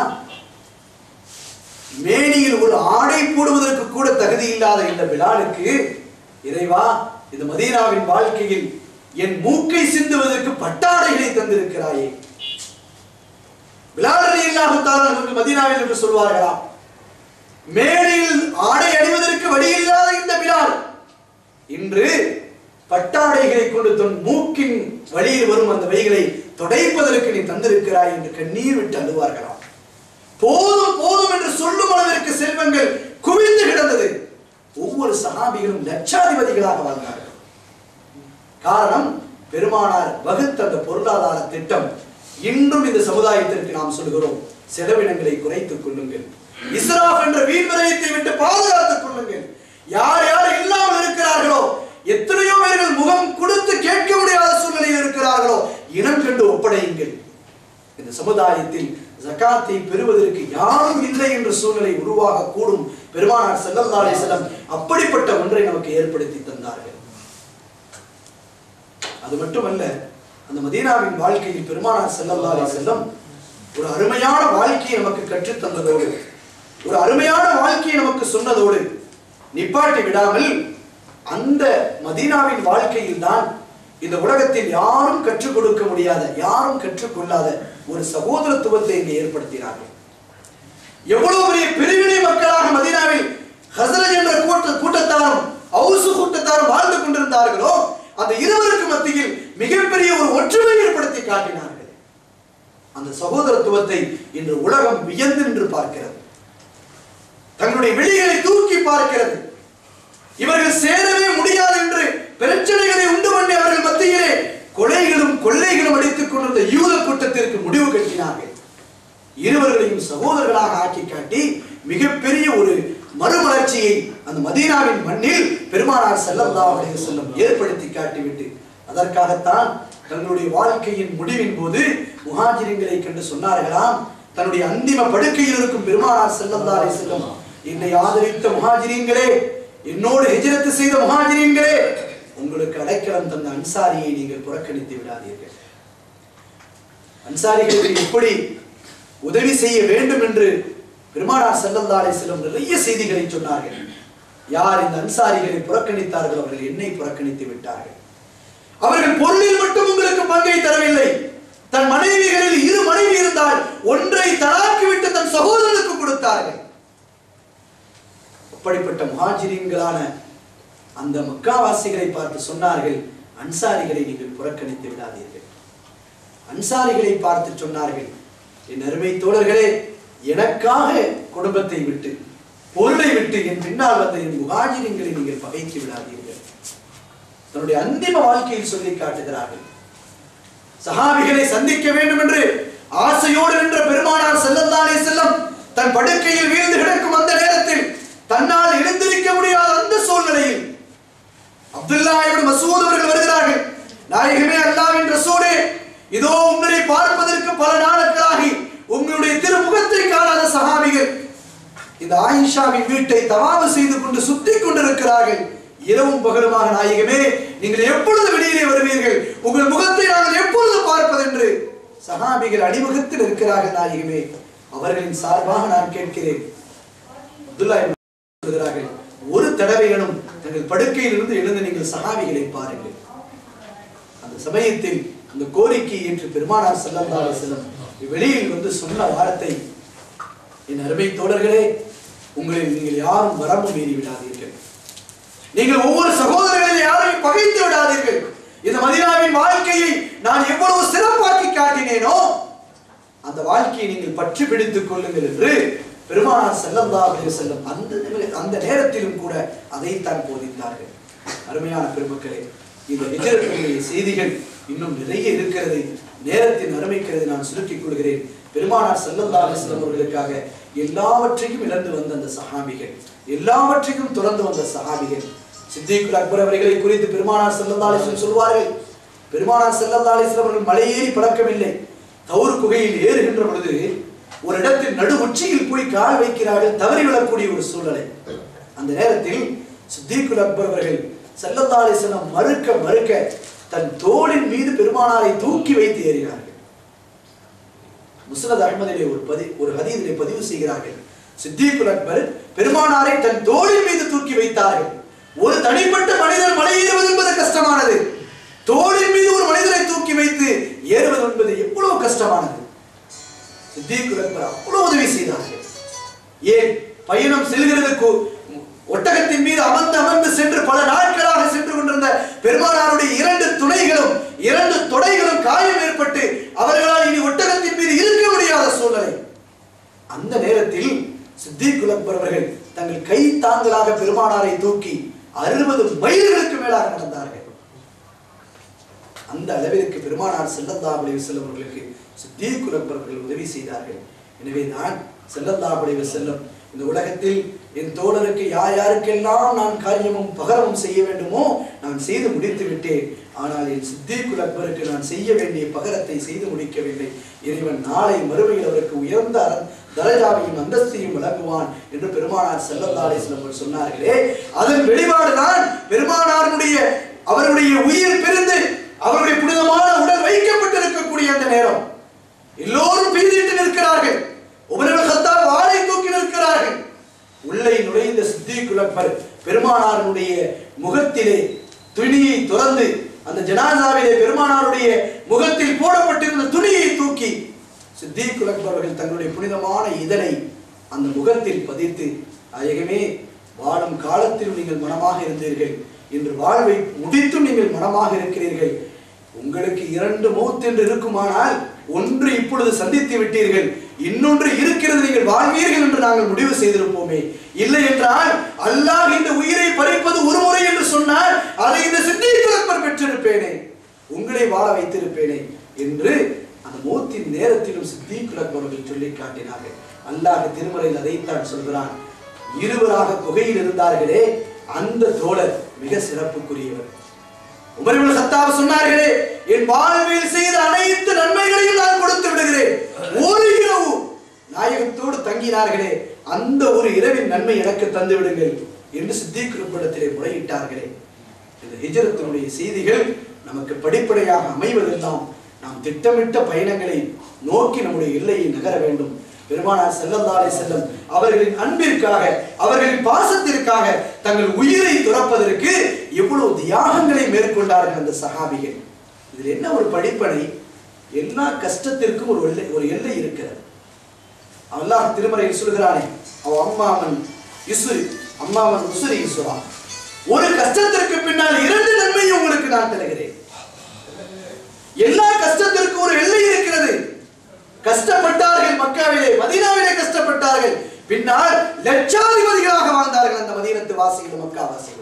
மேனியில் ஒரு ஆடை போடுவதற்கு கூட தகுதி இல்லாத இந்த பிலாலுக்கு இறைவா இந்த மதீனாவின் வாழ்க்கையில் என் மூக்கை சிந்துவதற்கு பட்டாடைகளை தந்திருக்கிறாயே பிலால் அலி அல்லாஹு மதீனாவில் என்று சொல்வார்களாம் மேடையில் ஆடை அணிவதற்கு வழியில்லாத இந்த பிலால் இன்று பட்டாடைகளை கொண்டு தன் மூக்கின் வழியில் வரும் அந்த வைகளை துடைப்பதற்கு நீ தந்திருக்கிறாய் என்று கண்ணீர் விட்டு அழுவார்களாம் போதும் போதும் என்று சொல்லும் அளவிற்கு செல்வங்கள் குவிந்து கிடந்தது ஒவ்வொரு சகாபிகளும் லட்சாதிபதிகளாக வாழ்ந்தார்கள் காரணம் பெருமானார் வகுத்த அந்த பொருளாதார திட்டம் இன்றும் இந்த சமுதாயத்திற்கு நாம் சொல்கிறோம் செலவினங்களை குறைத்துக் கொள்ளுங்கள் இஸ்ராஃப் என்ற வீண் விரயத்தை விட்டு பாதுகாத்துக் கொள்ளுங்கள் யார் யார் இல்லாமல் இருக்கிறார்களோ எத்தனையோ பேர்கள் முகம் கொடுத்து கேட்க முடியாத சூழ்நிலையில் இருக்கிறார்களோ இனம் கண்டு ஒப்படையுங்கள் இந்த சமுதாயத்தில் ஜகாத்தை பெறுவதற்கு யாரும் இல்லை என்ற சூழ்நிலை உருவாக கூடும் பெருமானார் ஸல்லல்லாஹு அலைஹி வஸல்லம் அப்படிப்பட்ட ஒன்றை நமக்கு ஏற்படுத்தி தந்தார்கள் அது மட்டுமல்ல அந்த மதீனாவின் வாழ்க்கையில் பெருமானார் ஸல்லல்லாஹு அலைஹி வஸல்லம் ஒரு அருமையான வாழ்க்கையை நமக்கு கற்றுத் தந்ததோடு ஒரு அருமையான வாழ்க்கையை நமக்கு சொன்னதோடு நிப்பாட்டி விடாமல் அந்த மதீனாவின் வாழ்க்கையில் தான் இந்த உலகத்தில் யாரும் கற்றுக் கொடுக்க முடியாத யாரும் கற்றுக்கொள்ளாத ஒரு சகோதரத்துவத்தை இங்கே ஏற்படுத்தினார்கள் எவ்வளவு பெரிய பிரிவினை மக்களாக மதீனாவில் ஹசரஜ் என்ற கூட்ட கூட்டத்தாரும் அவுசு கூட்டத்தாரும் வாழ்ந்து கொண்டிருந்தார்களோ அந்த இருவருக்கு மத்தியில் மிகப்பெரிய ஒரு ஒற்றுமை ஏற்படுத்தி காட்டினார்கள் அந்த சகோதரத்துவத்தை இன்று உலகம் வியந்து நின்று பார்க்கிறது தங்களுடைய விழிகளை தூக்கி பார்க்கிறது இவர்கள் சேரவே முடியாது என்று பிரச்சனைகளை உண்டு பண்ணி அவர்கள் மத்தியிலே கொலைகளும் கொள்ளைகளும் அடித்துக் கொண்டிருந்த யூத கூட்டத்திற்கு முடிவு கட்டினார்கள் இருவர்களையும் சகோதரர்களாக ஆக்கி காட்டி மிகப்பெரிய ஒரு மறுமலர்ச்சியை அந்த மதீனாவின் மண்ணில் பெருமானார் ஸல்லல்லாஹு அலைஹி வஸல்லம் ஏற்படுத்தி காட்டிவிட்டு அதற்காகத்தான் தங்களுடைய வாழ்க்கையின் முடிவின் போது முஹாஜிரிங்களை கண்டு சொன்னார்களாம் தன்னுடைய அந்திம படுக்கையில் இருக்கும் பெருமானார் ஸல்லல்லாஹு அலைஹி வஸல்லம் என்னை ஆதரித்த முஹாஜிரீன்களே என்னோடு ஹிஜ்ரத் செய்த முஹாஜிரீன்களே உங்களுக்கு அடைக்கலம் தந்த அன்சாரியை நீங்கள் புறக்கணித்து விடாதீர்கள் அன்சாரிகளுக்கு எப்படி உதவி செய்ய வேண்டும் என்று பெருமானார் ஸல்லல்லாஹு அலைஹி வஸல்லம் நிறைய செய்திகளை சொன்னார்கள் யார் இந்த அன்சாரிகளை புறக்கணித்தார்களோ அவர்கள் என்னை புறக்கணித்து விட்டார்கள் அவர்கள் பொருளில் மட்டும் உங்களுக்கு பங்கை தரவில்லை தன் மனைவிகளில் இரு மனைவி இருந்தால் ஒன்றை தலாக்கி விட்டு தன் சகோதரனுக்கு கொடுத்தார்கள் அப்படிப்பட்ட முஹாஜிரீன்களான அந்த மக்காவாசிகளை பார்த்து சொன்னார்கள் அன்சாரிகளை நீங்கள் புறக்கணித்து விடாதீர்கள் அன்சாரிகளை பார்த்து சொன்னார்கள் என் அருமை தோழர்களே எனக்காக குடும்பத்தை விட்டு பொருளை விட்டு என் பின்னால் வந்த என் முகாஜிரிங்களை நீங்கள் பகைத்து விடாதீர்கள் தன்னுடைய அந்திம வாழ்க்கையில் சொல்லி காட்டுகிறார்கள் சஹாபிகளை சந்திக்க வேண்டும் என்று ஆசையோடு நின்ற பெருமானார் செல்லந்தாலே செல்லம் தன் படுக்கையில் வீழ்ந்து கிடக்கும் அந்த நேரத்தில் தன்னால் எழுந்திருக்க முடியாத அந்த சூழ்நிலையில் அப்துல்லா இப்னு மசூத் அவர்கள் வருகிறார்கள் நாயகமே அல்லாஹ்வின் ரசூலே இதோ உங்களை பார்ப்பதற்கு பல நாட்களாகி உங்களுடைய திருமுகத்தை காணாத சஹாபிகள் இந்த ஆயிஷாவின் வீட்டை தவாவு செய்து கொண்டு சுத்தி கொண்டிருக்கிறார்கள் இரவும் பகலுமாக நாயகமே நீங்கள் எப்பொழுது வெளியிலே வருவீர்கள் உங்கள் முகத்தை நாங்கள் எப்பொழுது பார்ப்பதென்று சஹாபிகள் அடிமுகத்தில் இருக்கிறார்கள் நாயகமே அவர்களின் சார்பாக நான் கேட்கிறேன் அப்துல்லா இப்னு சொல்கிறார்கள் ஒரு தடவையனும் தங்கள் படுக்கையிலிருந்து எழுந்து நீங்கள் சஹாபிகளை பாருங்கள் அந்த சமயத்தில் அந்த கோரிக்கையை ஏற்று பெருமானார் ஸல்லல்லாஹு அலைஹி வஸல்லம் வெளியில் வந்து சொன்ன வார்த்தை என் அருமை தோழர்களே உங்களில் நீங்கள் யாரும் வரம்பு மீறி விடாதீர்கள் நீங்கள் ஒவ்வொரு சகோதரர்களில் யாரையும் பகைத்து விடாதீர்கள் இந்த மதீனாவின் வாழ்க்கையை நான் எவ்வளவு சிறப்பாக்கி காட்டினேனோ அந்த வாழ்க்கையை நீங்கள் பற்றி பிடித்துக் கொள்ளுங்கள் என்று பெருமானார் ஸல்லல்லாஹு அலைஹி வஸல்லம் அந்த நிமி- அந்த நேரத்திலும் கூட அதைத்தான் போதித்தார்கள் அருமையான பெருமக்களே இந்த ஹிஜ்ரத்துடைய செய்திகள் இன்னும் நிறைய இருக்கிறது நேரத்தின் அருமைக்கிறது நான் சுருக்கிக் கொள்கிறேன் பெருமானார் ஸல்லல்லாஹு அலைஹி வஸல்லம் அவர்களுக்காக எல்லாவற்றையும் இழந்து வந்த அந்த சஹாபிகள் எல்லாவற்றையும் துறந்து வந்த சஹாபிகள் சித்திகுல் அக்பர் அவர்களை குறித்து பெருமானார் ஸல்லல்லாஹு அலைஹி வஸல்லம் சொல்வார்கள் பெருமானார் ஸல்லல்லாஹு அலைஹி வஸல்லம் அவர்கள் மலையேறி பழக்கமில்லை தௌர் குகையில் ஏறுகின்ற பொழுது ஒரு இடத்தில் நடு உச்சியில் போய் கால் வைக்கிறார்கள் தவறி விழக்கூடிய ஒரு சூழ்நிலை அந்த நேரத்தில் சித்திகுல் அக்பர் அவர்கள் ஸல்லல்லாஹு அலைஹி வஸல்லம் மறுக்க மறுக்க தன் தோளின் மீது பெருமானாரை தூக்கி வைத்து ஏறினார்கள் முஸ்னத் அஹ்மதிலே ஒரு பதி ஒரு ஹதீதிலே பதிவு செய்கிறார்கள் சித்திகுல் அக்பர் பெருமானாரை தன் தோளின் மீது தூக்கி வைத்தார்கள் ஒரு தனிப்பட்ட மனிதன் மலை ஏறுவது என்பது கஷ்டமானது தோளின் மீது ஒரு மனிதனை தூக்கி வைத்து ஏறுவது என்பது எவ்வளவு கஷ்டமானது சித்திகுல் அக்பர் அவ்வளவு உதவி செய்தார்கள் ஏன் பயணம் செல்கிறதுக்கு ஒட்டகத்தின் மீது அமர்ந்து அமர்ந்து சென்று பல நாட்களாக சென்று கொண்டிருந்த பெருமானாருடைய இரண்டு துணைகளும் இரண்டு தொடைகளும் காயம் ஏற்பட்டு அவர்களால் இனி ஒட்டகத்தின் மீது இருக்க முடியாத சூழ்நிலை அந்த நேரத்தில் சித்திகுல் அக்பர் அவர்கள் தங்கள் கை தாங்களாக பெருமானாரை தூக்கி அறுபது மைல்களுக்கு மேலாக நடந்தார்கள் அந்த அளவிற்கு பெருமானார் செல்லல்லா அலைஹி வஸல்லம் அவர்களுக்கு சித்திகுல் அக்பர் அவர்கள் உதவி செய்தார்கள் எனவே நான் செல்லல்லா அலைஹி வஸல்லம் இந்த உலகத்தில் என் தோழருக்கு யார் யாருக்கெல்லாம் நான் காரியமும் பகரமும் செய்ய வேண்டுமோ நான் செய்து முடித்து விட்டேன் ஆனால் என் சித்திகுல் அக்பருக்கு நான் செய்ய வேண்டிய பகரத்தை செய்து முடிக்கவில்லை இறைவன் நாளை மறுமையில் அவருக்கு உயர்ந்த அர- தரஜாவையும் அந்தஸ்தையும் வழங்குவான் என்று பெருமானார் செல்லல்லா அலிஸ்லம் அவர்கள் சொன்னார்களே அதன் வெளிப்பாடுதான் பெருமானாருடைய அவருடைய உயிர் பிரிந்து அவருடைய புனிதமான உடல் வைக்கப்பட்டிருக்கக்கூடிய அந்த நேரம் எல்லோரும் பீதிட்டு நிற்கிறார்கள் உமர்கள் கத்தால் வாளை தூக்கி நிற்கிறார்கள் உள்ளே நுழைந்த சித்திகுல் அக்பர் பெருமானாருடைய முகத்திலே துணியை துறந்து அந்த ஜனாசாவிலே பெருமானாருடைய முகத்தில் போடப்பட்டிருந்த துணியை தூக்கி சித்திகுல் அக்பர் அவர்கள் தங்களுடைய புனிதமான இதழை அந்த முகத்தில் பதித்து நாயகமே வாழும் காலத்திலும் நீங்கள் மனமாக இருந்தீர்கள் இன்று வாழ்வை முடித்தும் நீங்கள் மனமாக இருக்கிறீர்கள் உங்களுக்கு இரண்டு மௌத் என்று இருக்குமானால் ஒன்று இப்பொழுது சந்தித்து விட்டீர்கள் இன்னொன்று இருக்கிறது நீங்கள் வாழ்வீர்கள் என்று நாங்கள் முடிவு செய்திருப்போமே இல்லை என்றால் அல்லாஹ் இந்த உயிரை பறிப்பது ஒரு முறை என்று சொன்னால் அதை இந்த சித்திகுலப்பர் பெற்றிருப்பேனே உங்களை வாழ வைத்திருப்பேனே என்று அந்த மௌத்தின் நேரத்திலும் சித்திகுலக் அவர்கள் சொல்லி காட்டினார்கள் அல்லாஹ் திருமறையில் அதைத்தான் சொல்கிறான் இருவராக குகையில் இருந்தார்களே அந்த தோழர் மிக சிறப்புக்குரியவர் உமர்கள் சத்தாப் சொன்னார்களே என் வாழ்வில் செய்த அனைத்து நன்மைகளையும் நான் கொடுத்து விடுகிறேன் ஒரு இரவு நாயகத்தோடு தங்கினார்களே அந்த ஒரு இரவின் நன்மை எனக்கு தந்து விடுங்கள் என்று சித்திகுருப்பிடத்திலே முறையிட்டார்களே இந்த ஹிஜரத்தினுடைய செய்திகள் நமக்கு படிப்படியாக அமைவதெல்லாம் நாம் திட்டமிட்ட பயணங்களை நோக்கி நம்முடைய எல்லையை நகர வேண்டும் பெருமானார் செல்லந்தாலே செல்லம் அவர்களின் அன்பிற்காக அவர்களின் பாசத்திற்காக தங்கள் உயிரை துறப்பதற்கு எவ்வளவு தியாகங்களை மேற்கொண்டார்கள் அந்த சஹாபிகள் இதில் என்ன ஒரு படிப்பனை எல்லா கஷ்டத்திற்கும் ஒரு எல்லை ஒரு எல்லை இருக்கிறது அல்லாஹ் திருமறையில் சொல்கிறானே அவ அம்மாமன் இசுரி அம்மாவன் உசுரி ஈஸ்வரா ஒரு கஷ்டத்திற்கு பின்னால் இரண்டு நன்மையை உங்களுக்கு நான் தருகிறேன் எல்லா கஷ்டத்திற்கும் ஒரு எல்லை இருக்கிறது கஷ்டப்பட்டார்கள் மக்காவிலே மதீனாவிலே கஷ்டப்பட்டார்கள் பின்னால் லட்சாதிபதிகளாக வாழ்ந்தார்கள் அந்த மதீனத்து வாசிகளும் மக்கா வாசிகளும்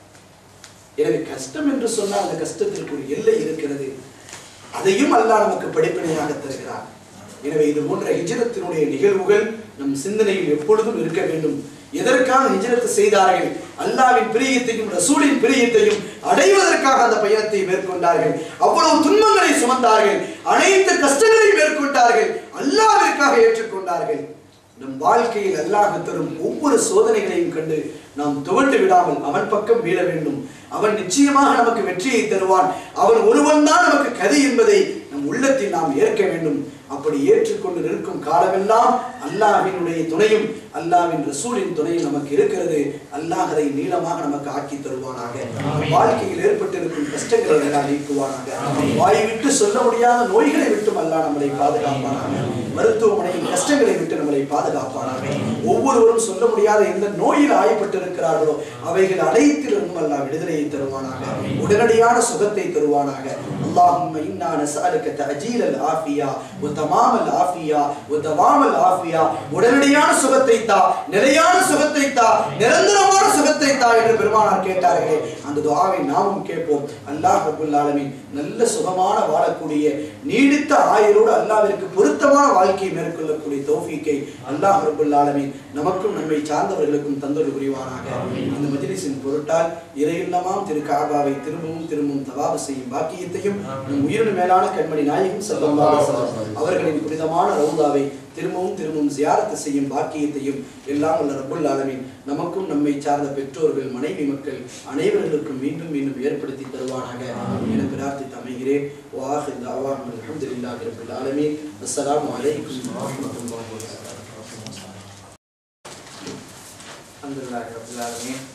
எனவே கஷ்டம் என்று சொன்னால் அந்த கஷ்டத்திற்கு ஒரு எல்லை இருக்கிறது அதையும் அல்லாஹ் நமக்கு படிப்பினையாக தருகிறார் எனவே இது போன்ற ஹிஜ்ரத்தினுடைய நிகழ்வுகள் நம் சிந்தனையில் எப்பொழுதும் இருக்க வேண்டும் எதற்காக ஹிஜ்ரத் செய்தார்கள் அல்லாவின் பிரியத்தையும் ரசூலின் பிரியத்தையும் அடைவதற்காக அந்த பயணத்தை மேற்கொண்டார்கள் அவ்வளவு துன்பங்களை சுமந்தார்கள் அனைத்து கஷ்டங்களையும் மேற்கொண்டார்கள் அல்லாவிற்காக ஏற்றுக்கொண்டார்கள் நம் வாழ்க்கையில் அல்லாஹ் தரும் ஒவ்வொரு சோதனைகளையும் கண்டு நாம் துவண்டு விடாமல் அவன் பக்கம் வீழ வேண்டும் அவன் நிச்சயமாக நமக்கு வெற்றியை தருவான் அவன் ஒருவன் தான் நமக்கு கதி என்பதை நம் உள்ளத்தில் நாம் ஏற்க வேண்டும் அப்படி ஏற்றுக்கொண்டு நிற்கும் காலமெல்லாம் அல்லாஹ்வினுடைய துணையும் அல்லாஹ்வின் ரசூலின் துணையும் நமக்கு இருக்கிறது அல்லாஹ் அதை நீளமாக நமக்கு ஆக்கி தருவானாக வாழ்க்கையில் ஏற்பட்டிருக்கும் கஷ்டங்களை எல்லாம் நீக்குவானாக வாய் விட்டு சொல்ல முடியாத நோய்களை விட்டும் அல்லாஹ் நம்மளை பாதுகாப்பானாக மருத்துவமனையின் கஷ்டங்களை விட்டு நம்மளை பாதுகாப்பானாக ஒவ்வொருவரும் சொல்ல முடியாத எந்த நோயில் ஆயப்பட்டு இருக்கிறார்களோ அவைகள் அனைத்திலிருந்தும் அல்லாஹ் விடுதலையை தருவானாக உடனடியான சுகத்தை தருவானாக اللهم إنا نسألك تأجيل العافية وتمام العافية ودوام العافية உடனடியான சுகத்தை தா நிலையான சுகத்தை தா நிரந்தரமான சுகத்தை தா என்று பெருமானார் கேட்டார்களே அந்த துஆவை நாமும் கேட்போம் அல்லாஹ் ரப்பல் ஆலமீன் நல்ல சுகமான வாழக்கூடிய நீடித்த ஆயுளோடு அல்லாஹ்விற்கு பொருத்தமான வாழ்க்கையை மேற்கொள்ளக்கூடிய தௌஃபீக்கை அல்லாஹ் ரப்பல் ஆலமீன் நமக்கும் நம்மை சார்ந்தவர்களுக்கும் தந்தொரு புரிவானாக இந்த மஜ்லிஸின் பொருட்டால் இறையில்லமாம் திரு காபாவை திரும்பவும் திரும்பவும் தவாபு செய்யும் பாக்கியத்தையும் நம் உயிரின் மேலான கண்மணி நாயகம் ஸல்லல்லாஹு அலைஹி வஸல்லம் அவர்களின் புனிதமான ரவுதாவை திரும்பவும் திரும்பவும் ஜியாரத்து செய்யும் பாக்கியத்தையும் எல்லாம் உள்ள ரப்புல் ஆலமீன் நமக்கும் நம்மை சார்ந்த பெற்றோர்கள் மனைவி மக்கள் அனைவர்களுக்கும் மீண்டும் மீண்டும் ஏற்படுத்தி தருவானாக என பிரார்த்தித்து அமைகிறேன் வாஹிர் தாவாஹ் அல்ஹம்துலில்லாஹி ரப்பில் ஆலமீன் அஸ்ஸலாமு அலைக்கும் வரஹ்மத்துல்லாஹி வபரகாத்துஹு அல்ஹம்துலில்லாஹி ரப்பில் ஆலமீன்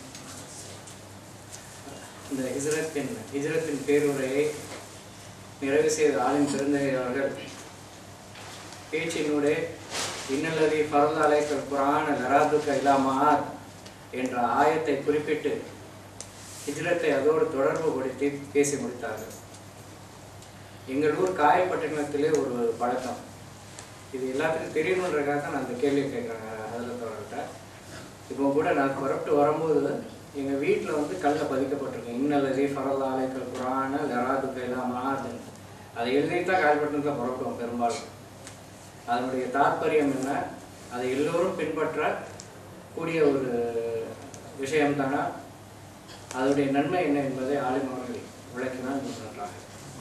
இந்த ஹிஜ்ரத்தின் ஹிஜ்ரத்தின் பேருரையை நிறைவு செய்த ஆலிம் பெருந்தகை அவர்கள் பேச்சினூடே இன்னல்லதி ஃபரல் அலைக்கல் குரான் லராதுக்க இலாமாத் என்ற ஆயத்தை குறிப்பிட்டு ஹிஜ்ரத்தை அதோடு தொடர்பு படுத்தி பேசி முடித்தார்கள் எங்கள் ஊர் காயப்பட்டினத்திலே ஒரு பழக்கம் இது எல்லாத்துக்கும் தெரியணுன்றக்காக தான் நான் அந்த கேள்வி கேட்குறேன் அதில் தொடர்கிட்ட இப்போ கூட நான் புறப்பட்டு வரும்போது எங்கள் வீட்டில் வந்து கல்ல பதிக்கப்பட்டிருக்கேன் இன்னல்லதி ஃபரல் அலைக்கல் குரான லராதுக்க இலாமாத் அதை எழுதித்தான் காயப்பட்டினத்தில் புறப்படுவோம் பெரும்பாலும் அதனுடைய தாற்பயம் என்ன அதை எல்லோரும் பின்பற்ற கூடிய ஒரு விஷயம் தானா அதனுடைய நன்மை என்ன என்பதை ஆலிம் அவர்கள் விளக்கினால் இன்னும் நன்றாக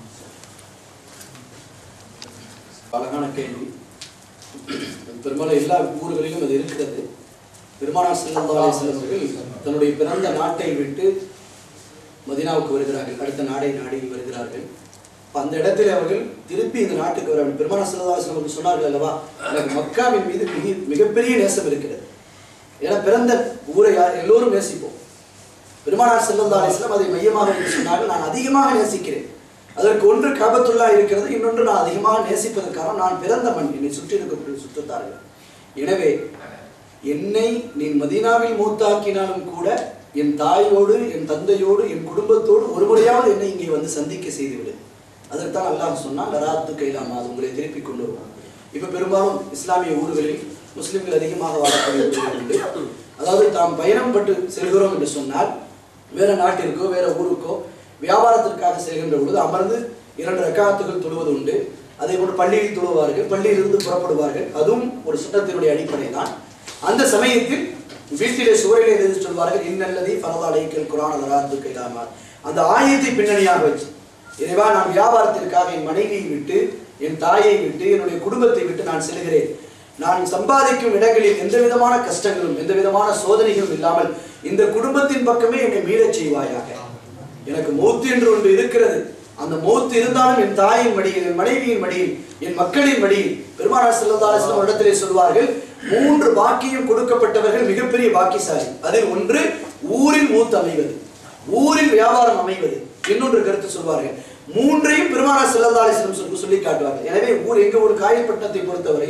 அழகான கேள்வி பெரும்பாலும் எல்லா ஊர்களிலும் அது இருக்கிறது பெருமானார் ஸல்லல்லாஹு அலைஹி வஸல்லம் அவர்கள் தன்னுடைய பிறந்த நாட்டை விட்டு மதீனாவுக்கு வருகிறார்கள் அடுத்த நாடை நாடி வருகிறார்கள் அப்ப அந்த இடத்துல அவர்கள் திருப்பி இந்த நாட்டுக்கு வர பெருமானார் ஸல்லல்லாஹு அலைஹி வஸல்லம் அவர்கள் சொன்னார்கள் அல்லவா எனக்கு மக்காவின் மீது மிக மிகப்பெரிய நேசம் இருக்கிறது ஏன்னா பிறந்த ஊரை யார் எல்லோரும் நேசிப்போம் பெருமானார் ஸல்லல்லாஹு அலைஹி வஸல்லம் அதை மையமாக வைத்து சொன்னார்கள் நான் அதிகமாக நேசிக்கிறேன் அதற்கு ஒன்று காபத்துல்லா இருக்கிறது இன்னொன்று நான் அதிகமாக நேசிப்பதற்காக நான் பிறந்த மண் என்னை சுற்றி இருக்கக்கூடிய சுற்றத்தார்கள் எனவே என்னை நீ மதீனாவில் மூத்தாக்கினாலும் கூட என் தாயோடு என் தந்தையோடு என் குடும்பத்தோடு ஒரு முறையாவது என்னை இங்கே வந்து சந்திக்க செய்துவிடு அதற்குத்தான் அல்லாஹ் சொன்னான் லராத்து கைலாமா அது உங்களை திருப்பி கொண்டு வருவான் இப்போ பெரும்பாலும் இஸ்லாமிய ஊர்களில் முஸ்லிம்கள் அதிகமாக வாழக்கூடிய ஊர்கள் உண்டு அதாவது தாம் பயணம் பட்டு செல்கிறோம் என்று சொன்னால் வேற நாட்டிற்கோ வேற ஊருக்கோ வியாபாரத்திற்காக செல்கின்ற பொழுது அமர்ந்து இரண்டு ரக்காத்துகள் தொழுவது உண்டு அதே போன்று பள்ளியில் தொழுவார்கள் பள்ளியிலிருந்து புறப்படுவார்கள் அதுவும் ஒரு சட்டத்தினுடைய அடிப்படை தான் அந்த சமயத்தில் வீட்டிலே சுவரிலே எழுதி சொல்வார்கள் இன்னல்லதி பரவாலைக்கல் குரான் அலராத்து கைலாமார் அந்த ஆயத்தை பின்னணியாக வச்சு இறைவா நான் வியாபாரத்திற்காக என் மனைவியை விட்டு என் தாயை விட்டு என்னுடைய குடும்பத்தை விட்டு நான் செல்கிறேன் நான் சம்பாதிக்கும் இடங்களில் எந்த விதமான கஷ்டங்களும் எந்த விதமான சோதனைகளும் இல்லாமல் இந்த குடும்பத்தின் பக்கமே என்னை மீளச் செய்வாயாக எனக்கு மௌத்து என்று ஒன்று இருக்கிறது அந்த மௌத்து இருந்தாலும் என் தாயின் மடியில் என் மனைவியின் மடியில் என் மக்களின் மடியில் பெருமானார் செல்லதாலும் இடத்திலே சொல்வார்கள் மூன்று பாக்கியம் கொடுக்கப்பட்டவர்கள் மிகப்பெரிய பாக்கியசாலி அதில் ஒன்று ஊரில் மூத்து அமைவது ஊரில் வியாபாரம் அமைவது இன்னொன்று கருத்து சொல்வார்கள் மூன்றையும் பெருமானார் செல்லதாலிசனம் சொல்லி சொல்லி காட்டுவார்கள் எனவே ஊர் எங்க ஒரு காயப்பட்டத்தை பொறுத்தவரையில்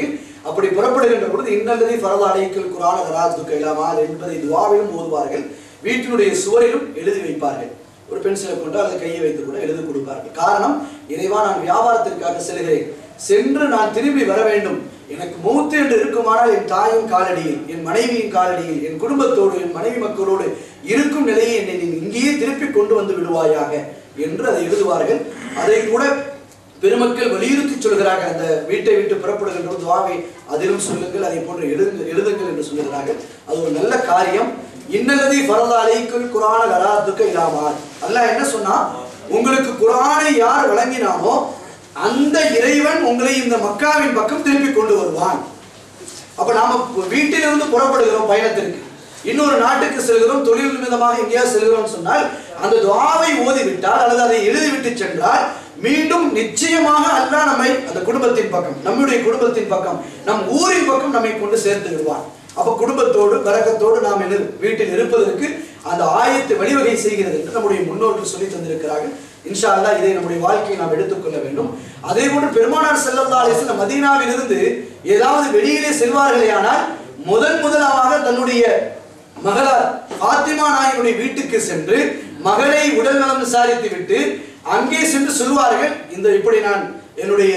அப்படி புறப்படுகின்ற பொழுது இன்னல்லதி ஃபரத அலைக்கல் குரான கராத்து கைலாமால் என்பதை துவாவிலும் ஓதுவார்கள் வீட்டினுடைய சுவரிலும் எழுதி வைப்பார்கள் ஒரு பென்சிலை கொண்டு அல்லது கையை வைத்து கூட எழுதி கொடுப்பார்கள் காரணம் இறைவா நான் வியாபாரத்திற்காக செல்கிறேன் சென்று நான் திரும்பி வர வேண்டும் எனக்கு மூத்து என்று இருக்குமானால் என் தாயும் காலடியில் என் மனைவியின் காலடியில் என் குடும்பத்தோடு என் மனைவி மக்களோடு இருக்கும் நிலையை என்னை நீ இங்கேயே திருப்பி கொண்டு வந்து விடுவாயாக என்று அதை எழுதுவார்கள் அதை கூட பெருமக்கள் வலியுறுத்தி சொல்கிறார்கள் அந்த வீட்டை விட்டு புறப்படுகின்ற ஒரு துவாவை அதிலும் சொல்லுங்கள் அதை போன்று எழுது எழுதுங்கள் என்று சொல்லுகிறார்கள் அது ஒரு நல்ல காரியம் இன்னல்லதி ஃபரத அலைக்குல் குரான லராத்துக்க இலாமார் அல்லாஹ் என்ன சொன்னா உங்களுக்கு குரானை யார் வழங்கினானோ அந்த இறைவன் உங்களை இந்த மக்காவின் பக்கம் திருப்பி கொண்டு வருவான் அப்ப நாம வீட்டிலிருந்து புறப்படுகிறோம் பயணத்திற்கு இன்னொரு நாட்டுக்கு செல்கிறோம் தொழில் நிமித்தமாக எங்கேயாவது செல்கிறோம் சொன்னால் அந்த துவாவை ஓதிவிட்டால் அல்லது அதை எழுதிவிட்டு சென்றால் மீண்டும் நிச்சயமாக அல்லாஹ் நம்மை அந்த குடும்பத்தின் பக்கம் நம்முடைய குடும்பத்தின் பக்கம் நம் ஊரின் பக்கம் நம்மை கொண்டு சேர்த்து விடுவான் அப்ப குடும்பத்தோடு கரகத்தோடு நாம் இரு- வீட்டில் இருப்பதற்கு அந்த ஆயத்து வழிவகை செய்கிறது என்று நம்முடைய முன்னோர்கள் சொல்லி தந்திருக்கிறார்கள் இன்ஷா அல்லாஹ் இதை நம்முடைய வாழ்க்கையை நாம் எடுத்துக்கொள்ள வேண்டும் அதே போன்று பெருமானார் ஸல்லல்லாஹு அலைஹி வஸல்லம் மதீனாவிலிருந்து ஏதாவது வெளியிலே செல்வார்களே ஆனால் முதன் முதலாக தன்னுடைய மகளார் ஃபாத்திமா நாயனுடைய வீட்டுக்கு சென்று மகளை உடல் நலம் விசாரித்து விட்டு அங்கே சென்று சொல்வார்கள் இந்த இப்படி நான் என்னுடைய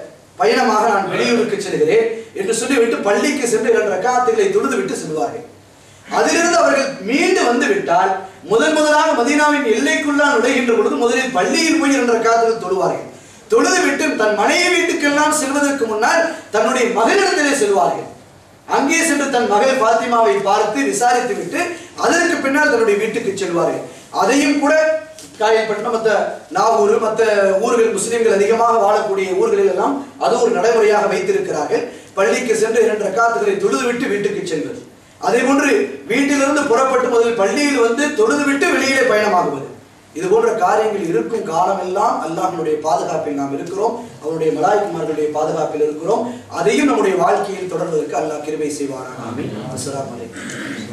பயணமாக நான் வெளியூருக்கு செல்கிறேன் என்று சொல்லிவிட்டு பள்ளிக்கு சென்று இரண்டு ரக்காத்துகளை தொழுது விட்டு செல்வார்கள் அதிலிருந்து அவர்கள் மீண்டு வந்து விட்டால் முதன் முதலாக மதீனாவின் எல்லைக்குள்ளால் நுழைகின்ற பொழுது முதலில் பள்ளியில் போய் இரண்டு ரக்காத்துகள் தொழுவார்கள் தொழுது விட்டு தன் மனைவி வீட்டுக்கெல்லாம் செல்வதற்கு முன்னால் தன்னுடைய மகனிடத்திலே செல்வார்கள் அங்கே சென்று தன் மகள் பாத்திமாவை பார்த்து விசாரித்து விட்டு அதற்கு பின்னால் தன்னுடைய வீட்டுக்கு செல்வார்கள் அதையும் கூட காயல்பட்டினம் மற்ற நாகூர் மற்ற ஊர்கள் முஸ்லிம்கள் அதிகமாக வாழக்கூடிய ஊர்களில் எல்லாம் அது ஒரு நடைமுறையாக வைத்திருக்கிறார்கள் பள்ளிக்கு சென்று இரண்டு ரக்காத்துகளை தொழுது விட்டு வீட்டுக்கு செல்வது அதே போன்று வீட்டிலிருந்து புறப்பட்டு முதலில் பள்ளியில் வந்து தொழுது விட்டு வெளியிலே பயணமாகுவது இது போன்ற காரியங்கள் இருக்கும் காலமெல்லாம் அல்லாஹ்வுடைய பாதுகாப்பில் நாம் இருக்கிறோம் அவருடைய மலாய்க்குமார்களுடைய பாதுகாப்பில் இருக்கிறோம் அதையும் நம்முடைய வாழ்க்கையில் தொடர்வதற்கு அல்லாஹ் கிருபை செய்வாராக ஆமீன் அஸ்ஸலாமு அலைக்கும்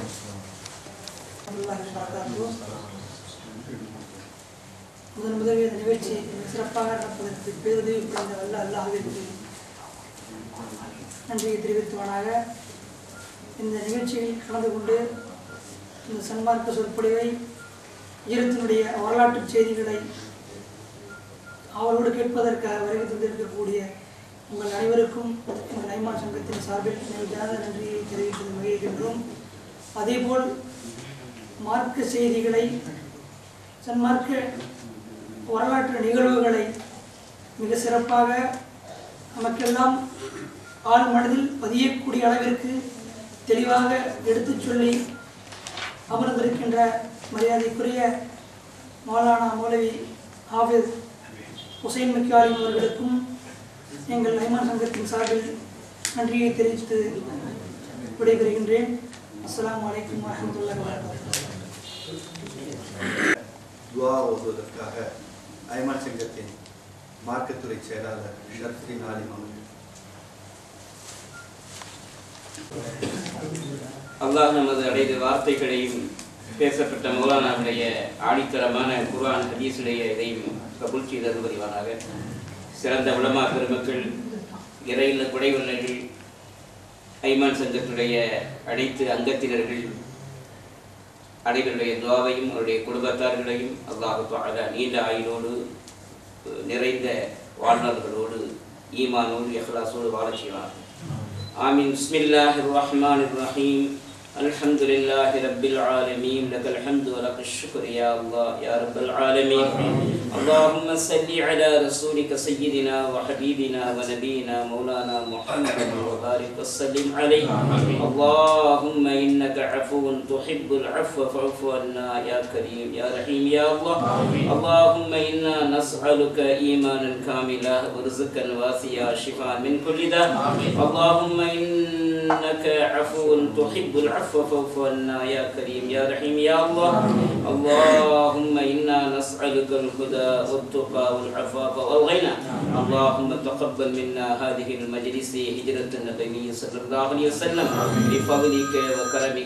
அல்லாஹ் பாதுகாப்பு. முதன் முதலில் இந்த நிகழ்ச்சி சிறப்பாக நடப்பதற்கு பேருதவி புரிந்த வல்ல அல்லாஹிற்கு நன்றியை தெரிவித்துவனாக இந்த நிகழ்ச்சியில் கலந்து கொண்டு இந்த சன்மார்க்க சொற்பொழிவை ஈரத்தினுடைய வரலாற்று செய்திகளை அவரோடு கேட்பதற்காக வருகை தந்திருக்கக்கூடிய உங்கள் அனைவருக்கும் எங்கள் நைமா சங்கத்தின் சார்பில் நெஞ்சாத நன்றியை தெரிவிப்பது மகிழ்கின்றோம் அதேபோல் மார்க்க செய்திகளை சன்மார்க்க வரலாற்று நிகழ்வுகளை மிக சிறப்பாக நமக்கெல்லாம் ஆள் மனதில் பதியக்கூடிய அளவிற்கு தெளிவாக எடுத்துச் சொல்லி அமர்ந்திருக்கின்ற மரியாதைக்குரிய மௌலானா மௌலவி ஹாஃபிஸ் ஹுசைன் மக்கியாலிம் அவர்களுக்கும் எங்கள் ஐமான் சங்கத்தின் சார்பில் நன்றியை தெரிவித்து விடைபெறுகின்றேன் அஸ்ஸலாமு அலைக்கும் வரஹ்மத்துல்லாஹி வபரகாத்துஹு துவா ஓதுவதற்காக ஐமான் சங்கத்தின் மார்க்கத்துறை செயலாளர் ஷர்ஃபி நாலிம் அவர்கள் அல்லாஹ் நமது அடைந்த வார்த்தைகளையும் பேசப்பட்ட மௌலானாவுடைய ஆணித்தரமான குர்ஆன் ஹதீஸுடைய இதையும் கபூல் செய்தது புரிவானாக சிறந்த உலமா பெருமக்கள் இறையில குடைவல்லர்கள் ஐமான் சங்கத்துடைய அனைத்து அங்கத்தினர்கள் அனைவருடைய துவாவையும் அவருடைய குடும்பத்தார்களையும் அல்லாஹு தஆலா நீண்ட ஆயுளோடு அஹ், நிறைந்த வாழ்நாள்களோடு ஈமானோடு இஹ்லாஸோடு வாழச் செய்வார் آمين بسم الله الرحمن الرحيم الحمد لله رب العالمين لك الحمد ولك الشكر يا الله يا رب العالمين اللهم صل على رسولك سيدنا وحبيبنا ونبينا مولانا محمد وبارك وسلم عليه اللهم انك عفو تحب العفو فاعف عنا يا كريم يا رحيم يا الله اللهم انا نسالك ايمانا كاملا ورزقا واسعا شفاء من كل داء اللهم انك عفو تحب العفو فاعف عنا يا كريم يا رحيم يا الله اللهم انا نسالك الهدى والتقى والعفاف والغنى اللهم تقبل منا هذه المجلس هجرة النبي صلى الله عليه وسلم بفضلك وكرمك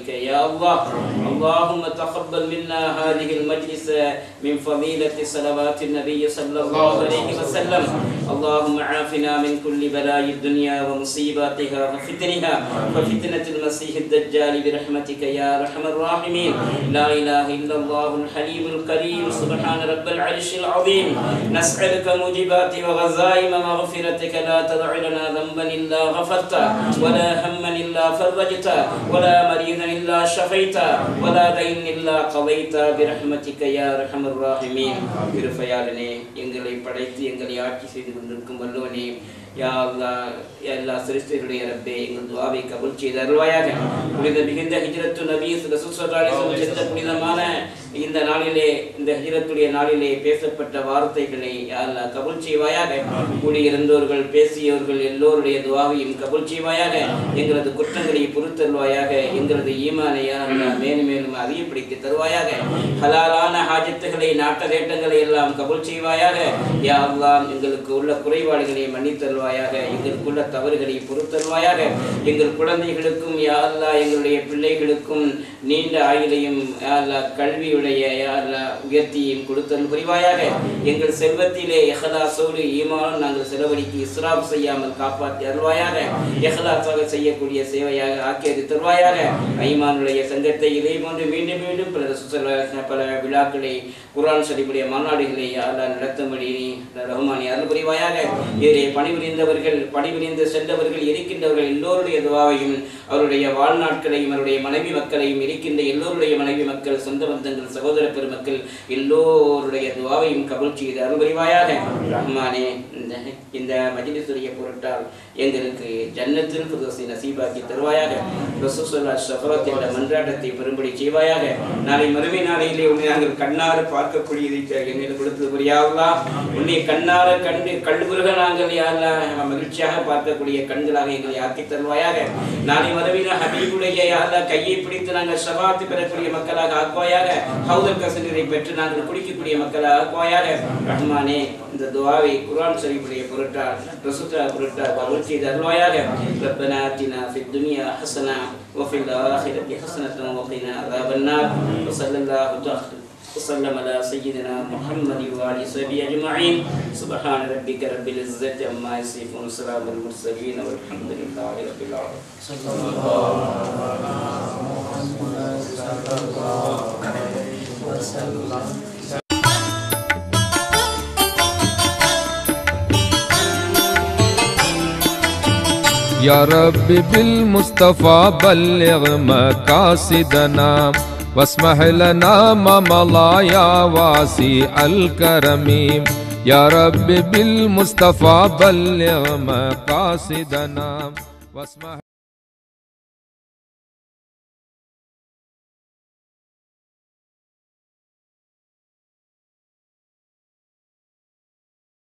برحمتك يا الله اللهم تقبل منا هذه المجلس من فضيلة صلوات النبي صلى الله عليه وسلم اللهم عافنا من كل بلاء الدنيا ومصيباتها وفتنها وفتنة المسيح الدجال برحمتك يا أرحم الراحمين لا إله إلا الله الحليم الكريم سبحان رب العرش العظيم نسألك موجبات وغزائم مغفرتك لا تدع لنا ذنبا إلا غفرته ولا هما إلا فرجته ولا مريضا إلا شفيته ولا دين إلا قضيته برحمتك يا أرحم الراحمين இருப்பையாளனே எங்களை படைத்து எங்களை ஆட்சி செய்து கொண்டிருக்கும் வல்லவனே யா அல்லாஹ் எல்லா சிருஷ்டிகளுடைய ரப்பே எங்கள் துவாவை கபூல் செய்து அருள்வாயாக புனித மிகுந்த ஹிஜ்ரத்து நபி ரசூலுல்லாஹி சென்ற புனிதமான இந்த நாளிலே இந்த ஹிஜ்ரத்துடைய நாளிலே பேசப்பட்ட வார்த்தைகளை யா அல்லாஹ் கபூல் செய்வாயாக கூடியிருந்தோர்கள் பேசியவர்கள் எல்லோருடைய துவாவையும் கபூல் செய்வாயாக எங்களது குற்றங்களை பொறுத்தருவாயாக எங்களது ஈமானை யா அல்லாஹ் மேலும் மேலும் அதிகப்படுத்தி தருவாயாக ஹலாலான ஹாஜத்துகளை நாட்ட தேட்டங்களை எல்லாம் கபூல் செய்வாயாக யா அல்லாஹ் எங்களுக்கு உள்ள குறைபாடுகளை மன்னித்தருவாயாக எங்களுக்குள்ள தவறுகளை பொறுத்தருவாயாக எங்கள் குழந்தைகளுக்கும் யா அல்லாஹ் எங்களுடைய பிள்ளைகளுக்கும் நீண்ட ஆயுளையும் யா அல்லாஹ் கல்வியுடைய யா அல்லாஹ் உயர்த்தியும் கொடுத்தல் புரிவாயாக எங்கள் செல்வத்திலே எஹலாசோடு ஈமானும் நாங்கள் செலவழித்து இஸ்ராப் செய்யாமல் காப்பாற்றி அருள்வாயாக எஹலாசாக செய்யக்கூடிய சேவையாக ஆக்கியது தருவாயாக ஐமானுடைய சங்கத்தை இதை போன்று மீண்டும் மீண்டும் பல சுசல- பல விழாக்களை குரான் ஷரீஃபுடைய மாநாடுகளை அல்லாஹ் நடத்தும்படி நீ ரஹ்மானி அருள் புரிவாயாக இதிலே பணிபுரிந்தவர்கள் பணிபுரிந்து சென்றவர்கள் இருக்கின்றவர்கள் எல்லோருடைய துவாவையும் அவருடைய வாழ்நாட்களையும் அவருடைய மனைவி மக்களையும் இருக்கின்ற எல்லோருடைய மனைவி மக்கள் சொந்த பந்தங்கள் சகோதர பெருமக்கள் எல்லோருடைய துவாவையும் கபூல் செய்து அருள் புரிவாயாக ரஹ்மானே இந்த இந்த மஜ்லிஸுடைய பொருட்டால் எங்களுக்கு ஜன்னத்தில் புதுசி நசீபாக்கி தருவாயாக ரசூசுல்லா ஷஃபரத் என்ற மன்றாட்டத்தை பெரும்படி செய்வாயாக நாளை மறுமை நாளையிலே உன்னை நாங்கள் கண்ணார பார்க்கக்கூடியதை எங்களுக்கு கொடுத்தது புரியாதா உன்னை கண்ணார கண்டு கண்டுபுருக நாங்கள் யாரெல்லாம் மகிழ்ச்சியாக பார்க்கக்கூடிய கண்களாக எங்களை ஆக்கி தருவாயாக நாளை மறுமையில ஹபீபுடைய யாரெல்லாம் கையை பிடித்து நாங்கள் ஷபாத்து பெறக்கூடிய மக்களாக ஆக்குவாயாக ஹவுதல் கசனரை பெற்று நாங்கள் குடிக்கக்கூடிய மக்களாக ஆக்குவாயாக ரஹ்மானே இந்த துவாவை குர்ஆன் ஷரீஃபுடைய பொருட்டால் ரசூலுல்லாஹ் பொருட்டால் கபூல் செய்து அருள்வாயாக ரப்பனா ஆத்தினா ஃபித் துன்யா ஹஸனா وفي الآخرة حسنة وقنا عذاب النار وصلى الله تعالى وسلم على سيدنا محمد وعلى صحبه أجمعين سبحان ربك رب العزة عما يصفون وسلام على المرسلين والحمد لله رب العالمين يا رب بالمصطفى بلغ مقاصدنا واسمح لنا ما مضى يا واسع الكرم يا رب بالمصطفى بلغ مقاصدنا واسمح